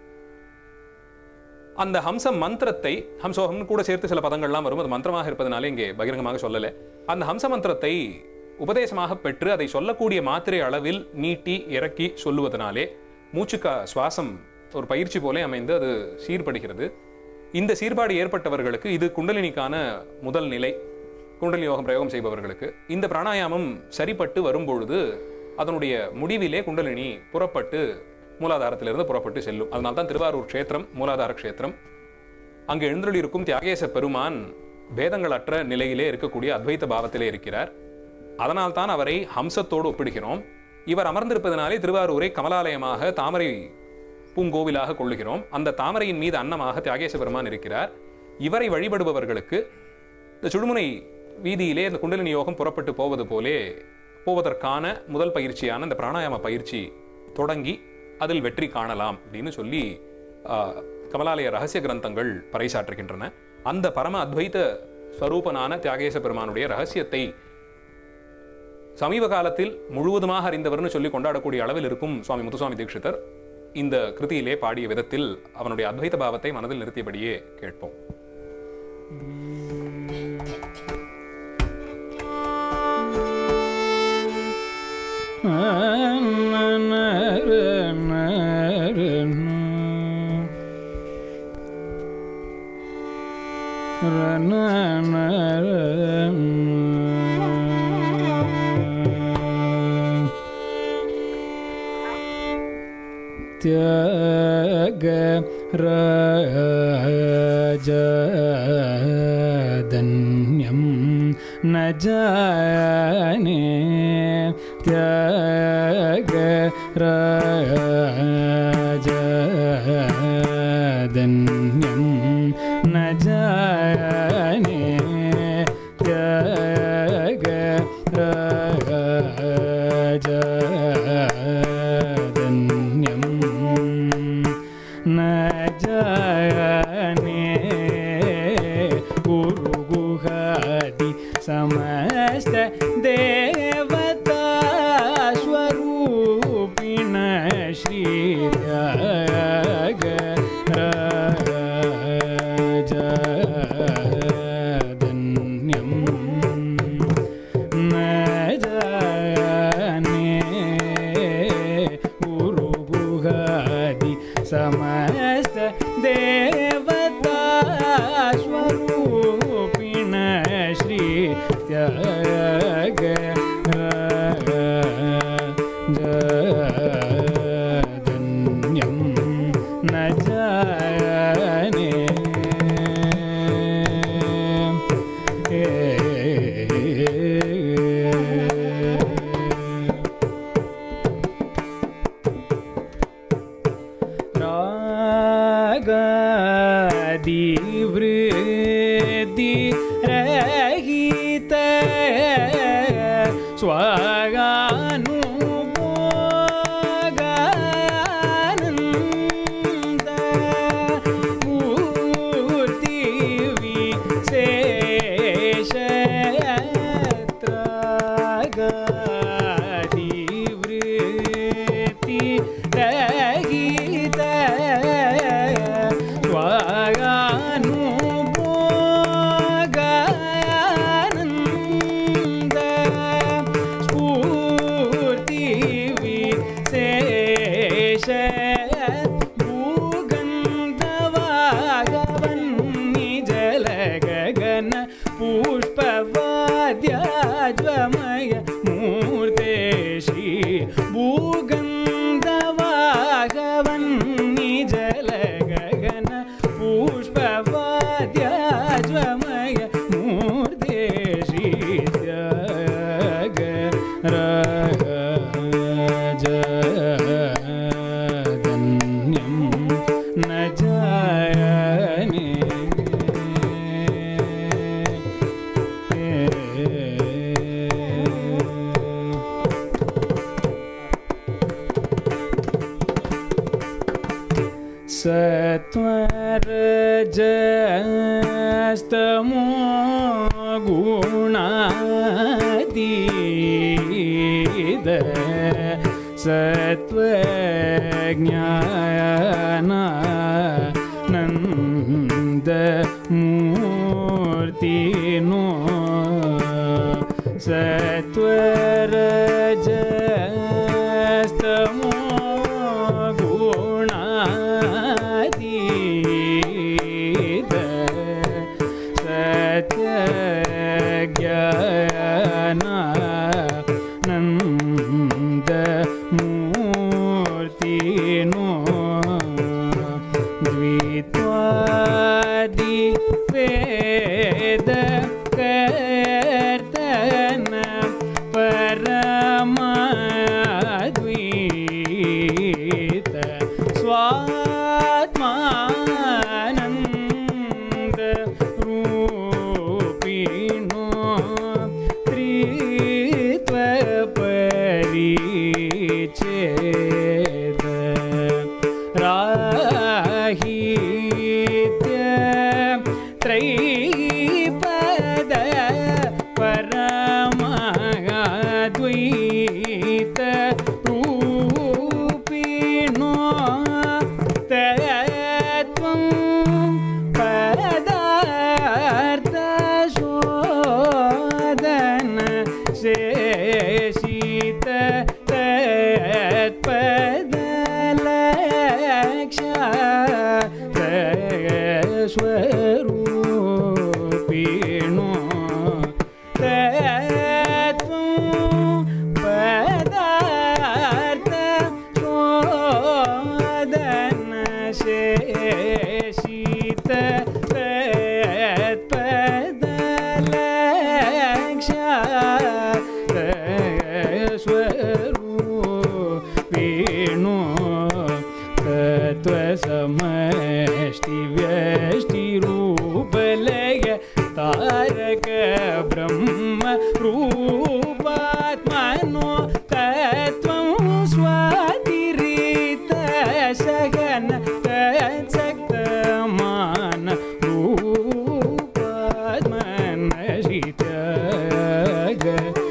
அந்த ஹம்ச மந்திரத்தை ஹம்சோகம்னு கூட சேர்த்து சில பதங்கள்லாம் வரும் அது மந்திரமாக இருப்பதனால இங்கே பகிரங்கமாக சொல்லலை அந்த ஹம்ச மந்திரத்தை உபதேசமாக பெற்று அதை சொல்லக்கூடிய மாத்திரை அளவில் நீட்டி இறக்கி சொல்லுவதனாலே மூச்சுக்கா சுவாசம் ஒரு பயிற்சி போலே அமைந்து அது சீர்படுகிறது இந்த சீர்பாடு ஏற்பட்டவர்களுக்கு இது குண்டலினிக்கான முதல் நிலை குண்டலினி யோகம் பிரயோகம் செய்பவர்களுக்கு இந்த பிராணாயாமம் சரிப்பட்டு வரும்பொழுது அதனுடைய முடிவிலே குண்டலினி புறப்பட்டு மூலாதாரத்திலிருந்து புறப்பட்டு செல்லும் அதனால தான் திருவாரூர் க்ஷேத்திரம் மூலாதார க்ஷேத்திரம் அங்கு எழுந்தருளிருக்கும் தியாகேச பெருமான் பேதங்களற்ற நிலையிலே இருக்கக்கூடிய அத்வைத பாவத்திலே இருக்கிறார் அதனால் தான் அவரை ஹம்சத்தோடு ஒப்பிடுகிறோம் இவர் அமர்ந்திருப்பதனாலே திருவாரூரை கமலாலயமாக தாமரை பூங்கோவிலாக கொள்ளுகிறோம் அந்த தாமரையின் மீது அன்னமாக தியாகேச பெருமான் இருக்கிறார் இவரை வழிபடுபவர்களுக்கு இந்த சுடுமுனை வீதியிலே இந்த குண்டலினி யோகம் புறப்பட்டு போவது போலே போவதற்கான முதல் பயிற்சியான இந்த பிராணாயாம பயிற்சி தொடங்கி அதில் வெற்றி காணலாம் அப்படின்னு சொல்லி ஆ, கமலாலய ரகசிய கிரந்தங்கள் பறைசாற்றுகின்றன அந்த பரம அத்வைத ஸ்வரூபனான தியாகேச பெருமானுடைய ரகசியத்தை சமீப காலத்தில் முழுவதுமாக அறிந்தவர்னு சொல்லி கொண்டாடக்கூடிய அளவில் இருக்கும் சுவாமி முத்துசுவாமி தீட்சிதர் இந்த கிருதியிலே பாடிய விதத்தில் அவனுடைய அத்வைத பாவத்தை மனதில் நிறுத்தியபடியே கேட்போம் त्याग राजधन्यं न जाने त्याग राजधन्यं न जाने त्याग राजधन्यं न जाने गुरुगुहादि समस्त देवता स्वरूपिण श्री स्वागादिवृद्धि रहित स्वागानुभोगानन्द मूर्ति विशेषत्रागादिवृत्ति रहित स्वागानुभोगानन्द स्फूर्ति विशेष भूगन्धवागवन्निजलगगन पुष्पवाद्याज्वमय मूर्ते श्री भूगन्धवागवन्निजलगगन पुष्पवाद्याज्वमय मूर्ते श्री त्याग राजधन्यं न जायने सत्वरजस्तमो गुणादीद सत्त्वज्ञानन्द मूर्तिनो सत्वरजस्तमो गुणादीद सत्यज्ञानन्द मूर्तिनो द्वित्वादि वेद कर्तन परमाद्वीत स्वात्मानन्द रूपिणो त्रित्वपरिच्छेद राहित्य त्रैपद परमद्वैत रूपिणो तत्त्वं पदार्थशोधन शेषित तत्पदलक्ष स्वरूपिणो तत्त्वं पदार्थ शोधन शेषित तत्पदलक्ष स्वरूपिणो तत्त्वसमष्टिव्यष्टिरूपलय तारक ब्रह्म रूपात्मनो तत्त्वं स्वातिरित सगन तत्सक्तमान रूपात्मनशितग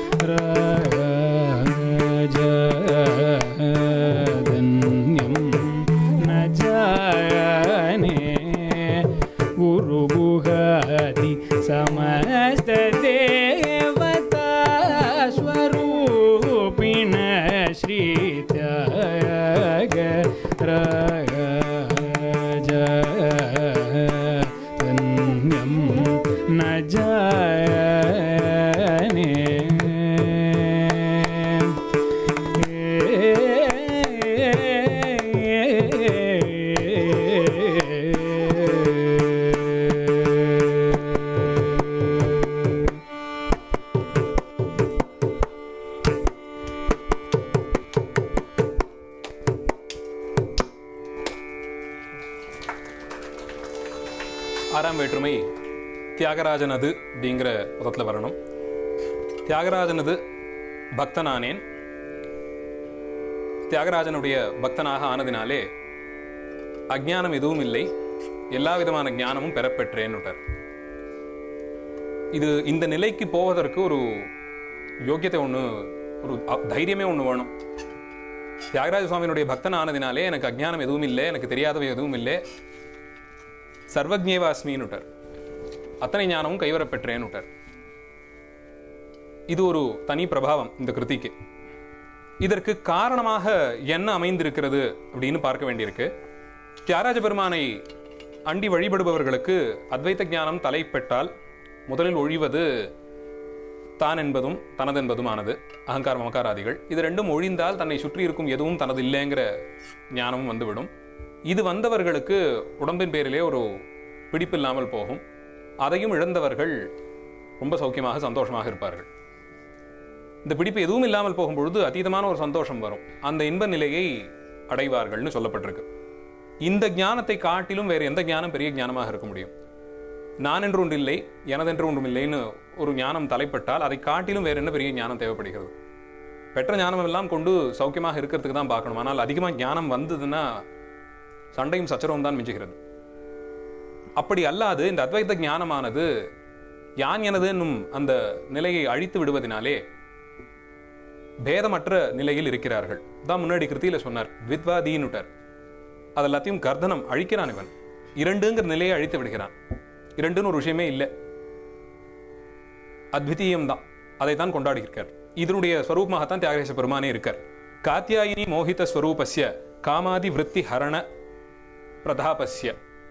राजधन्यं न जायने गुरुगुहादि समस्तदेवता स्वरूपिण श्रीत्याग ஆறாம் வேற்றுமை தியாகராஜனது அப்படிங்கிற பதத்தில் வரணும் தியாகராஜனது பக்தனானேன் தியாகராஜனுடைய பக்தனாக ஆனதினாலே அஜ்ஞானம் எதுவும் இல்லை எல்லா விதமான ஞானமும் பெறப்பெற்றேன்னுட்டார் இது இந்த நிலைக்கு போவதற்கு ஒரு யோக்கியத்தை ஒன்று ஒரு அ- தைரியமே ஒன்று வேணும் தியாகராஜ சுவாமியினுடைய பக்தன் ஆனதினாலே எனக்கு அஜ்ஞானம் எதுவும் இல்லை எனக்கு தெரியாதவை எதுவும் இல்லை சர்வஜேவாஸ்மின்னுட்டார் அத்தனை ஞானமும் கைவரப்பெற்றேன்னுட்டார் இது ஒரு தனி பிரபாவம் இந்த கிருதிக்கு இதற்கு காரணமாக என்ன அமைந்திருக்கிறது அப்படின்னு பார்க்க வேண்டியிருக்கு தியாகராஜ பெருமானை அண்டி வழிபடுபவர்களுக்கு அத்வைத ஞானம் தலைப்பெற்றால் முதலில் ஒழிவது தான் என்பதும் தனதென்பதுமானது அகங்கார மமகாராதிகள் இது ரெண்டும் ஒழிந்தால் தன்னை சுற்றி இருக்கும் எதுவும் தனது இல்லைங்கிற ஞானமும் வந்துவிடும் இது வந்தவர்களுக்கு உடம்பின் பேரிலே ஒரு பிடிப்பில்லாமல் போகும் அதையும் இழந்தவர்கள் ரொம்ப சௌக்கியமாக சந்தோஷமாக இருப்பார்கள் இந்த பிடிப்பு எதுவும் இல்லாமல் போகும்பொழுது அதீதமான ஒரு சந்தோஷம் வரும் அந்த இன்ப நிலையை அடைவார்கள்னு சொல்லப்பட்டிருக்கு இந்த ஞானத்தை காட்டிலும் வேறு எந்த ஞானம் பெரிய ஞானமாக இருக்க முடியும் நான் என்று ஒன்று இல்லை எனதென்று ஒன்றும் இல்லைன்னு ஒரு ஞானம் தலைப்பட்டால் அதை காட்டிலும் வேறு என்ன பெரிய ஞானம் தேவைப்படுகிறது பெற்ற ஞானம் எல்லாம் கொண்டு சௌக்கியமாக இருக்கிறதுக்கு தான் பார்க்கணும் ஆனால் அதிகமாக ஞானம் வந்ததுன்னா சண்டையும் சச்சரவும் தான் மிஞ்சுகிறது அப்படி அல்லாது இந்த அத்வைத ஞானமானது யான் எனது என்னும் அந்த நிலையை அழித்து விடுவதனாலே பேதமற்ற நிலையில் இருக்கிறார்கள் தான் முன்னாடி கிருத்தியில சொன்னார் வித்வாதீனுட்டர் அது எல்லாத்தையும் கர்தனம் அழிக்கிறான் இவன் இரண்டுங்கிற நிலையை அழித்து விடுகிறான் இரண்டுன்னு ஒரு விஷயமே இல்லை அத்விதீயம் தான் அதை தான் கொண்டாடி இருக்கார் இதனுடைய ஸ்வரூபமாகத்தான் தியாகராஜ பெருமானே இருக்கார் காத்தியாயினி மோகித ஸ்வரூபஸ்ய காமாதி விருத்தி ஹரண பிரதாபஸ்ய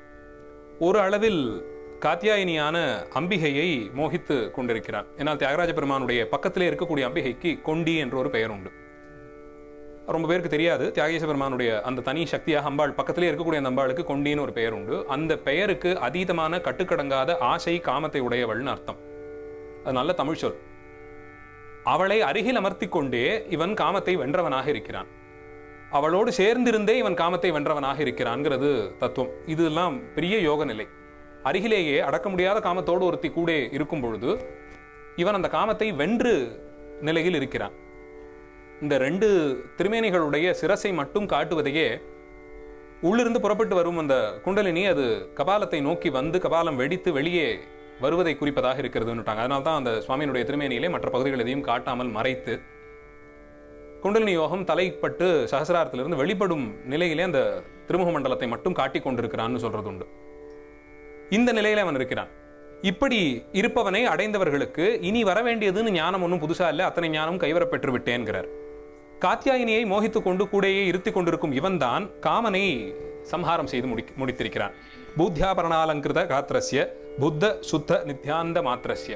ஒரு அளவில் காத்தியாயினியான அம்பிகையை மோகித்து கொண்டிருக்கிறான் ஏன்னால் தியாகராஜ பெருமானுடைய பக்கத்திலே இருக்கக்கூடிய அம்பிகைக்கு கொண்டி என்ற ஒரு பெயர் உண்டு ரொம்ப பேருக்கு தெரியாது தியாகேச பெருமானுடைய அந்த தனி சக்தியாக அம்பாள் பக்கத்திலே இருக்கக்கூடிய அந்த அம்பாளுக்கு கொண்டின்னு ஒரு பெயர் உண்டு அந்த பெயருக்கு அதீதமான கட்டுக்கடங்காத ஆசை காமத்தை உடையவள்னு அர்த்தம் அது நல்ல தமிழ் சொல் அவளை அருகில் அமர்த்தி கொண்டே இவன் காமத்தை வென்றவனாக இருக்கிறான் அவளோடு சேர்ந்திருந்தே இவன் காமத்தை வென்றவனாக இருக்கிறான்ங்கிறது தத்துவம் இதெல்லாம் பெரிய யோக நிலை அருகிலேயே அடக்க முடியாத காமத்தோடு ஒருத்தி கூட இருக்கும் பொழுது இவன் அந்த காமத்தை வென்று நிலையில் இருக்கிறான் இந்த ரெண்டு திருமேனிகளுடைய சிரசை மட்டும் காட்டுவதையே உள்ளிருந்து புறப்பட்டு வரும் அந்த குண்டலினி அது கபாலத்தை நோக்கி வந்து கபாலம் வெடித்து வெளியே வருவதை குறிப்பதாக இருக்கிறதுன்னுட்டாங்க அதனால தான் அந்த சுவாமியினுடைய திருமேனியிலே மற்ற பகுதிகள் எதையும் காட்டாமல் மறைத்து குண்டலினி யோகம் தலைப்பட்டு சகசிராரத்திலிருந்து வெளிப்படும் நிலையிலே அந்த திருமுக மண்டலத்தை மட்டும் காட்டிக் கொண்டிருக்கிறான்னு சொல்றது உண்டு இந்த நிலையில அவன் இருக்கிறான் இப்படி இருப்பவனை அடைந்தவர்களுக்கு இனி வர வேண்டியதுன்னு ஞானம் ஒன்றும் புதுசா இல்லை அத்தனை ஞானம் கைவரப் பெற்று விட்டேன்கிறார் காத்தியாயினியை மோகித்துக் கொண்டு கூடையே இருத்திக் கொண்டிருக்கும் இவன்தான் காமனை சம்ஹாரம் செய்து முடி முடித்திருக்கிறான் பூத்தியாபரணாலங்கிருத காத்திரஸ்ய புத்த சுத்த நித்யாந்த மாத்திரஸ்ய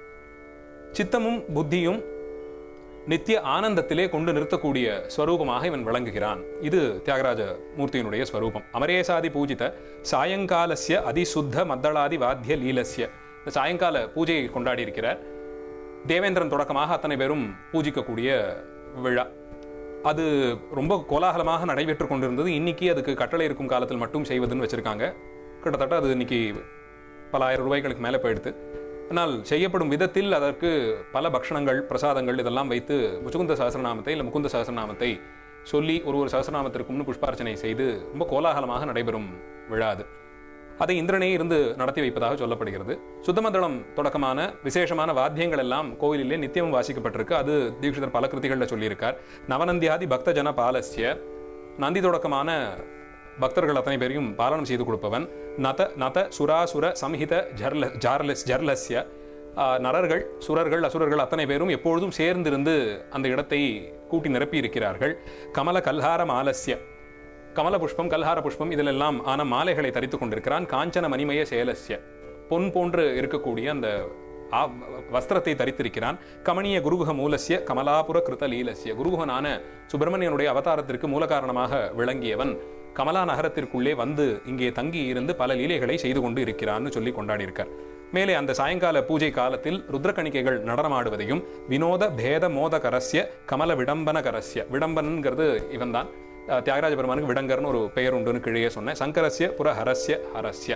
சித்தமும் புத்தியும் நித்திய ஆனந்தத்திலே கொண்டு நிறுத்தக்கூடிய ஸ்வரூபமாக இவன் விளங்குகிறான் இது தியாகராஜ மூர்த்தியினுடைய ஸ்வரூபம் அமரேசாதி பூஜித சாயங்காலஸ்ய அதிசுத்த மத்தளாதி வாத்திய லீலஸ்ய இந்த சாயங்கால பூஜையை கொண்டாடி இருக்கிறார் தேவேந்திரன் தொடக்கமாக அத்தனை பேரும் பூஜிக்கக்கூடிய விழா அது ரொம்ப கோலாகலமாக நடைபெற்று கொண்டிருந்தது இன்னைக்கு அதுக்கு கட்டளை இருக்கும் காலத்தில் மட்டும் செய்வதுன்னு வச்சிருக்காங்க கிட்டத்தட்ட அது இன்னைக்கு பல ஆயிரம் ரூபாய்களுக்கு மேலே போயிடுது ஆனால் செய்யப்படும் விதத்தில் அதற்கு பல பக்ஷணங்கள் பிரசாதங்கள் இதெல்லாம் வைத்து முச்சுகுந்த சகசிரநாமத்தை இல்லை முகுந்த சகசிரநாமத்தை சொல்லி ஒரு ஒரு சகசிரநாமத்திற்கும்னு புஷ்பார்ச்சனை செய்து ரொம்ப கோலாகலமாக நடைபெறும் விழா அது அதை இந்திரனே இருந்து நடத்தி வைப்பதாக சொல்லப்படுகிறது சுத்தமந்தளம் தொடக்கமான விசேஷமான வாத்தியங்கள் எல்லாம் கோவிலிலே நித்தியமும் வாசிக்கப்பட்டிருக்கு அது தீட்சிதர் பல கிருதிகளில் சொல்லியிருக்கார் நவநந்தியாதி பக்த ஜன பாலஸ்ய நந்தி தொடக்கமான பக்தர்கள் அத்தனை பேரையும் பாலனம் செய்து கொடுப்பவன் நத நத சுராசுர சம்ஹித ஜர்ல ஜார்லஸ் ஜர்லஸ்ய ஆஹ், நரர்கள் சுரர்கள் அசுரர்கள் அத்தனை பேரும் எப்பொழுதும் சேர்ந்திருந்து அந்த இடத்தை கூட்டி நிரப்பி இருக்கிறார்கள் கமல கல்ஹார மாலஸ்ய கமல புஷ்பம் கல்ஹார புஷ்பம் இதிலெல்லாம் ஆன மாலைகளை தரித்துக் கொண்டிருக்கிறான் காஞ்சன மணிமய சேலஸ்ய பொன் போன்று இருக்கக்கூடிய அந்த ஆ- வஸ்திரத்தை தரித்திருக்கிறான் கமனிய குருகுக மூலஸ்ய கமலாபுர கிருத லீலஸ்ய குருகுகனான சுப்பிரமணியனுடைய அவதாரத்திற்கு மூல காரணமாக விளங்கியவன் கமலா நகரத்திற்குள்ளே வந்து இங்கே தங்கி இருந்து பல லீலைகளை செய்து கொண்டு இருக்கிறான்னு சொல்லி கொண்டாடியிருக்கார் மேலே அந்த சாயங்கால பூஜை காலத்தில் ருத்ரகணிகைகள் நடனமாடுவதையும் வினோத பேத மோதகரஸ்ய கமல விடம்பனகரஸ்ய விடம்பனங்கிறது இவன்தான் அஹ், தியாகராஜ பெருமானுக்கு விடங்கர்னு ஒரு பெயர் உண்டுன்னு கிழியே சொன்னேன் சங்கரஸ்ய புர ஹரஸ்ய ஹரஸ்ய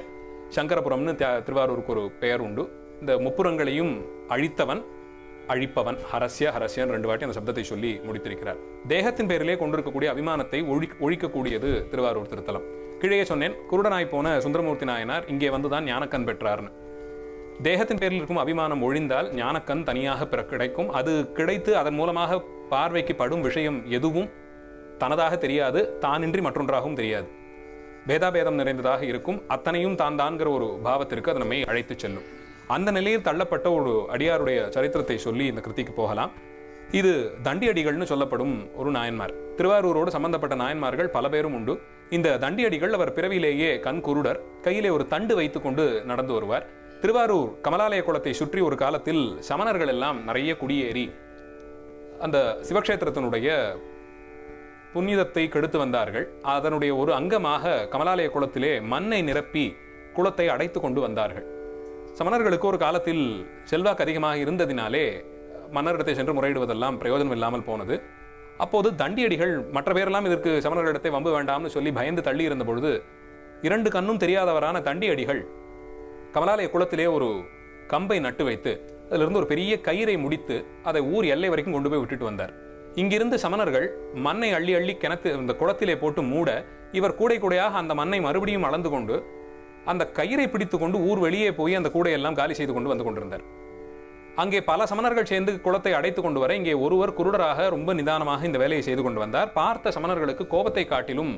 சங்கரபுரம்னு தியா- திருவாரூருக்கு ஒரு பெயர் உண்டு இந்த முப்புறங்களையும் அழித்தவன் அழிப்பவன் ஹரஸ்ய ஹரஸ்யன் ரெண்டு வாட்டி அந்த சப்தத்தை சொல்லி முடித்திருக்கிறார் தேகத்தின் பேரிலே கொண்டிருக்கக்கூடிய அபிமானத்தை ஒழி ஒழிக்கக்கூடியது திருவாரூர் திருத்தலம் கீழே சொன்னேன் குருடனாய் போன சுந்தரமூர்த்தி நாயனார் இங்கே வந்துதான் ஞானக்கண் பெற்றார்னு தேகத்தின் பேரில் இருக்கும் அபிமானம் ஒழிந்தால் ஞானக்கண் தனியாக பிற கிடைக்கும் அது கிடைத்து அதன் மூலமாக பார்வைக்கு படும் விஷயம் எதுவும் தனதாக தெரியாது தானின்றி மற்றொன்றாகவும் தெரியாது பேதாபேதம் நிறைந்ததாக இருக்கும் அத்தனையும் தான் தான்கிற ஒரு பாவத்திற்கு அது நம்மை அழைத்துச் செல்லும் அந்த நிலையில் தள்ளப்பட்ட ஒரு அடியாருடைய சரித்திரத்தை சொல்லி இந்த கிருதிக்கு போகலாம் இது தண்டி அடிகள்னு சொல்லப்படும் ஒரு நாயன்மார் திருவாரூரோடு சம்பந்தப்பட்ட நாயன்மார்கள் பல பேரும் உண்டு இந்த தண்டி அடிகள் அவர் பிறவியிலேயே கண் குருடர் கையிலே ஒரு தண்டு வைத்துக்கொண்டு நடந்து வருவார் திருவாரூர் கமலாலய குளத்தை சுற்றி ஒரு காலத்தில் சமணர்கள் எல்லாம் நிறைய குடியேறி அந்த சிவக்ஷேத்திரத்தினுடைய புனிதத்தை கெடுத்து வந்தார்கள் அதனுடைய ஒரு அங்கமாக கமலாலய குளத்திலே மண்ணை நிரப்பி குளத்தை அடைத்து கொண்டு வந்தார்கள் சமணர்களுக்கு ஒரு காலத்தில் செல்வாக்கு அதிகமாக இருந்ததினாலே மன்னரிடத்தை சென்று முறையிடுவதெல்லாம் பிரயோஜனம் இல்லாமல் போனது அப்போது தண்டியடிகள் மற்ற பேரெல்லாம் இதற்கு சமணர்களிடத்தை வம்பு வேண்டாம்னு சொல்லி பயந்து தள்ளி இருந்த பொழுது இரண்டு கண்ணும் தெரியாதவரான தண்டியடிகள் கமலாலய குளத்திலே ஒரு கம்பை நட்டு வைத்து அதிலிருந்து ஒரு பெரிய கயிறை முடித்து அதை ஊர் எல்லை வரைக்கும் கொண்டு போய் விட்டுட்டு வந்தார் இங்கிருந்து சமணர்கள் மண்ணை அள்ளி அள்ளி கிணத்து இந்த குளத்திலே போட்டு மூட இவர் கூடை கூடையாக அந்த மண்ணை மறுபடியும் அளந்து கொண்டு அந்த கயிறை பிடித்து கொண்டு ஊர் வெளியே போய் அந்த கூடையெல்லாம் காலி செய்து கொண்டு வந்து கொண்டிருந்தார் அங்கே பல சமணர்கள் சேர்ந்து குளத்தை அடைத்து கொண்டு வர இங்கே ஒருவர் குருடராக ரொம்ப நிதானமாக இந்த வேலையை செய்து கொண்டு வந்தார் பார்த்த சமணர்களுக்கு கோபத்தை காட்டிலும்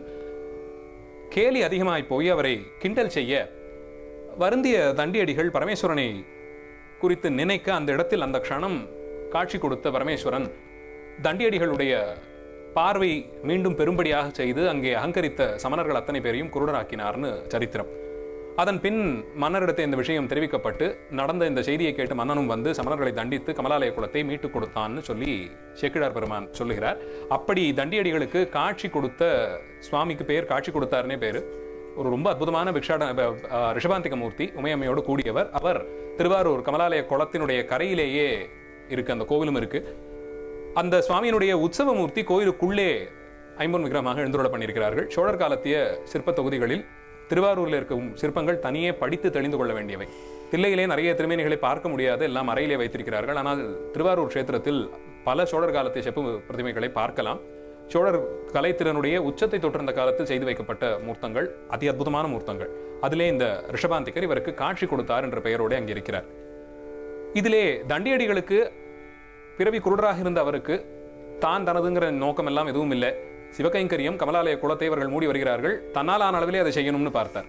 கேலி அதிகமாய் போய் அவரை கிண்டல் செய்ய வருந்திய தண்டியடிகள் பரமேஸ்வரனை குறித்து நினைக்க அந்த இடத்தில் அந்த க்ஷணம் காட்சி கொடுத்த பரமேஸ்வரன் தண்டியடிகளுடைய பார்வை மீண்டும் பெரும்படியாக செய்து அங்கே அகங்கரித்த சமணர்கள் அத்தனை பேரையும் குருடராக்கினார்னு சரித்திரம் அதன் பின் மன்னரிடத்தை இந்த விஷயம் தெரிவிக்கப்பட்டு நடந்த இந்த செய்தியை கேட்டு மன்னனும் வந்து சமணர்களை தண்டித்து கமலாலய குலத்தை மீட்டுக் கொடுத்தான்னு சொல்லி சேக்கிழார் பெருமான் சொல்லுகிறார் அப்படி தண்டியடிகளுக்கு காட்சி கொடுத்த சுவாமிக்கு பேர் காட்சி கொடுத்தாருனே பேரு ஒரு ரொம்ப அற்புதமான பிக்ஷாட ப- அஹ் ரிஷபாந்திக மூர்த்தி உமையம்மையோடு கூடியவர் அவர் திருவாரூர் கமலாலய குளத்தினுடைய கரையிலேயே இருக்கு அந்த கோவிலும் இருக்கு அந்த சுவாமியினுடைய உற்சவ மூர்த்தி கோயிலுக்குள்ளே ஐம்பொன் விக்கிரகமாக எழுந்துருள பண்ணியிருக்கிறார்கள் சோழர் காலத்திய சிற்ப தொகுதிகளில் திருவாரூரில் இருக்கும் சிற்பங்கள் தனியே படித்து தெளிந்து கொள்ள வேண்டியவை தில்லையிலே நிறைய திருமேனிகளை பார்க்க முடியாது எல்லாம் அறையிலே வைத்திருக்கிறார்கள் ஆனால் திருவாரூர் க்ஷேத்திரத்தில் பல சோழர் காலத்திய செப்பு பிரதிமைகளை பார்க்கலாம் சோழர் கலைத்திறனுடைய உச்சத்தை தொற்றிருந்த காலத்தில் செய்து வைக்கப்பட்ட மூர்த்தங்கள் அதி அற்புதமான மூர்த்தங்கள் அதிலே இந்த ரிஷபாந்திகர் இவருக்கு காட்சி கொடுத்தார் என்ற பெயரோடு அங்கே இருக்கிறார் இதிலே தண்டியடிகளுக்கு பிறவி குருடராக இருந்த அவருக்கு தான் தனதுங்கிற நோக்கம் எல்லாம் எதுவும் இல்லை சிவகைங்கரியம் கமலாலய குலத்தை அவர்கள் மூடி வருகிறார்கள் தன்னால் ஆன அளவிலே அதை செய்யணும்னு பார்த்தார்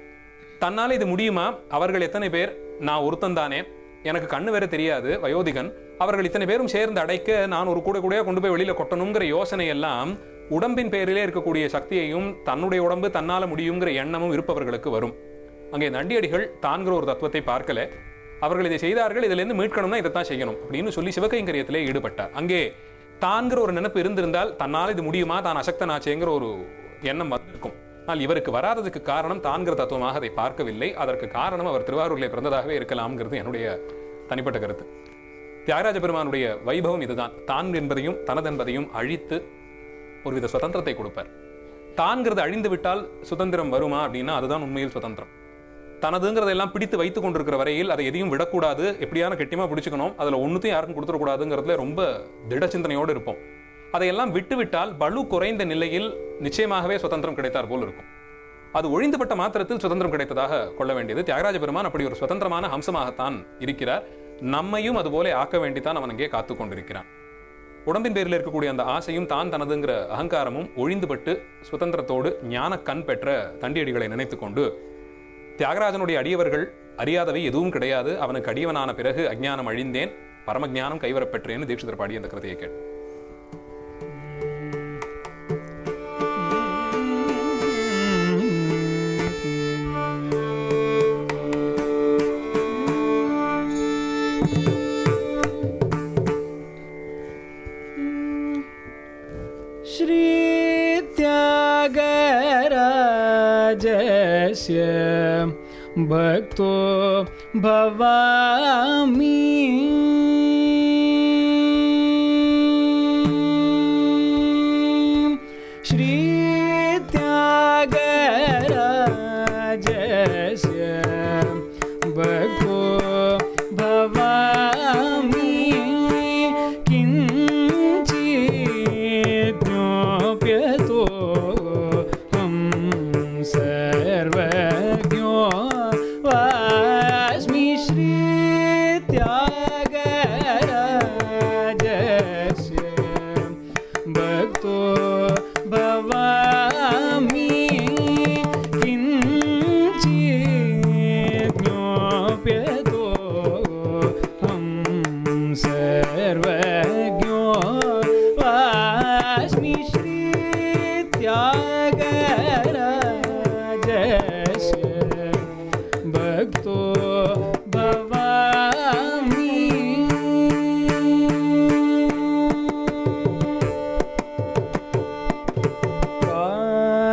தன்னால் இது முடியுமா அவர்கள் எத்தனை பேர் நான் ஒருத்தன் தானே எனக்கு கண்ணு வேற தெரியாது வயோதிகன் அவர்கள் இத்தனை பேரும் சேர்ந்து அடைக்க நான் ஒரு கூட கூடயா கொண்டு போய் வெளியில கொட்டணுங்கிற யோசனை எல்லாம் உடம்பின் பேரிலே இருக்கக்கூடிய சக்தியையும் தன்னுடைய உடம்பு தன்னால முடியுங்கிற எண்ணமும் இருப்பவர்களுக்கு வரும் அங்கே நண்டியடிகள் தான்கிற ஒரு தத்துவத்தை பார்க்கல அவர்கள் இதை செய்தார்கள் இதுல இருந்து மீட்கணும்னா இதைத்தான் செய்யணும் அப்படின்னு சொல்லி சிவகைங்கரியத்திலே ஈடுபட்டார் அங்கே தான்கிற ஒரு நினைப்பு இருந்திருந்தால் தன்னால் இது முடியுமா தான் அசக்தனாச்சேங்கிற ஒரு எண்ணம் வந்திருக்கும் ஆனால் இவருக்கு வராததுக்கு காரணம் தான்கிற தத்துவமாக அதை பார்க்கவில்லை அதற்கு காரணம் அவர் திருவாரூரிலே பிறந்ததாகவே இருக்கலாம்ங்கிறது என்னுடைய தனிப்பட்ட கருத்து தியாகராஜ பெருமானுடைய வைபவம் இதுதான் தான் என்பதையும் தனதென்பதையும் அழித்து ஒருவித சுதந்திரத்தை கொடுப்பார் தான்கிறது அழிந்து விட்டால் சுதந்திரம் வருமா அப்படின்னா அதுதான் உண்மையில் சுதந்திரம் தனதுங்கிறதெல்லாம் பிடித்து வைத்துக் கொண்டிருக்கிற வரையில் அதை எதையும் விடக்கூடாது எப்படியான கெட்டியமா பிடிச்சுக்கணும் அதுல ஒண்ணுத்தையும் யாருக்கும் கொடுத்துடக்கூடாதுங்கிறதுல ரொம்ப திட சிந்தனையோடு இருப்போம் அதையெல்லாம் விட்டுவிட்டால் பலு குறைந்த நிலையில் நிச்சயமாகவே சுதந்திரம் கிடைத்தார் போல் இருக்கும் அது ஒழிந்துபட்ட மாத்திரத்தில் சுதந்திரம் கிடைத்ததாக கொள்ள வேண்டியது தியாகராஜ பெருமான் அப்படி ஒரு சுதந்திரமான அம்சமாகத்தான் இருக்கிறார் நம்மையும் அதுபோல ஆக்க வேண்டித்தான் அவன் அங்கே காத்து கொண்டிருக்கிறான் உடம்பின் பேரில் இருக்கக்கூடிய அந்த ஆசையும் தான் தனதுங்கிற அகங்காரமும் ஒழிந்துபட்டு சுதந்திரத்தோடு ஞான கண் பெற்ற தண்டியடிகளை நினைத்துக் கொண்டு தியாகராஜனுடைய அடியவர்கள் அறியாதவை எதுவும் கிடையாது அவனுக்கு அடியவனான பிறகு அஜ்ஞானம் அழிந்தேன் பரமஞானம் கைவரப் பெற்றேன்னு தீட்சிதர் பாடி அந்த கருத்தையை கேட்டு श्रीत्यागराजस्य भक्तो भवामि श्रीत्यागराजस्य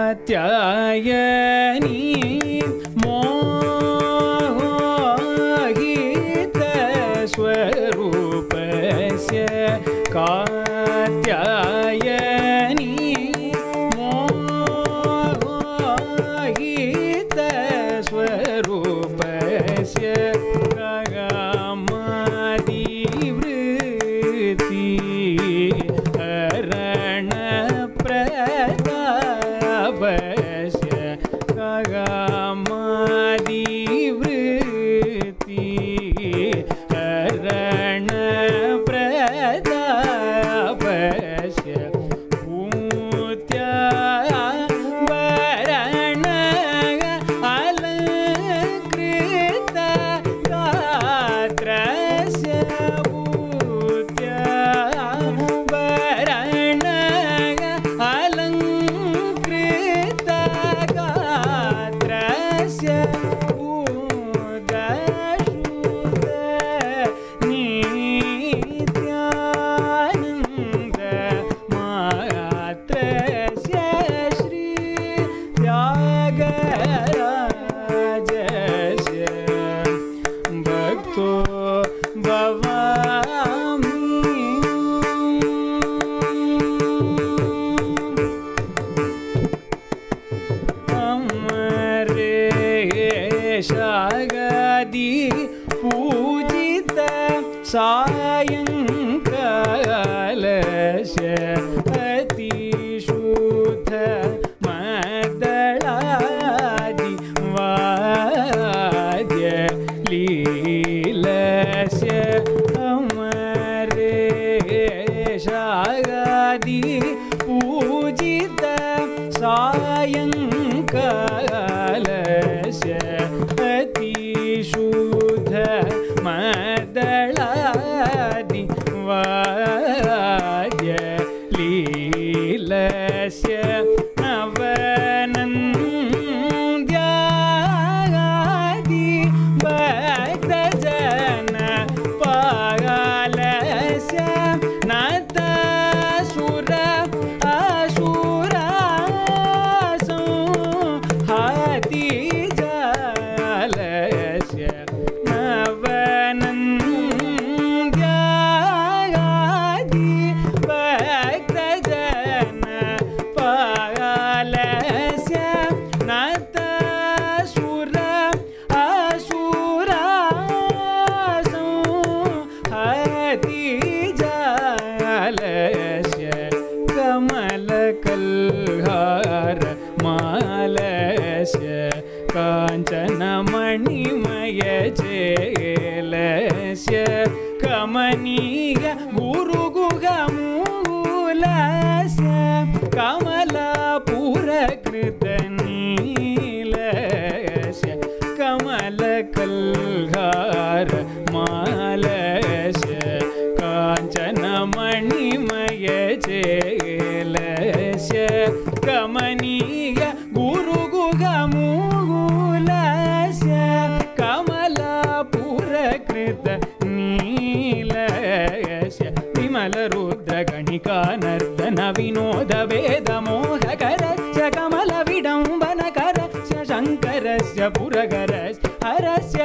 कात्यायनी मोहितस्वरूपस्य कात्यायनी मोहितस्वरूपस्य गगामादिवृत्ति हरणप्रतापस्य गगामादिवृत्ति हरणप्रतापस्य भूत्या वरण अलङ्कृत गात्रस्य भूत्या वरण अलङ्कृत गात्रस्य उदशुद नित्यानन्द मात्रस्य श्री त्यागराजस्य भक्तो भवामि अमरेशागदि पूजित सायङ्कालस्य अतिशुद्ध मदळादि वाद्य लीलस्य अमरेशागदि पूजित सायङ्कालस्य अतिशुद्ध मदळादि वाद्य लीलस्य नवनन्द्यादि भक्तजन पालस्य नतसुर असुरासो हाति जालस्य नवनन्द्यादि भक्तजन पालस्य नतसुर असुरासो हाति जालस्य कमलकल्हार मालस्य काञ्चनमणिमय चेलस्य कमनीय गुरुगुगमूलस्य कमलापुरकृतनीलस्य कमलकल्हार मालस्य काञ्चनमणिमय चेलस्य कमनीय गुरुगुगमूलस्य कमलापुरकृत नीलस्य विमलरुद्रगणिकानर्दन विनोद वेदमोहकरस्य कमलविडम्बनकरस्य शङ्करस्य पुरगरस्य हरस्य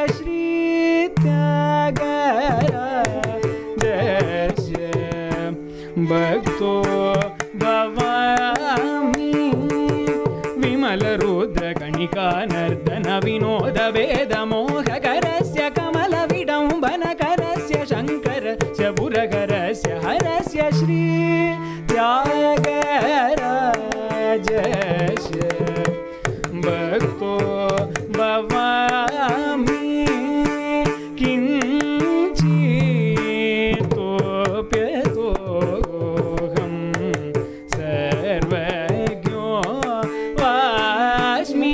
श्रीत्यागराजस्य भक्तो भवामि विमलरुद्रगणिकानर्दन विनोद वेदमोहकरस्य कमलविडम्बनकरस्य शङ्करस्य पुरगरस्य हरस्य श्री त्यागराजस्य भक्तो भवामि किञ्चितोऽप्यतोऽहं सर्वज्ञो वास्मि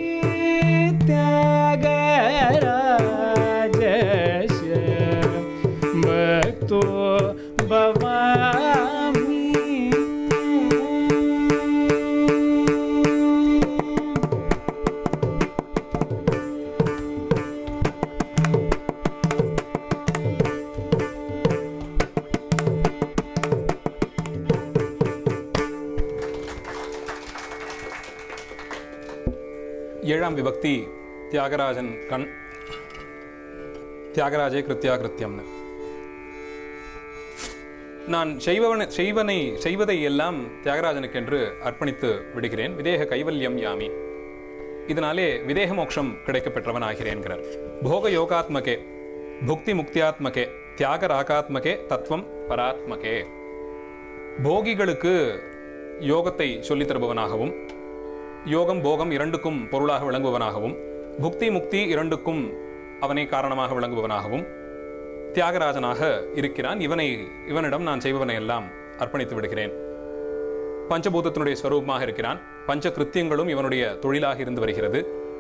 श्रीत्यागराजस्य भक्तो भवामि ஏழாம் விபக்தி தியாகராஜன் கண் தியாகராஜே கிருத்தியா கிருத்தியம்னு நான் செய்வன செய்வனை செய்வதை எல்லாம் தியாகராஜனுக்கென்று அர்ப்பணித்து விடுகிறேன் விதேக கைவல்யம் யாமி இதனாலே விதேக மோட்சம் கிடைக்கப் பெற்றவன் ஆகிறேன்கிறார் போக யோகாத்மகே புக்தி முக்தியாத்மகே தியாக ராகாத்மகே தத்துவம் பராத்மகே போகிகளுக்கு யோகத்தை சொல்லித் தருபவனாகவும் யோகம் போகம் இரண்டுக்கும் பொருளாக விளங்குபவனாகவும் புக்தி முக்தி இரண்டுக்கும் அவனை காரணமாக விளங்குபவனாகவும் தியாகராஜனாக இருக்கிறான் இவனை இவனிடம் நான் செய்பவனை எல்லாம் அர்ப்பணித்து விடுகிறேன் பஞ்சபூதத்தினுடைய ஸ்வரூபமாக இருக்கிறான் பஞ்ச கிருத்தியங்களும் இவனுடைய தொழிலாக இருந்து வருகிறது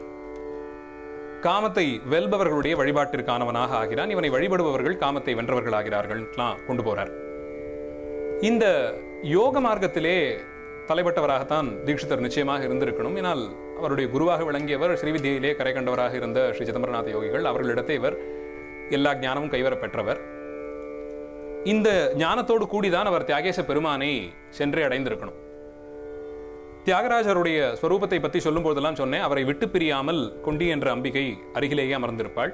காமத்தை வெல்பவர்களுடைய வழிபாட்டிற்கானவனாக ஆகிறான் இவனை வழிபடுபவர்கள் காமத்தை வென்றவர்கள் ஆகிறார்கள் கொண்டு போறார் இந்த யோக மார்க்கத்திலே தலைப்பட்டவராகத்தான் தீட்சிதர் நிச்சயமாக இருந்திருக்கணும் ஏனால் அவருடைய குருவாக விளங்கியவர் ஸ்ரீவித்யிலே கரை கண்டவராக இருந்த ஸ்ரீ சிதம்பரநாத யோகிகள் அவர்களிடத்தை இவர் எல்லா ஞானமும் கைவர பெற்றவர் இந்த ஞானத்தோடு கூடிதான் அவர் தியாகேச பெருமானை சென்றே அடைந்திருக்கணும் தியாகராஜருடைய ஸ்வரூபத்தை பற்றி சொல்லும் போதெல்லாம் சொன்னேன் அவரை விட்டு பிரியாமல் கொண்டி என்ற அம்பிகை அருகிலேயே அமர்ந்திருப்பாள்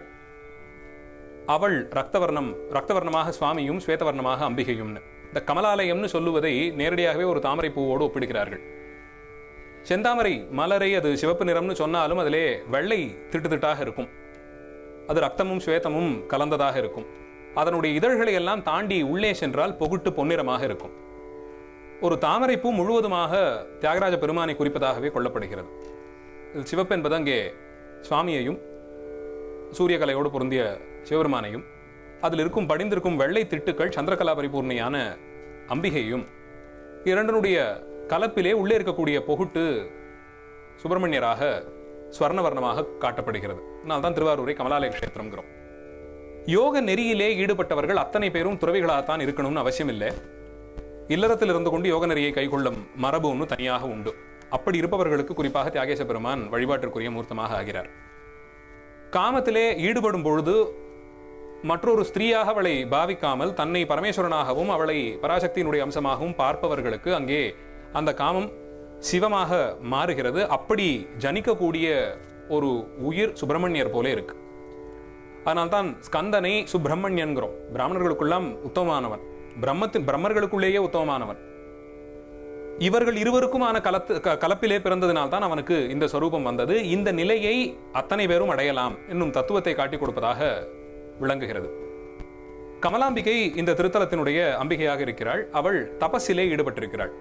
அவள் ரக்தவர்ணம் ரக்தவர்ணமாக சுவாமியும் ஸ்வேதவர்ணமாக அம்பிகையும்னு இந்த கமலாலயம்னு சொல்லுவதை நேரடியாகவே ஒரு தாமரை பூவோடு ஒப்பிடுகிறார்கள் செந்தாமரை மலரை அது சிவப்பு நிறம்னு சொன்னாலும் அதிலே வெள்ளை திட்டு திட்டாக இருக்கும் அது ரக்தமும் ஸ்வேதமும் கலந்ததாக இருக்கும் அதனுடைய இதழ்களை எல்லாம் தாண்டி உள்ளே சென்றால் பொகுட்டு பொன்னிறமாக இருக்கும் ஒரு தாமரைப்பூ முழுவதுமாக தியாகராஜ பெருமானை குறிப்பதாகவே கொள்ளப்படுகிறது இதில் சிவப்பு என்பது அங்கே சுவாமியையும் சூரியகலையோடு பொருந்திய சிவபெருமானையும் அதில் இருக்கும் படிந்திருக்கும் வெள்ளை திட்டுக்கள் சந்திரகலா பரிபூர்ணியான அம்பிகையும் இரண்டனுடைய கலப்பிலே உள்ளே இருக்கக்கூடிய பொகுட்டு சுப்பிரமணியராக ஸ்வர்ணவர்ணமாக காட்டப்படுகிறது அதனால்தான் திருவாரூரை கமலாலய கஷேத்திரம்ங்கிறோம் யோக நெறியிலே ஈடுபட்டவர்கள் அத்தனை பேரும் துறவிகளாகத்தான் இருக்கணும்னு அவசியம் இல்லை இல்லறத்தில் இருந்து கொண்டு யோக நெறியை கைக்கொள்ளும் மரபு ஒன்று தனியாக உண்டு அப்படி இருப்பவர்களுக்கு குறிப்பாக தியாகேச பெருமான் வழிபாட்டிற்குரிய மூர்த்தமாக ஆகிறார் காமத்திலே ஈடுபடும் பொழுது மற்றொரு ஸ்திரீயாக அவளை பாவிக்காமல் தன்னை பரமேஸ்வரனாகவும் அவளை பராசக்தியினுடைய அம்சமாகவும் பார்ப்பவர்களுக்கு அங்கே அந்த காமம் சிவமாக மாறுகிறது அப்படி ஜனிக்கக்கூடிய ஒரு உயிர் சுப்பிரமணியர் போல இருக்கு அதனால்தான் ஸ்கந்தனை சுப்பிரமணியன்கிறோம் பிராமணர்களுக்குள்ளாம் உத்தமமானவன் பிரம்மத்தின் பிரம்மர்களுக்குள்ளேயே உத்தமமானவன் இவர்கள் இருவருக்குமான கலத்து க- கலப்பிலே பிறந்ததினால்தான் அவனுக்கு இந்த ஸ்வரூபம் வந்தது இந்த நிலையை அத்தனை பேரும் அடையலாம் என்னும் தத்துவத்தை காட்டிக் கொடுப்பதாக விளங்குகிறது கமலாம்பிகை இந்த திருத்தலத்தினுடைய அம்பிகையாக இருக்கிறாள் அவள் தபஸிலே ஈடுபட்டிருக்கிறாள்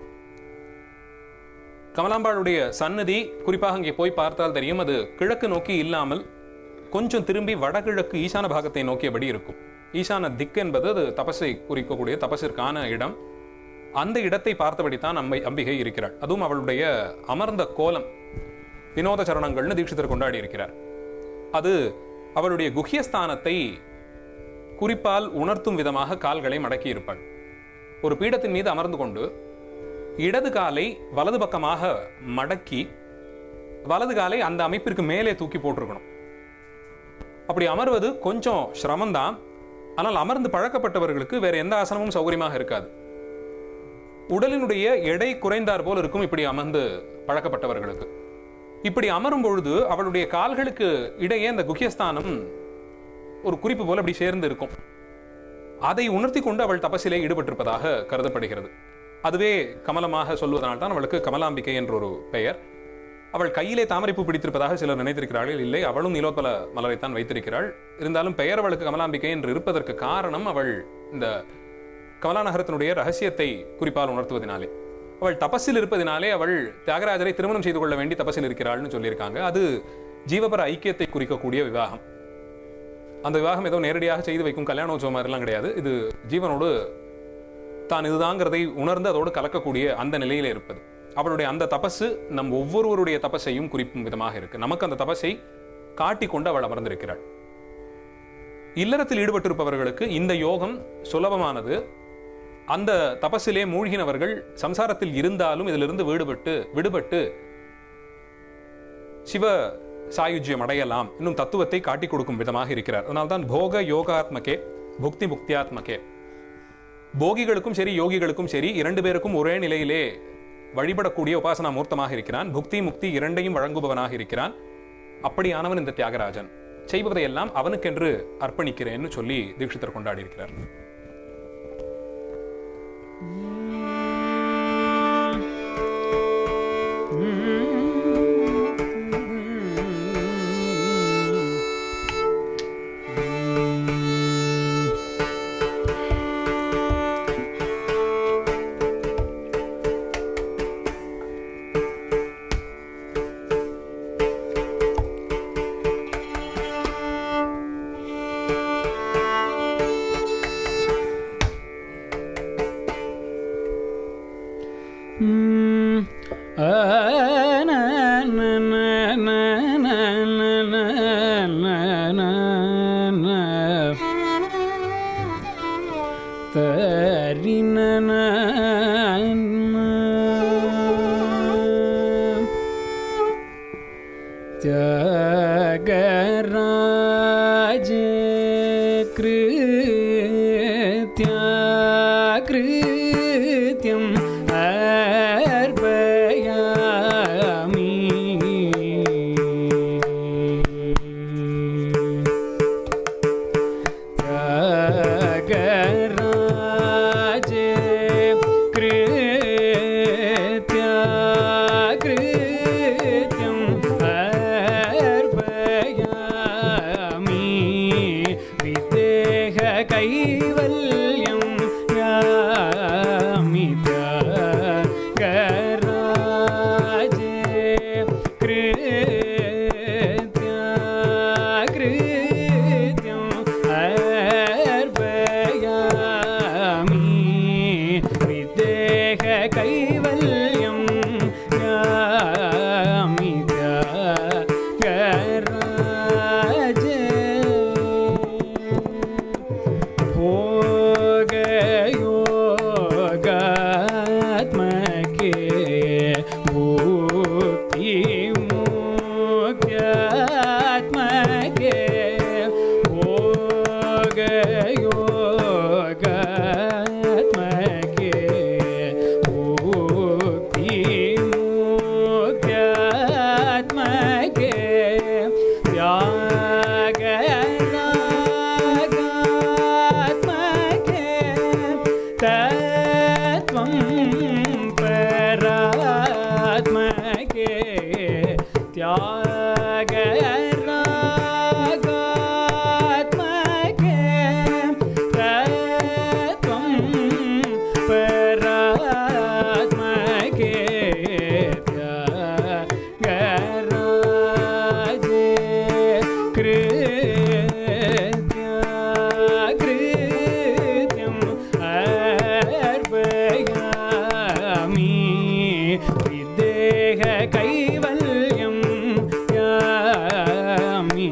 கமலாம்பாளுடைய சன்னதி குறிப்பாக அங்கே போய் பார்த்தால் தெரியும் அது கிழக்கு நோக்கி இல்லாமல் கொஞ்சம் திரும்பி வடகிழக்கு ஈசான பாகத்தை நோக்கியபடி இருக்கும் ஈசான திக் என்பது அது தபஸை குறிக்கக்கூடிய தபஸிற்கான இடம் அந்த இடத்தை பார்த்தபடித்தான் அம்பை அம்பிகை இருக்கிறாள் அதுவும் அவளுடைய அமர்ந்த கோலம் வினோத சரணங்கள்னு தீட்சிதர் கொண்டாடி இருக்கிறார் அது அவளுடைய குஹ்யஸ்தானத்தை குறிப்பால் உணர்த்தும் விதமாக கால்களை மடக்கி இருப்பாள் ஒரு பீடத்தின் மீது அமர்ந்து கொண்டு இடது காலை வலது பக்கமாக மடக்கி வலது காலை அந்த அமைப்பிற்கு மேலே தூக்கி போட்டிருக்கணும் அப்படி அமர்வது கொஞ்சம் சிரமம்தான் ஆனால் அமர்ந்து பழக்கப்பட்டவர்களுக்கு வேற எந்த ஆசனமும் சௌகரியமாக இருக்காது உடலினுடைய எடை குறைந்தார் போல் இருக்கும் இப்படி அமர்ந்து பழக்கப்பட்டவர்களுக்கு இப்படி அமரும் பொழுது அவளுடைய கால்களுக்கு இடையே அந்த குக்கியஸ்தானம் ஒரு குறிப்பு போல அப்படி சேர்ந்து இருக்கும் அதை உணர்த்தி கொண்டு அவள் தபசிலே ஈடுபட்டிருப்பதாக கருதப்படுகிறது அதுவே கமலமாக சொல்வதனால் தான் அவளுக்கு கமலாம்பிகை என்ற ஒரு பெயர் அவள் கையிலே தாமரைப்பூ பிடித்திருப்பதாக சிலர் நினைத்திருக்கிறார்கள் இல்லை அவளும் நீலோத்பல மலரைத்தான் வைத்திருக்கிறாள் இருந்தாலும் பெயர் அவளுக்கு கமலாம்பிகை என்று இருப்பதற்கு காரணம் அவள் இந்த கமலாநகரத்தினுடைய ரகசியத்தை குறிப்பால் உணர்த்துவதனாலே அவள் தபஸில் இருப்பதினாலே அவள் தியாகராஜரை திருமணம் செய்து கொள்ள வேண்டி தபஸில் இருக்கிறாள்னு சொல்லியிருக்காங்க அது ஜீவபர ஐக்கியத்தை குறிக்கக்கூடிய விவாகம் அந்த விவாகம் ஏதோ நேரடியாக செய்து வைக்கும் கல்யாணோத்சவம் மாதிரிலாம் கிடையாது இது ஜீவனோடு தான் இதுதாங்கிறதை உணர்ந்து அதோடு கலக்கக்கூடிய அந்த நிலையில இருப்பது அவளுடைய அந்த தபசு நம் ஒவ்வொருவருடைய தபஸையும் குறிக்கும் விதமாக இருக்கு நமக்கு அந்த தபஸை காட்டிக்கொண்டு அவள் அமர்ந்திருக்கிறாள் இல்லறத்தில் ஈடுபட்டிருப்பவர்களுக்கு இந்த யோகம் சுலபமானது அந்த தபஸிலே மூழ்கினவர்கள் சம்சாரத்தில் இருந்தாலும் இதிலிருந்து விடுபட்டு விடுபட்டு சிவ சாயுஜ்யம் அடையலாம் இன்னும் தத்துவத்தை காட்டிக் கொடுக்கும் விதமாக இருக்கிறார் அதனால்தான் போக யோகாத்மகே புக்தி முக்தியாத்மகே போகிகளுக்கும் சரி யோகிகளுக்கும் சரி இரண்டு பேருக்கும் ஒரே நிலையிலே வழிபடக்கூடிய உபாசனா மூர்த்தமாக இருக்கிறான் புக்தி முக்தி இரண்டையும் வழங்குபவனாக இருக்கிறான் அப்படியானவன் இந்த தியாகராஜன் செய்வதையெல்லாம் அவனுக்கென்று அர்ப்பணிக்கிறேன்னு சொல்லி தீட்சிதர் கொண்டாடி இருக்கிறார் Mm. Ah, na, na, na, na, na, na, na, na, na, na. Tari, na, na, na. Tyagaraja कृत्याकृत्यम् अर्पयामि Tyagaraja कृत्याकृत्यम् अर्पयामि विदेह कैवल्यं यामि त्यागराजे कृत्याकृत्यम् अर्पयामि विदेह कैवल्यं यामि त्यागराजे भोगयोगात्मके भूतिमुख्यात्मके भोगयोगात्मके भूतिमुख्यात्मके त्यागरागात्मके तत्त्वं परात्मके त्यागरागात्मके तत्त्वं परात्मके त्यागराजे कृत्याकृत्यम् अर्पयामि विदेह कैवल्यं यामि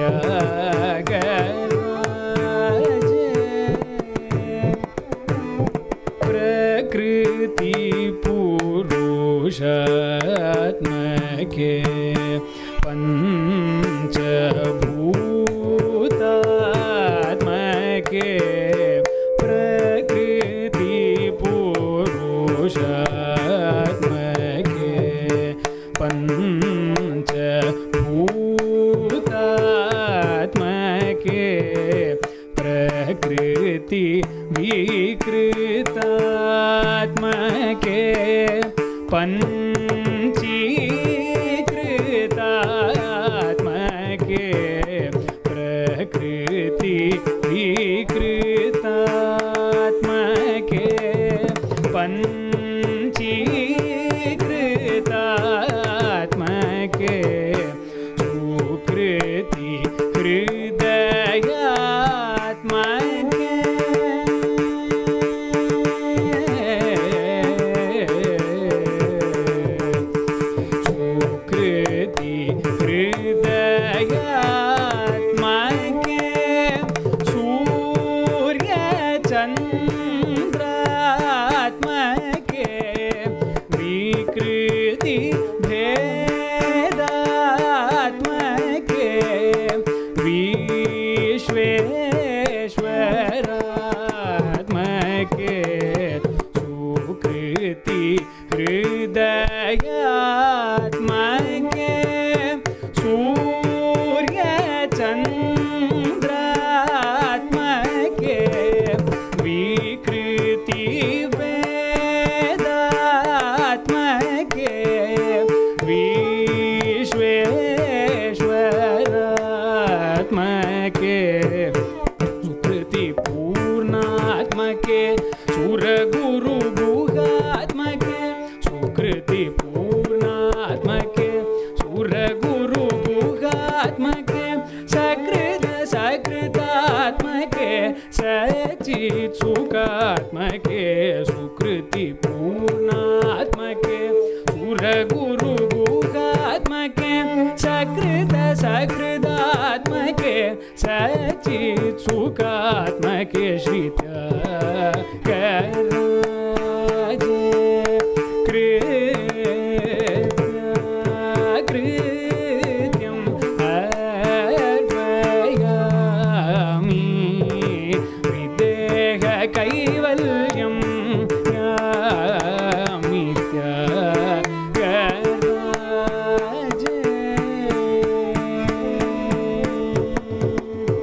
त्यागराजे प्रकृति पुरुषात्मके पञ्चभूतात्मके प्रकृति पुरुषात्मके पञ्चभूतात्मके प्रकृति विकृतात्मके पञ्चीकृतात्मके प्रकृति विकृतात्मके पञ्चीकृतात्मके सुकृति हृदयात्मके सचित् सुखात्मके श्रित्यागराजे कृत्यम् अर्पयामि विदेह कैवल्यं यामित्यागराजे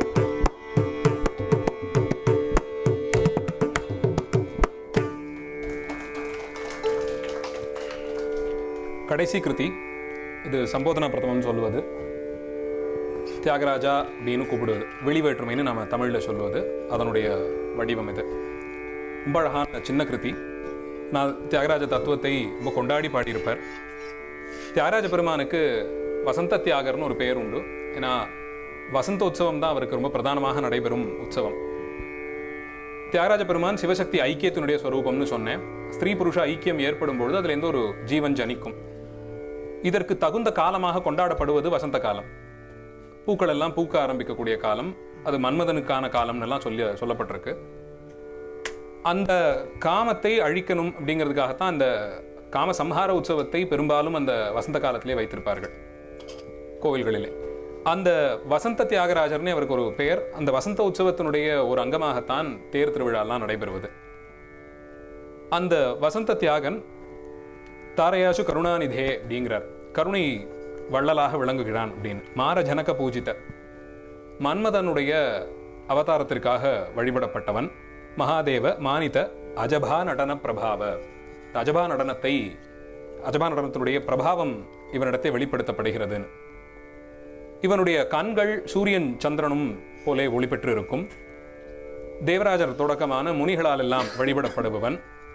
கடைசி கிருதி இது சம்போதனா பிரதமம் சொல்லுவது தியாகராஜா அப்படின்னு கூப்பிடுவது வெளிவேற்றுமைன்னு நம்ம தமிழில் சொல்லுவது அதனுடைய வடிவம் இது ரொம்ப அழகான சின்ன கிருதி நான் தியாகராஜ தத்துவத்தை ரொம்ப கொண்டாடி பாடியிருப்பார் தியாகராஜ பெருமானுக்கு வசந்த தியாகர்னு ஒரு பெயர் உண்டு ஏன்னா வசந்த உற்சவம் தான் அவருக்கு ரொம்ப பிரதானமாக நடைபெறும் உற்சவம் தியாகராஜ பெருமான் சிவசக்தி ஐக்கியத்தினுடைய ஸ்வரூபம்னு சொன்னேன் ஸ்திரீ புருஷ ஐக்கியம் ஏற்படும் பொழுது அதுல இருந்து ஒரு ஜீவன் ஜனிக்கும் இதற்கு தகுந்த காலமாக கொண்டாடப்படுவது வசந்த காலம் பூக்கள் எல்லாம் பூக்க ஆரம்பிக்கக்கூடிய காலம் அது மன்மதனுக்கான காலம்னு எல்லாம் சொல்லி சொல்லப்பட்டிருக்கு அந்த காமத்தை அழிக்கணும் அப்படிங்கிறதுக்காகத்தான் அந்த காம சம்ஹார உற்சவத்தை பெரும்பாலும் அந்த வசந்த காலத்திலே வைத்திருப்பார்கள் கோவில்களிலே அந்த வசந்த தியாகராஜர்னே அவருக்கு ஒரு பெயர் அந்த வசந்த உற்சவத்தினுடைய ஒரு அங்கமாகத்தான் தேர் திருவிழாலாம் நடைபெறுவது அந்த வசந்த தியாகன் தாரையாசு கருணாநிதே அப்படிங்கிறார் கருணை வள்ளலாக விளங்குகிறான் அப்படின்னு மார ஜனக பூஜித மன்மதனுடைய அவதாரத்திற்காக வழிபடப்பட்டவன் மகாதேவ மானித அஜபா நடன பிரபாவ இந்த அஜபா நடனத்தை அஜபா நடனத்தினுடைய பிரபாவம் இவனிடத்தை வெளிப்படுத்தப்படுகிறதுன்னு இவனுடைய கண்கள் சூரியன் சந்திரனும் போலே ஒளி பெற்று இருக்கும் தேவராஜர் தொடக்கமான முனிகளால் எல்லாம் வழிபடப்படுபவன்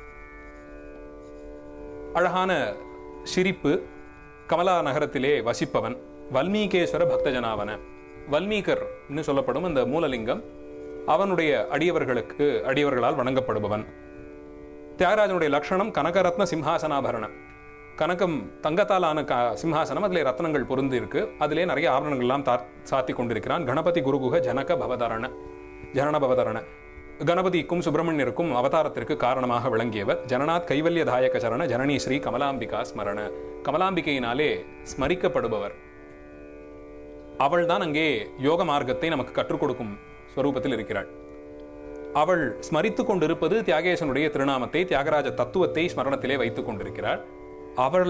அழகான சிரிப்பு கமலா நகரத்திலே வசிப்பவன் வல்மீகேஸ்வர பக்தஜனாவன வல்மீகர் சொல்லப்படும் அந்த மூலலிங்கம் அவனுடைய அடியவர்களுக்கு அடியவர்களால் வணங்கப்படுபவன் தியாகராஜனுடைய லட்சணம் கனகரத்ன சிம்ஹாசனாபரணம் கனகம் தங்கத்தால் ஆன க சிம்ஹாசனம் அதிலே ரத்னங்கள் பொருந்து இருக்கு அதிலே நிறைய ஆபரணங்கள்லாம் தா சாத்தி கொண்டிருக்கிறான் கணபதி குருகுக ஜனக பவதரண ஜனன பவதரண கணபதிக்கும் சுப்பிரமணியருக்கும் அவதாரத்திற்கு காரணமாக விளங்கியவர் ஜனநாத் கைவல்யதாயக சரண ஜனனி ஸ்ரீ கமலாம்பிகா ஸ்மரண கமலாம்பிகையினாலே ஸ்மரிக்கப்படுபவர் அவள்தான் அங்கே யோக மார்க்கத்தை நமக்கு கற்றுக் கொடுக்கும் ஸ்வரூபத்தில் இருக்கிறாள் அவள் ஸ்மரித்துக் கொண்டிருப்பது தியாகேசனுடைய திருநாமத்தை தியாகராஜ தத்துவத்தை ஸ்மரணத்திலே வைத்துக் கொண்டிருக்கிறாள் அவள்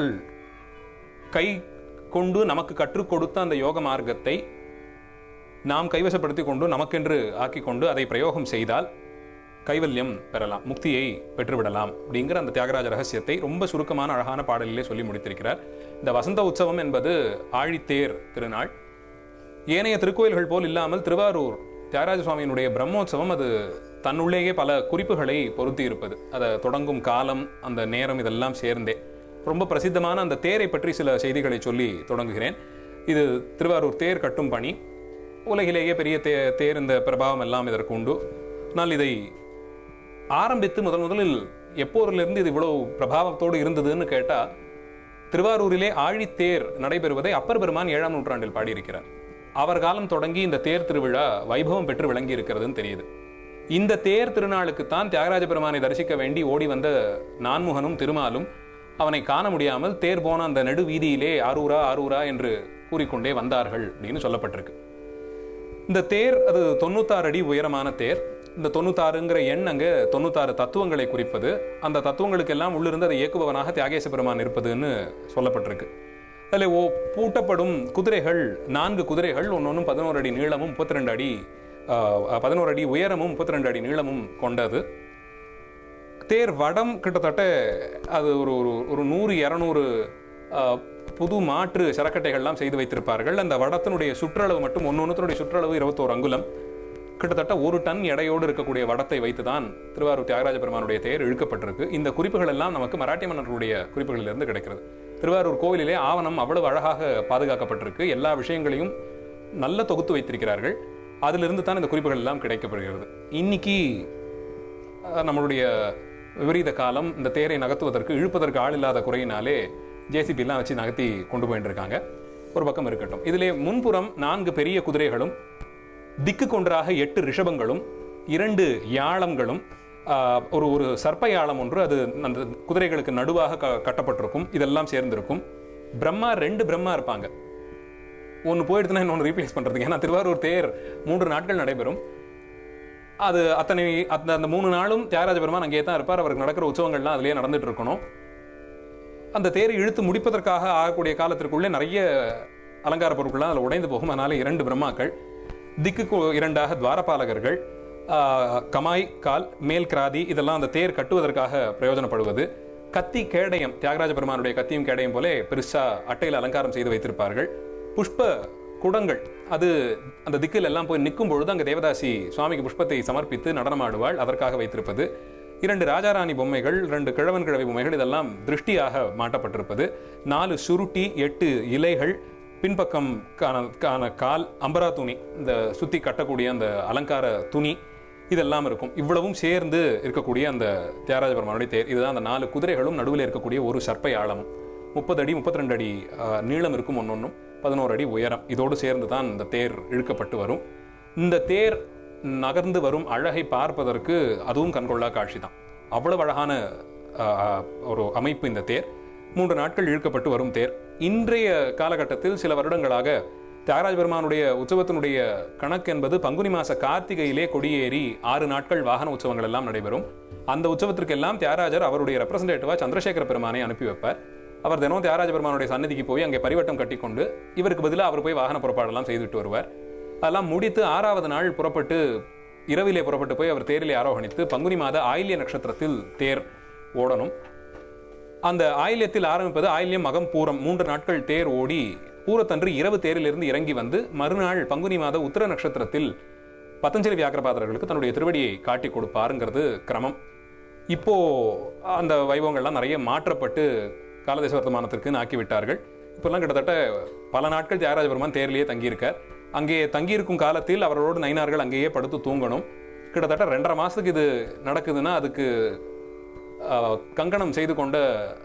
கை கொண்டு நமக்கு கற்றுக் கொடுத்த அந்த யோக மார்க்கத்தை நாம் கைவசப்படுத்தி கொண்டு நமக்கென்று ஆக்கிக் கொண்டு அதை பிரயோகம் செய்தால் கைவல்யம் பெறலாம் முக்தியை பெற்றுவிடலாம் அப்படிங்கிற அந்த தியாகராஜ ரகசியத்தை ரொம்ப சுருக்கமான அழகான பாடலிலே சொல்லி முடித்திருக்கிறார் இந்த வசந்த உற்சவம் என்பது ஆழித்தேர் திருநாள் ஏனைய திருக்கோயில்கள் போல் இல்லாமல் திருவாரூர் தியாகராஜ சுவாமியினுடைய பிரம்மோற்சவம் அது தன்னுள்ளேயே பல குறிப்புகளை பொருத்தி இருப்பது அதை தொடங்கும் காலம் அந்த நேரம் இதெல்லாம் சேர்ந்தே ரொம்ப பிரசித்தமான அந்த தேரை பற்றி சில செய்திகளை சொல்லி தொடங்குகிறேன் இது திருவாரூர் தேர் கட்டும் பணி உலகிலேயே பெரிய தே தேர் இந்த பிரபாவம் எல்லாம் இதற்கு உண்டு ஆனால் இதை ஆரம்பித்து முதல் முதலில் எப்போதிலிருந்து இது இவ்வளவு பிரபாவத்தோடு இருந்ததுன்னு கேட்டால் திருவாரூரிலே ஆழித்தேர் நடைபெறுவதை அப்பர் பெருமான் ஏழாம் நூற்றாண்டில் பாடியிருக்கிறார் அவர் காலம் தொடங்கி இந்த தேர் திருவிழா வைபவம் பெற்று விளங்கி இருக்கிறதுன்னு தெரியுது இந்த தேர் திருநாளுக்குத்தான் தியாகராஜ பெருமானை தரிசிக்க வேண்டி ஓடி வந்த நான்முகனும் திருமாலும் அவனை காண முடியாமல் தேர் போன அந்த நெடு வீதியிலே ஆரூரா ஆரூரா என்று கூறிக்கொண்டே வந்தார்கள் அப்படின்னு சொல்லப்பட்டிருக்கு இந்த தேர் அது தொண்ணூத்தாறு அடி உயரமான தேர் இந்த தொண்ணூத்தாறுங்கிற எண் அங்கே தொண்ணூத்தாறு தத்துவங்களை குறிப்பது அந்த தத்துவங்களுக்கெல்லாம் உள்ளிருந்து அதை இயக்குபவனாக தியாகேச பெருமான் இருப்பதுன்னு சொல்லப்பட்டிருக்கு அதில் ஓ பூட்டப்படும் குதிரைகள் நான்கு குதிரைகள் ஒன்னொன்றும் பதினோரு அடி நீளமும் முப்பத்தி ரெண்டு அடி பதினோரு அடி உயரமும் முப்பத்தி ரெண்டு அடி நீளமும் கொண்டது தேர் வடம் கிட்டத்தட்ட அது ஒரு ஒரு ஒரு நூறு இரநூறு புது மாற்று சரக்கட்டைகள்லாம் செய்து வைத்திருப்பார்கள் அந்த வடத்தினுடைய சுற்றளவு மட்டும் ஒன்னொன்னுத்தினுடைய சுற்றளவு இருபத்தோரு அங்குலம் கிட்டத்தட்ட ஒரு டன் எடையோடு இருக்கக்கூடிய வடத்தை வைத்துதான் திருவாரூர் தியாகராஜ பெருமானுடைய தேர் இழுக்கப்பட்டிருக்கு இந்த குறிப்புகள் எல்லாம் நமக்கு மராட்டிய மன்னர்களுடைய குறிப்புகளிலிருந்து கிடைக்கிறது திருவாரூர் கோவிலிலே ஆவணம் அவ்வளவு அழகாக பாதுகாக்கப்பட்டிருக்கு எல்லா விஷயங்களையும் நல்ல தொகுத்து வைத்திருக்கிறார்கள் அதிலிருந்து தான் இந்த குறிப்புகள் எல்லாம் கிடைக்கப்படுகிறது இன்னைக்கு அஹ், நம்மளுடைய விபரீத காலம் இந்த தேரை நகர்த்துவதற்கு இழுப்பதற்கு ஆள் இல்லாத குறையினாலே ஜேசிபிலாம் வச்சு நகர்த்தி கொண்டு போயிட்டு இருக்காங்க ஒரு பக்கம் இருக்கட்டும் இதிலே முன்புறம் நான்கு பெரிய குதிரைகளும் திக்கு கொன்றாக எட்டு ரிஷபங்களும் இரண்டு யாழங்களும் ஆஹ், ஒரு ஒரு சர்ப்ப யாழம் ஒன்று அது அந்த குதிரைகளுக்கு நடுவாக க- கட்டப்பட்டிருக்கும் இதெல்லாம் சேர்ந்திருக்கும் பிரம்மா ரெண்டு பிரம்மா இருப்பாங்க ஒன்று போயிடுச்சுன்னா இன்னொன்று ரீப்ளேஸ் பண்ணுறதுக்கு ஏன்னா திருவாரூர் தேர் மூன்று நாட்கள் நடைபெறும் அது அத்தனை அந்த அந்த மூணு நாளும் தியாகராஜ பெருமான் அங்கேயே தான் இருப்பார் அவருக்கு நடக்கிற உற்சவங்கள்லாம் அதிலேயே நடந்துட்டு இருக்கணும் அந்த தேரை இழுத்து முடிப்பதற்காக ஆகக்கூடிய காலத்திற்குள்ளே நிறைய அலங்கார பொருட்கள்லாம் அதில் உடைந்து போகும் அதனால இரண்டு பிரம்மாக்கள் திக்குக்கு இரண்டாக துவாரபாலகர்கள் ஆஹ், கமாய் கால் மேல் கிராதி இதெல்லாம் அந்த தேர் கட்டுவதற்காக பிரயோஜனப்படுவது கத்தி கேடயம் தியாகராஜ பெருமானுடைய கத்தியும் கேடயம் போல பெருசா அட்டையில் அலங்காரம் செய்து வைத்திருப்பார்கள் புஷ்ப குடங்கள் அது அந்த திக்கில் எல்லாம் போய் நிற்கும் பொழுது அங்கே தேவதாசி சுவாமிக்கு புஷ்பத்தை சமர்ப்பித்து நடனமாடுவாள் அதற்காக வைத்திருப்பது இரண்டு ராஜாராணி பொம்மைகள் ரெண்டு கிழவன் கிழவி பொம்மைகள் இதெல்லாம் திருஷ்டியாக மாட்டப்பட்டிருப்பது நாலு சுருட்டி எட்டு இலைகள் பின்பக்கம் கான கான கால் அம்பரா துணி இந்த சுத்தி கட்டக்கூடிய அந்த அலங்கார துணி இதெல்லாம் இருக்கும் இவ்வளவும் சேர்ந்து இருக்கக்கூடிய அந்த தியாகராஜ பெருமானுடைய தேர் இதுதான் அந்த நாலு குதிரைகளும் நடுவில் இருக்கக்கூடிய ஒரு சர்ப்பை ஆழமும் முப்பது அடி முப்பத்தி ரெண்டு அடி ஆஹ், நீளம் இருக்கும் ஒன்னொன்னும் பதினோரு அடி உயரம் இதோடு சேர்ந்து தான் இந்த தேர் இழுக்கப்பட்டு வரும் இந்த தேர் நகர்ந்து வரும் அழகை பார்ப்பதற்கு அதுவும் கண்கொள்ளா காட்சி தான் அவ்வளவு அழகான ஆஹ், ஒரு அமைப்பு இந்த தேர் மூன்று நாட்கள் இழுக்கப்பட்டு வரும் தேர் இன்றைய காலகட்டத்தில் சில வருடங்களாக தியாகராஜ பெருமானுடைய உற்சவத்தினுடைய கணக்கு என்பது பங்குனி மாச கார்த்திகையிலே கொடியேறி ஆறு நாட்கள் வாகன உற்சவங்கள் எல்லாம் நடைபெறும் அந்த உற்சவத்திற்கெல்லாம் தியாகராஜர் அவருடைய ரெப்ரசன்டேட்டிவா சந்திரசேகர பெருமானை அனுப்பி வைப்பார் அவர் தினம் தியாகராஜ பெருமானுடைய சன்னதிக்கு போய் அங்கே பரிவட்டம் கட்டிக்கொண்டு இவருக்கு பதிலாக அவர் போய் வாகன புறப்பாடெல்லாம் செய்துவிட்டு வருவார் அதெல்லாம் முடித்து ஆறாவது நாள் புறப்பட்டு இரவிலே புறப்பட்டு போய் அவர் தேரிலே ஆரோகணித்து பங்குனி மாத ஆயில்ய நட்சத்திரத்தில் தேர் ஓடணும் அந்த ஆயில்யத்தில் ஆரம்பிப்பது ஆயில்யம் மகம் பூரம் மூன்று நாட்கள் தேர் ஓடி பூரத்தன்று இரவு தேரிலிருந்து இறங்கி வந்து மறுநாள் பங்குனி மாத உத்தர நட்சத்திரத்தில் பதஞ்சலி வியாக்கிரபாதர்களுக்கு தன்னுடைய திருவடியை காட்டி கொடுப்பாருங்கிறது கிரமம் இப்போ அந்த வைபவங்கள்லாம் நிறைய மாற்றப்பட்டு காலதேச வர்த்தமானத்திற்கு ஆக்கி விட்டார்கள் இப்பெல்லாம் கிட்டத்தட்ட பல நாட்கள் தியாகராஜ பெருமான் தேர்லேயே தங்கியிருக்கார் அங்கே தங்கியிருக்கும் காலத்தில் அவரோடு நயினார்கள் அங்கேயே படுத்து தூங்கணும் கிட்டத்தட்ட ரெண்டரை மாசத்துக்கு இது நடக்குதுன்னா அதுக்கு ஆஹ், கங்கணம் செய்து கொண்ட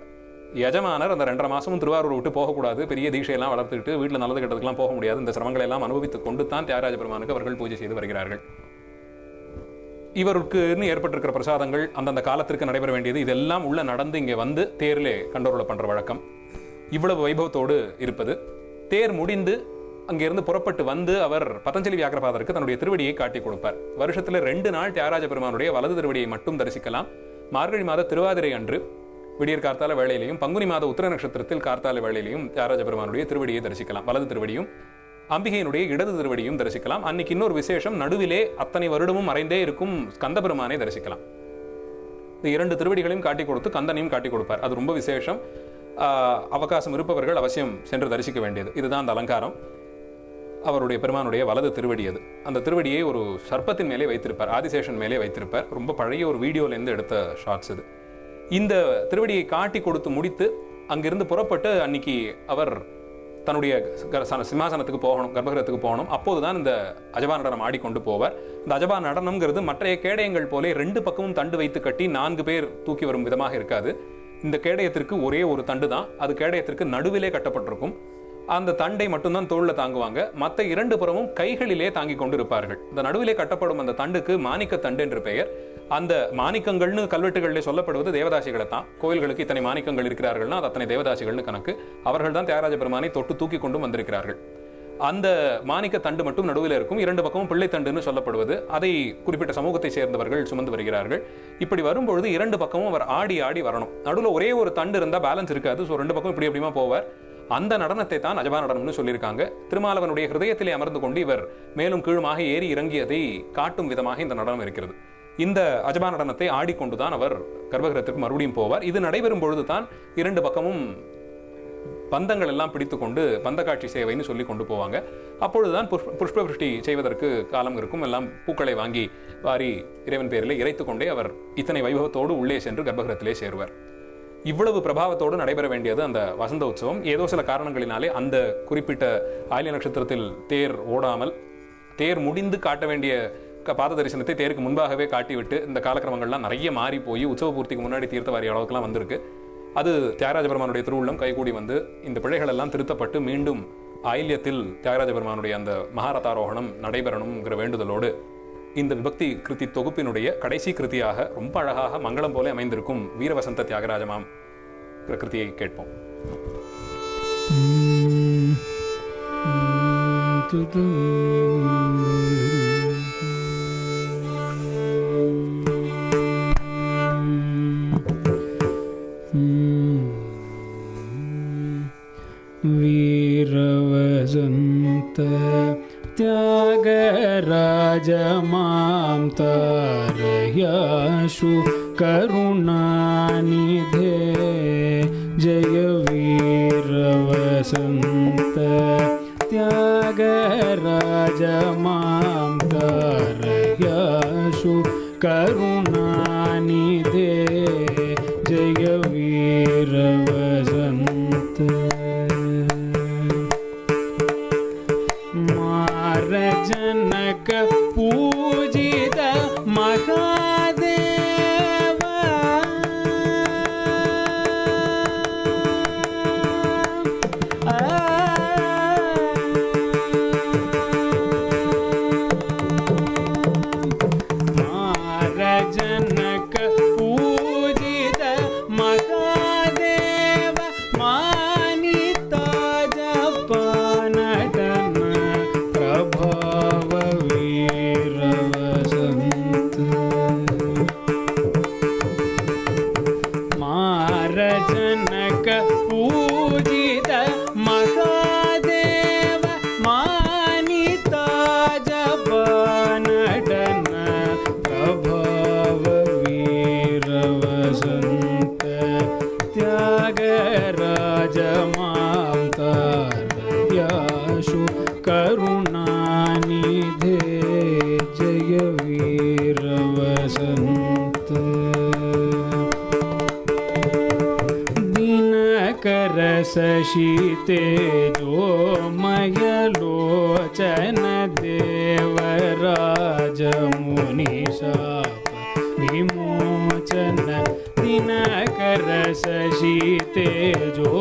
எஜமானர் அந்த ரெண்டரை மாசமும் திருவாரூர் விட்டு போகக்கூடாது பெரிய தீட்சையெல்லாம் வளர்த்துக்கிட்டு வீட்டில் நல்லது கெட்டதுக்கெல்லாம் போக முடியாது இந்த சிரமங்களை எல்லாம் அனுபவித்துக் கொண்டு தான் தியாகராஜ பெருமானுக்கு அவர்கள் பூஜை செய்து வருகிறார்கள் இவருக்குன்னு ஏற்பட்டிருக்கிற பிரசாதங்கள் அந்தந்த காலத்திற்கு நடைபெற வேண்டியது இதெல்லாம் உள்ள நடந்து இங்கே வந்து தேரிலே கண்டோரல பண்ற வழக்கம் இவ்வளவு வைபவத்தோடு இருப்பது தேர் முடிந்து அங்கிருந்து புறப்பட்டு வந்து அவர் பதஞ்சலி வியாக்கிரபாதருக்கு தன்னுடைய திருவடியை காட்டி கொடுப்பார் வருஷத்துல ரெண்டு நாள் தியாகராஜ பெருமானுடைய வலது திருவடியை மட்டும் தரிசிக்கலாம் மார்கழி மாத திருவாதிரை அன்று விடியற் கார்த்தால வேளையிலையும் பங்குனி மாத உத்தர நட்சத்திரத்தில் கார்த்தால வேளையிலையும் தியாகராஜ பெருமானுடைய திருவடியை தரிசிக்கலாம் வலது திருவடியும் அம்பிகையினுடைய இடது திருவடியும் தரிசிக்கலாம் அன்னைக்கு இன்னொரு விசேஷம் நடுவிலே அத்தனை வருடமும் மறைந்தே இருக்கும் ஸ்கந்த பெருமானை தரிசிக்கலாம் இந்த இரண்டு திருவடிகளையும் காட்டி கொடுத்து கந்தனையும் காட்டி கொடுப்பார் அது ரொம்ப விசேஷம் ஆஹ், அவகாசம் இருப்பவர்கள் அவசியம் சென்று தரிசிக்க வேண்டியது இதுதான் அந்த அலங்காரம் அவருடைய பெருமானுடைய வலது திருவடி அது அந்த திருவடியை ஒரு சர்ப்பத்தின் மேலே வைத்திருப்பார் ஆதிசேஷன் மேலே வைத்திருப்பார் ரொம்ப பழைய ஒரு வீடியோலேருந்து எடுத்த ஷார்ட்ஸ் இது இந்த திருவடியை காட்டி கொடுத்து முடித்து அங்கிருந்து புறப்பட்டு அன்னைக்கு அவர் தன்னுடைய க- ச- சிம்மாசனத்துக்கு போகணும் கர்ப்பகிரகத்துக்கு போகணும் அப்போதுதான் இந்த அஜபா நடனம் ஆடிக்கொண்டு போவார் இந்த அஜபா நடனம்ங்கிறது மற்றைய கேடயங்கள் போலே ரெண்டு பக்கமும் தண்டு வைத்து கட்டி நான்கு பேர் தூக்கி வரும் விதமாக இருக்காது இந்த கேடயத்திற்கு ஒரே ஒரு தண்டு தான் அது கேடயத்திற்கு நடுவிலே கட்டப்பட்டிருக்கும் அந்த தண்டை மட்டும்தான் தோள்ல தாங்குவாங்க மற்ற இரண்டு புறமும் கைகளிலே தாங்கிக் கொண்டு இருப்பார்கள் இந்த நடுவிலே கட்டப்படும் அந்த தண்டுக்கு மாணிக்க தண்டு என்று பெயர் அந்த மாணிக்கங்கள்னு கல்வெட்டுகளிலே சொல்லப்படுவது தேவதாசிகளை தான் கோயில்களுக்கு இத்தனை மாணிக்கங்கள் இருக்கிறார்கள்னா அது அத்தனை தேவதாசிகள்னு கணக்கு அவர்கள் தான் தியாகராஜ பெருமானை தொட்டு தூக்கி கொண்டும் வந்திருக்கிறார்கள் அந்த மாணிக்க தண்டு மட்டும் நடுவில் இருக்கும் இரண்டு பக்கமும் பிள்ளை தண்டுன்னு சொல்லப்படுவது அதை குறிப்பிட்ட சமூகத்தை சேர்ந்தவர்கள் சுமந்து வருகிறார்கள் இப்படி வரும்பொழுது இரண்டு பக்கமும் அவர் ஆடி ஆடி வரணும் நடுவில் ஒரே ஒரு தண்டு இருந்தால் பேலன்ஸ் இருக்காது ஸோ ரெண்டு பக்கம் இப்படி எப்படிமா போவார் அந்த நடனத்தை தான் அஜபா நடனம்னு சொல்லியிருக்காங்க திருமாலவனுடைய ஹிருதயத்திலே அமர்ந்து கொண்டு இவர் மேலும் கீழுமாக ஏறி இறங்கியதை காட்டும் விதமாக இந்த நடனம் இருக்கிறது இந்த அஜபா நடனத்தை ஆடிக்கொண்டுதான் அவர் கர்ப்பகிரகத்திற்கு மறுபடியும் போவார் இது நடைபெறும் பொழுது தான் இரண்டு பக்கமும் பந்தங்கள் எல்லாம் பிடித்துக்கொண்டு பந்த காட்சி சேவைன்னு சொல்லி கொண்டு போவாங்க அப்பொழுதுதான் புஷ்ப புஷ்ப விருஷ்டி செய்வதற்கு காலம் இருக்கும் எல்லாம் பூக்களை வாங்கி வாரி இறைவன் பேரிலே இறைத்துக் கொண்டே அவர் இத்தனை வைபவத்தோடு உள்ளே சென்று கர்ப்பகிரகத்திலே சேருவார் இவ்வளவு பிரபாவத்தோடு நடைபெற வேண்டியது அந்த வசந்த உற்சவம் ஏதோ சில காரணங்களினாலே அந்த குறிப்பிட்ட ஆயில நட்சத்திரத்தில் தேர் ஓடாமல் தேர் முடிந்து காட்ட வேண்டிய க- பாத தரிசனத்தை தேருக்கு முன்பாகவே காட்டிவிட்டு இந்த காலக்கிரமங்கள்லாம் நிறைய மாறி போய் உற்சவ பூர்த்திக்கு முன்னாடி தீர்த்தவாரி அளவுக்குலாம் வந்திருக்கு அது தியாகராஜ பெருமானுடைய திருவுள்ளம் கைகூடி வந்து இந்த பிழைகள் எல்லாம் திருத்தப்பட்டு மீண்டும் ஆயில்யத்தில் தியாகராஜ பெருமானுடைய அந்த மகாரதாரோகணம் நடைபெறணுங்கிற வேண்டுதலோடு இந்த விபக்தி கிருதி தொகுப்பினுடைய கடைசி கிருதியாக ரொம்ப அழகாக மங்களம் போல அமைந்திருக்கும் வீரவசந்த தியாகராஜமாம் கிருதியை கேட்போம் वीरवसन्त त्यागराज मां तारयाशु करुणानिधे जय वीरवसन्त त्यागराज मां तारयाशु करुणानिधे जय वीरवसन्त मारजनक पूजित महादेव मारजनक पूजित महादेव मानिता जपनटन प्रभाव वीरवसन्त मारजनक पूजित महादेव मानिता जपनटन प्रभाव वीरवसन्त त्यागराज मां तारयाशु करुणानिधे जय वीरवसन्त दिनकर शशिते जो मयलोचन देवराज मुनिशाप विमोचन दिनकर शशिते जो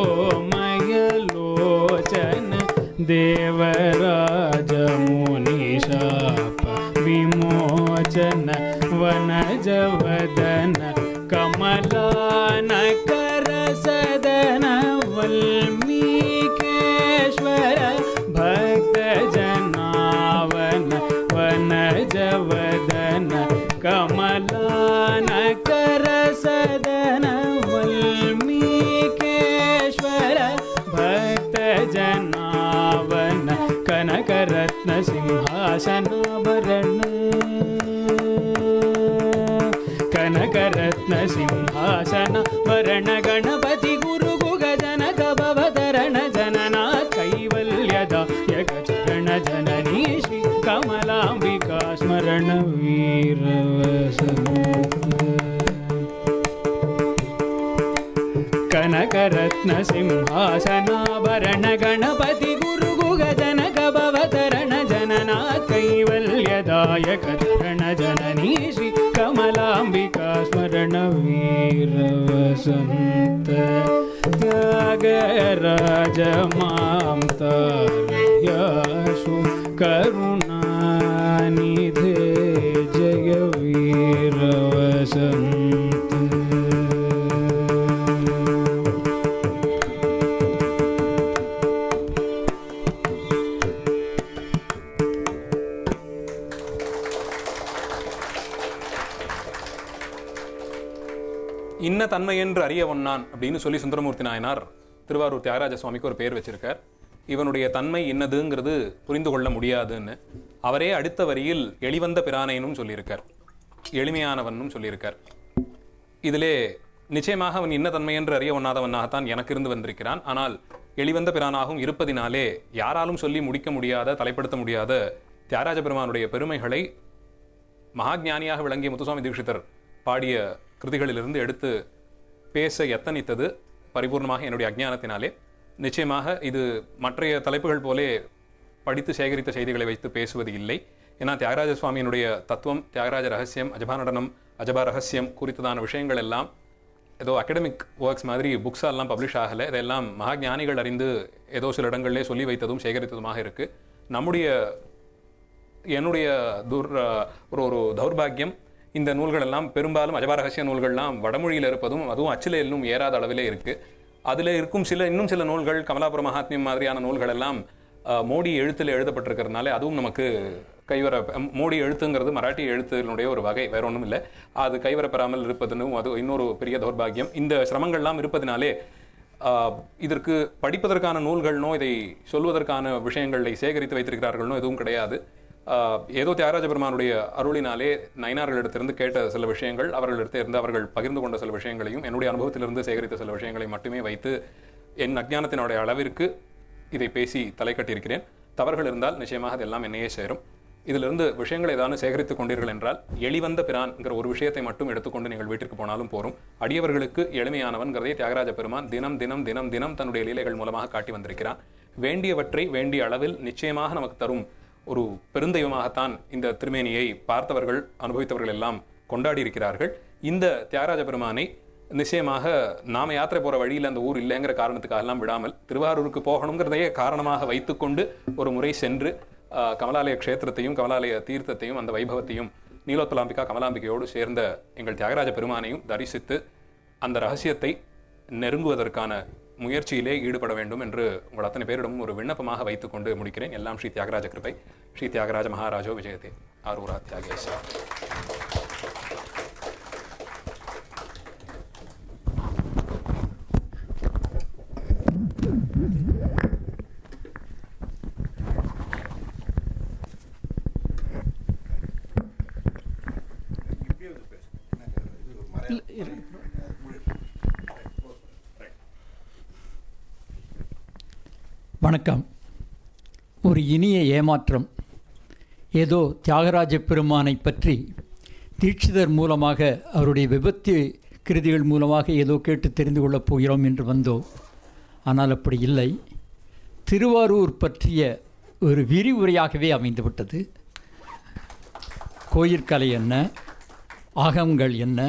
मयलोचन देवराज मुनिशाप विमोचन वनजवदन कमलानकर सदन वल्मीकेश्वर भक्तजनावन वनजवदन कमलानकर सदन वल्मीकेश्वर भक्तजनावन कनकरत्न सिंहासनाभरण कनकरत्न सिंहासन वरण गणपति गुरु गुगजनक भवतरण जननाथ कैवल्यदा यगचरण जननी श्री कमलाम्बिका स्मरण वीरवसन्त कनकरत्न सिंहासनाभरण गणपति गुरु गुगजनक भवतरण जननाथ कैवल्यदायक चरण जननी श्री कमलाम्बिका स्मरण वीरवसन्त त्यागराज मां तारयाशु करुणानिधे जय वीरवसन्त இன்ன தன்மை என்று அறிய ஒன்னான் அப்படின்னு சொல்லி சுந்தரமூர்த்தி நாயனார் திருவாரூர் தியாகராஜ சுவாமிக்கு ஒரு பேர் வச்சிருக்கார் இவனுடைய தன்மை இன்னதுங்கிறது புரிந்து கொள்ள முடியாதுன்னு அவரே அடுத்த வரியில் எளிவந்த பிரானைனும் சொல்லியிருக்கார் எளிமையானவனும் சொல்லியிருக்கார் இதிலே நிச்சயமாக அவன் இன்ன தன்மை என்று அறிய ஒண்ணாதவனாகத்தான் எனக்கு இருந்து வந்திருக்கிறான் ஆனால் எளிவந்த பிரானாகவும் இருப்பதினாலே யாராலும் சொல்லி முடிக்க முடியாத தலைப்படுத்த முடியாத தியாகராஜ பெருமானுடைய பெருமைகளை மகாஞானியாக விளங்கிய முத்துசுவாமி தீட்சிதர் பாடிய கிருதிகளிலிருந்து எடுத்து பேச எத்தனித்தது பரிபூர்ணமாக என்னுடைய அஜ்ஞானத்தினாலே நிச்சயமாக இது மற்றைய தலைப்புகள் போலே படித்து சேகரித்த செய்திகளை வைத்து பேசுவது இல்லை ஏன்னா தியாகராஜ சுவாமியினுடைய தத்துவம் தியாகராஜ ரகசியம் அஜபா நடனம் அஜபா ரகசியம் குறித்ததான விஷயங்கள் எல்லாம் ஏதோ அகடமிக் ஒர்க்ஸ் மாதிரி புக்ஸ் எல்லாம் பப்ளிஷ் ஆகலை இதெல்லாம் மகா ஞானிகள் அறிந்து ஏதோ சில இடங்களிலே சொல்லி வைத்ததும் சேகரித்ததுமாக இருக்கு நம்முடைய என்னுடைய துர் ஒரு ஒரு தௌர்பாகியம் இந்த நூல்கள் எல்லாம் பெரும்பாலும் அஜபாரகசிய நூல்கள்லாம் வடமொழியில் இருப்பதும் அதுவும் அச்சில் இன்னும் ஏறாத அளவிலே இருக்கு அதில் இருக்கும் சில இன்னும் சில நூல்கள் கமலாபுர மகாத்மியம் மாதிரியான நூல்கள் எல்லாம் அஹ், மோடி எழுத்தில் எழுதப்பட்டிருக்கிறதுனால அதுவும் நமக்கு கைவர மோடி எழுத்துங்கிறது மராட்டி எழுத்தினுடைய ஒரு வகை வேற ஒன்றும் இல்லை அது கைவரப்பெறாமல் இருப்பதுன்னு அது இன்னொரு பெரிய தௌர்பாகியம் இந்த சிரமங்கள்லாம் இருப்பதினாலே ஆஹ், இதற்கு படிப்பதற்கான நூல்கள்னோ இதை சொல்வதற்கான விஷயங்களை சேகரித்து வைத்திருக்கிறார்கள்னோ எதுவும் கிடையாது ஆஹ், ஏதோ தியாகராஜ பெருமானுடைய அருளினாலே நயனார்களிடத்திலிருந்து கேட்ட சில விஷயங்கள் அவர்களிடத்திலிருந்து அவர்கள் பகிர்ந்து கொண்ட சில விஷயங்களையும் என்னுடைய அனுபவத்திலிருந்து சேகரித்த சில விஷயங்களை மட்டுமே வைத்து என் அஜ்ஞானத்தினுடைய அளவிற்கு இதை பேசி தலை கட்டியிருக்கிறேன் தவறுகள் இருந்தால் நிச்சயமாக அதெல்லாம் என்னையே சேரும் இதிலிருந்து விஷயங்களை ஏதாவது சேகரித்துக் கொண்டீர்கள் என்றால் எளிவந்த பிரான்ங்கிற ஒரு விஷயத்தை மட்டும் எடுத்துக்கொண்டு நீங்கள் வீட்டிற்கு போனாலும் போரும் அடியவர்களுக்கு எளிமையானவன்கிறதை தியாகராஜ பெருமான் தினம் தினம் தினம் தினம் தன்னுடைய லீலைகள் மூலமாக காட்டி வந்திருக்கிறான் வேண்டியவற்றை வேண்டிய அளவில் நிச்சயமாக நமக்கு தரும் ஒரு பெருந்தெய்வமாகத்தான் இந்த திருமேனியை பார்த்தவர்கள் அனுபவித்தவர்கள் எல்லாம் கொண்டாடி இருக்கிறார்கள் இந்த தியாகராஜ பெருமானை நிச்சயமாக நாம யாத்திரை போற வழியில் அந்த ஊர் இல்லைங்கிற காரணத்துக்காக எல்லாம் விடாமல் திருவாரூருக்கு போகணுங்கிறதையே காரணமாக வைத்துக்கொண்டு ஒரு முறை சென்று ஆஹ், கமலாலய க்ஷேத்திரத்தையும் கமலாலய தீர்த்தத்தையும் அந்த வைபவத்தையும் நீலோத்பலாம்பிகா கமலாம்பிகையோடு சேர்ந்த எங்கள் தியாகராஜ பெருமானையும் தரிசித்து அந்த ரகசியத்தை நெருங்குவதற்கான முயற்சியிலே ஈடுபட வேண்டும் என்று உங்கள் அத்தனை பேரிடமும் ஒரு விண்ணப்பமாக வைத்துக்கொண்டு முடிக்கிறேன் எல்லாம் ஸ்ரீ தியாகராஜ கிருபை ஸ்ரீ தியாகராஜ மகாராஜோ விஜயதே ஆரூரா தியாகேஸ்வரா வணக்கம் ஒரு இனிய ஏமாற்றம் ஏதோ தியாகராஜ பெருமானை பற்றி தீட்சிதர் மூலமாக அவருடைய விபத்து கிருதிகள் மூலமாக ஏதோ கேட்டு தெரிந்து கொள்ளப் போகிறோம் என்று வந்தோம் ஆனால் அப்படி இல்லை திருவாரூர் பற்றிய ஒரு விரிவுரையாகவே அமைந்துவிட்டது கோயிற்கலை என்ன ஆகங்கள் என்ன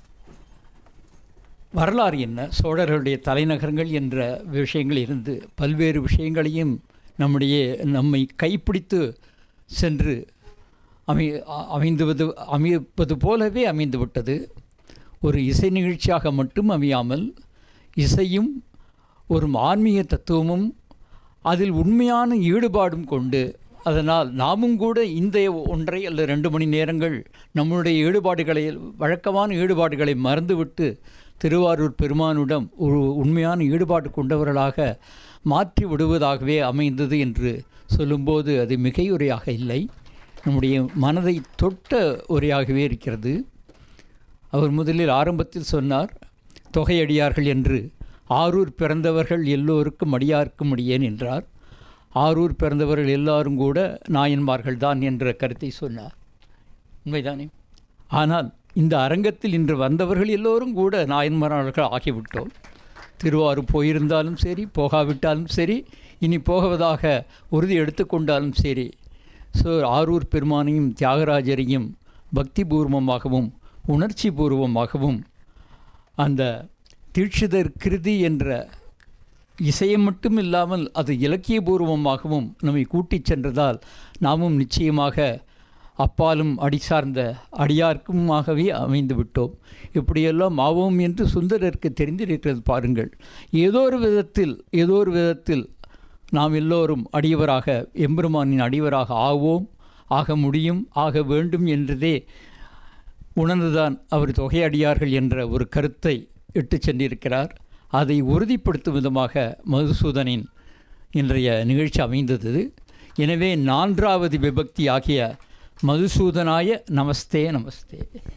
வரலாறு என்ன சோழர்களுடைய தலைநகரங்கள் என்ற விஷயங்கள் இருந்து பல்வேறு விஷயங்களையும் நம்முடைய நம்மை கைப்பிடித்து சென்று அமை அ- அமைந்துவது அமைப்பது போலவே அமைந்துவிட்டது ஒரு இசை நிகழ்ச்சியாக மட்டும் அமையாமல் இசையும் ஒரு ஆன்மீக தத்துவமும் அதில் உண்மையான ஈடுபாடும் கொண்டு அதனால் நாமும் கூட இந்த ஒன்றை அல்லது ரெண்டு மணி நேரங்கள் நம்முடைய ஈடுபாடுகளை வழக்கமான ஈடுபாடுகளை மறந்துவிட்டு திருவாரூர் பெருமானிடம் ஒரு உண்மையான ஈடுபாடு கொண்டவர்களாக மாற்றி விடுவதாகவே அமைந்தது என்று சொல்லும்போது அது மிகையுரையாக இல்லை நம்முடைய மனதை தொட்ட உரையாகவே இருக்கிறது அவர் முதலில் ஆரம்பத்தில் சொன்னார் தொகையடியார்கள் என்று ஆரூர் பிறந்தவர்கள் எல்லோருக்கும் அடியார்க்கும் அடியேன் என்றார் ஆரூர் பிறந்தவர்கள் எல்லாரும் கூட நாயன்மார்கள் தான் என்ற கருத்தை சொன்னார் உண்மைதானே ஆனால் இந்த அரங்கத்தில் இன்று வந்தவர்கள் எல்லோரும் கூட நாயன்மார்கள் ஆகிவிட்டோம் திருவாரூர் போயிருந்தாலும் சரி போகாவிட்டாலும் சரி இனி போகுவதாக உறுதி எடுத்துக்கொண்டாலும் சரி ஸோ ஆரூர் பெருமானையும் தியாகராஜரையும் பக்தி பூர்வமாகவும் உணர்ச்சி பூர்வமாகவும் அந்த தீட்சிதர் கிருதி என்ற இசையம் மட்டும் இல்லாமல் அது இலக்கியபூர்வமாகவும் நம்மை கூட்டிச் சென்றதால் நாமும் நிச்சயமாக அப்பாலும் அடி சார்ந்த அடியார்க்குமாகவே அமைந்து விட்டோம் இப்படியெல்லாம் ஆவோம் என்று சுந்தரருக்கு தெரிந்திருக்கிறது பாருங்கள் ஏதோ ஒரு விதத்தில் ஏதோ ஒரு விதத்தில் நாம் எல்லோரும் அடியவராக எம்பெருமானின் அடியவராக ஆவோம் ஆக முடியும் ஆக வேண்டும் என்றதே உணர்ந்துதான் அவர் தொகையடியார்கள் என்ற ஒரு கருத்தை இட்டு சென்றிருக்கிறார் அதை உறுதிப்படுத்தும் விதமாக மதுசூதனின் இன்றைய நிகழ்ச்சி அமைந்தது எனவே நான்காவது விபக்தி ஆகிய மதுசூதனாய நமஸ்தே நமஸ்தே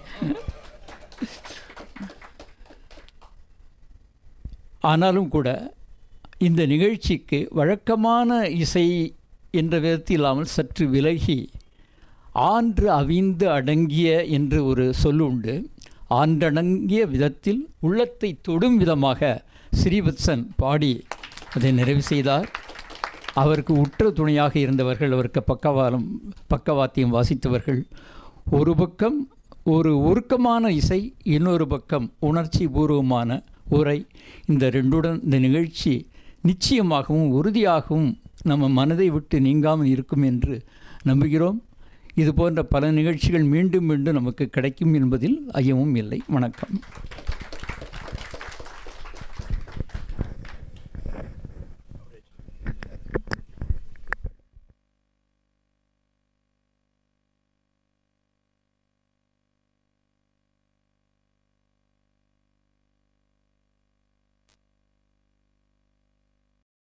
ஆனாலும் கூட இந்த நிகழ்ச்சிக்கு வழக்கமான இசை என்ற விதத்தில் இல்லாமல் சற்று விலகி ஆன்று அவிந்து அடங்கிய என்று ஒரு சொல் உண்டு ஆன்றடங்கிய விதத்தில் உள்ளத்தை தொடும் விதமாக ஸ்ரீவத்சன் பாடி அதை நிறைவு செய்தார் அவருக்கு உற்ற துணையாக இருந்தவர்கள் அவருக்கு பக்கவாலம் பக்கவாத்தியம் வாசித்தவர்கள் ஒரு பக்கம் ஒரு உருக்கமான இசை இன்னொரு பக்கம் உணர்ச்சி பூர்வமான உரை இந்த ரெண்டுடன் இந்த நிகழ்ச்சி நிச்சயமாகவும் உறுதியாகவும் நம்ம மனதை விட்டு நீங்காமல் இருக்கும் என்று நம்புகிறோம் இது போன்ற பல நிகழ்ச்சிகள் மீண்டும் மீண்டும் நமக்கு கிடைக்கும் என்பதில் ஐயமும் இல்லை வணக்கம்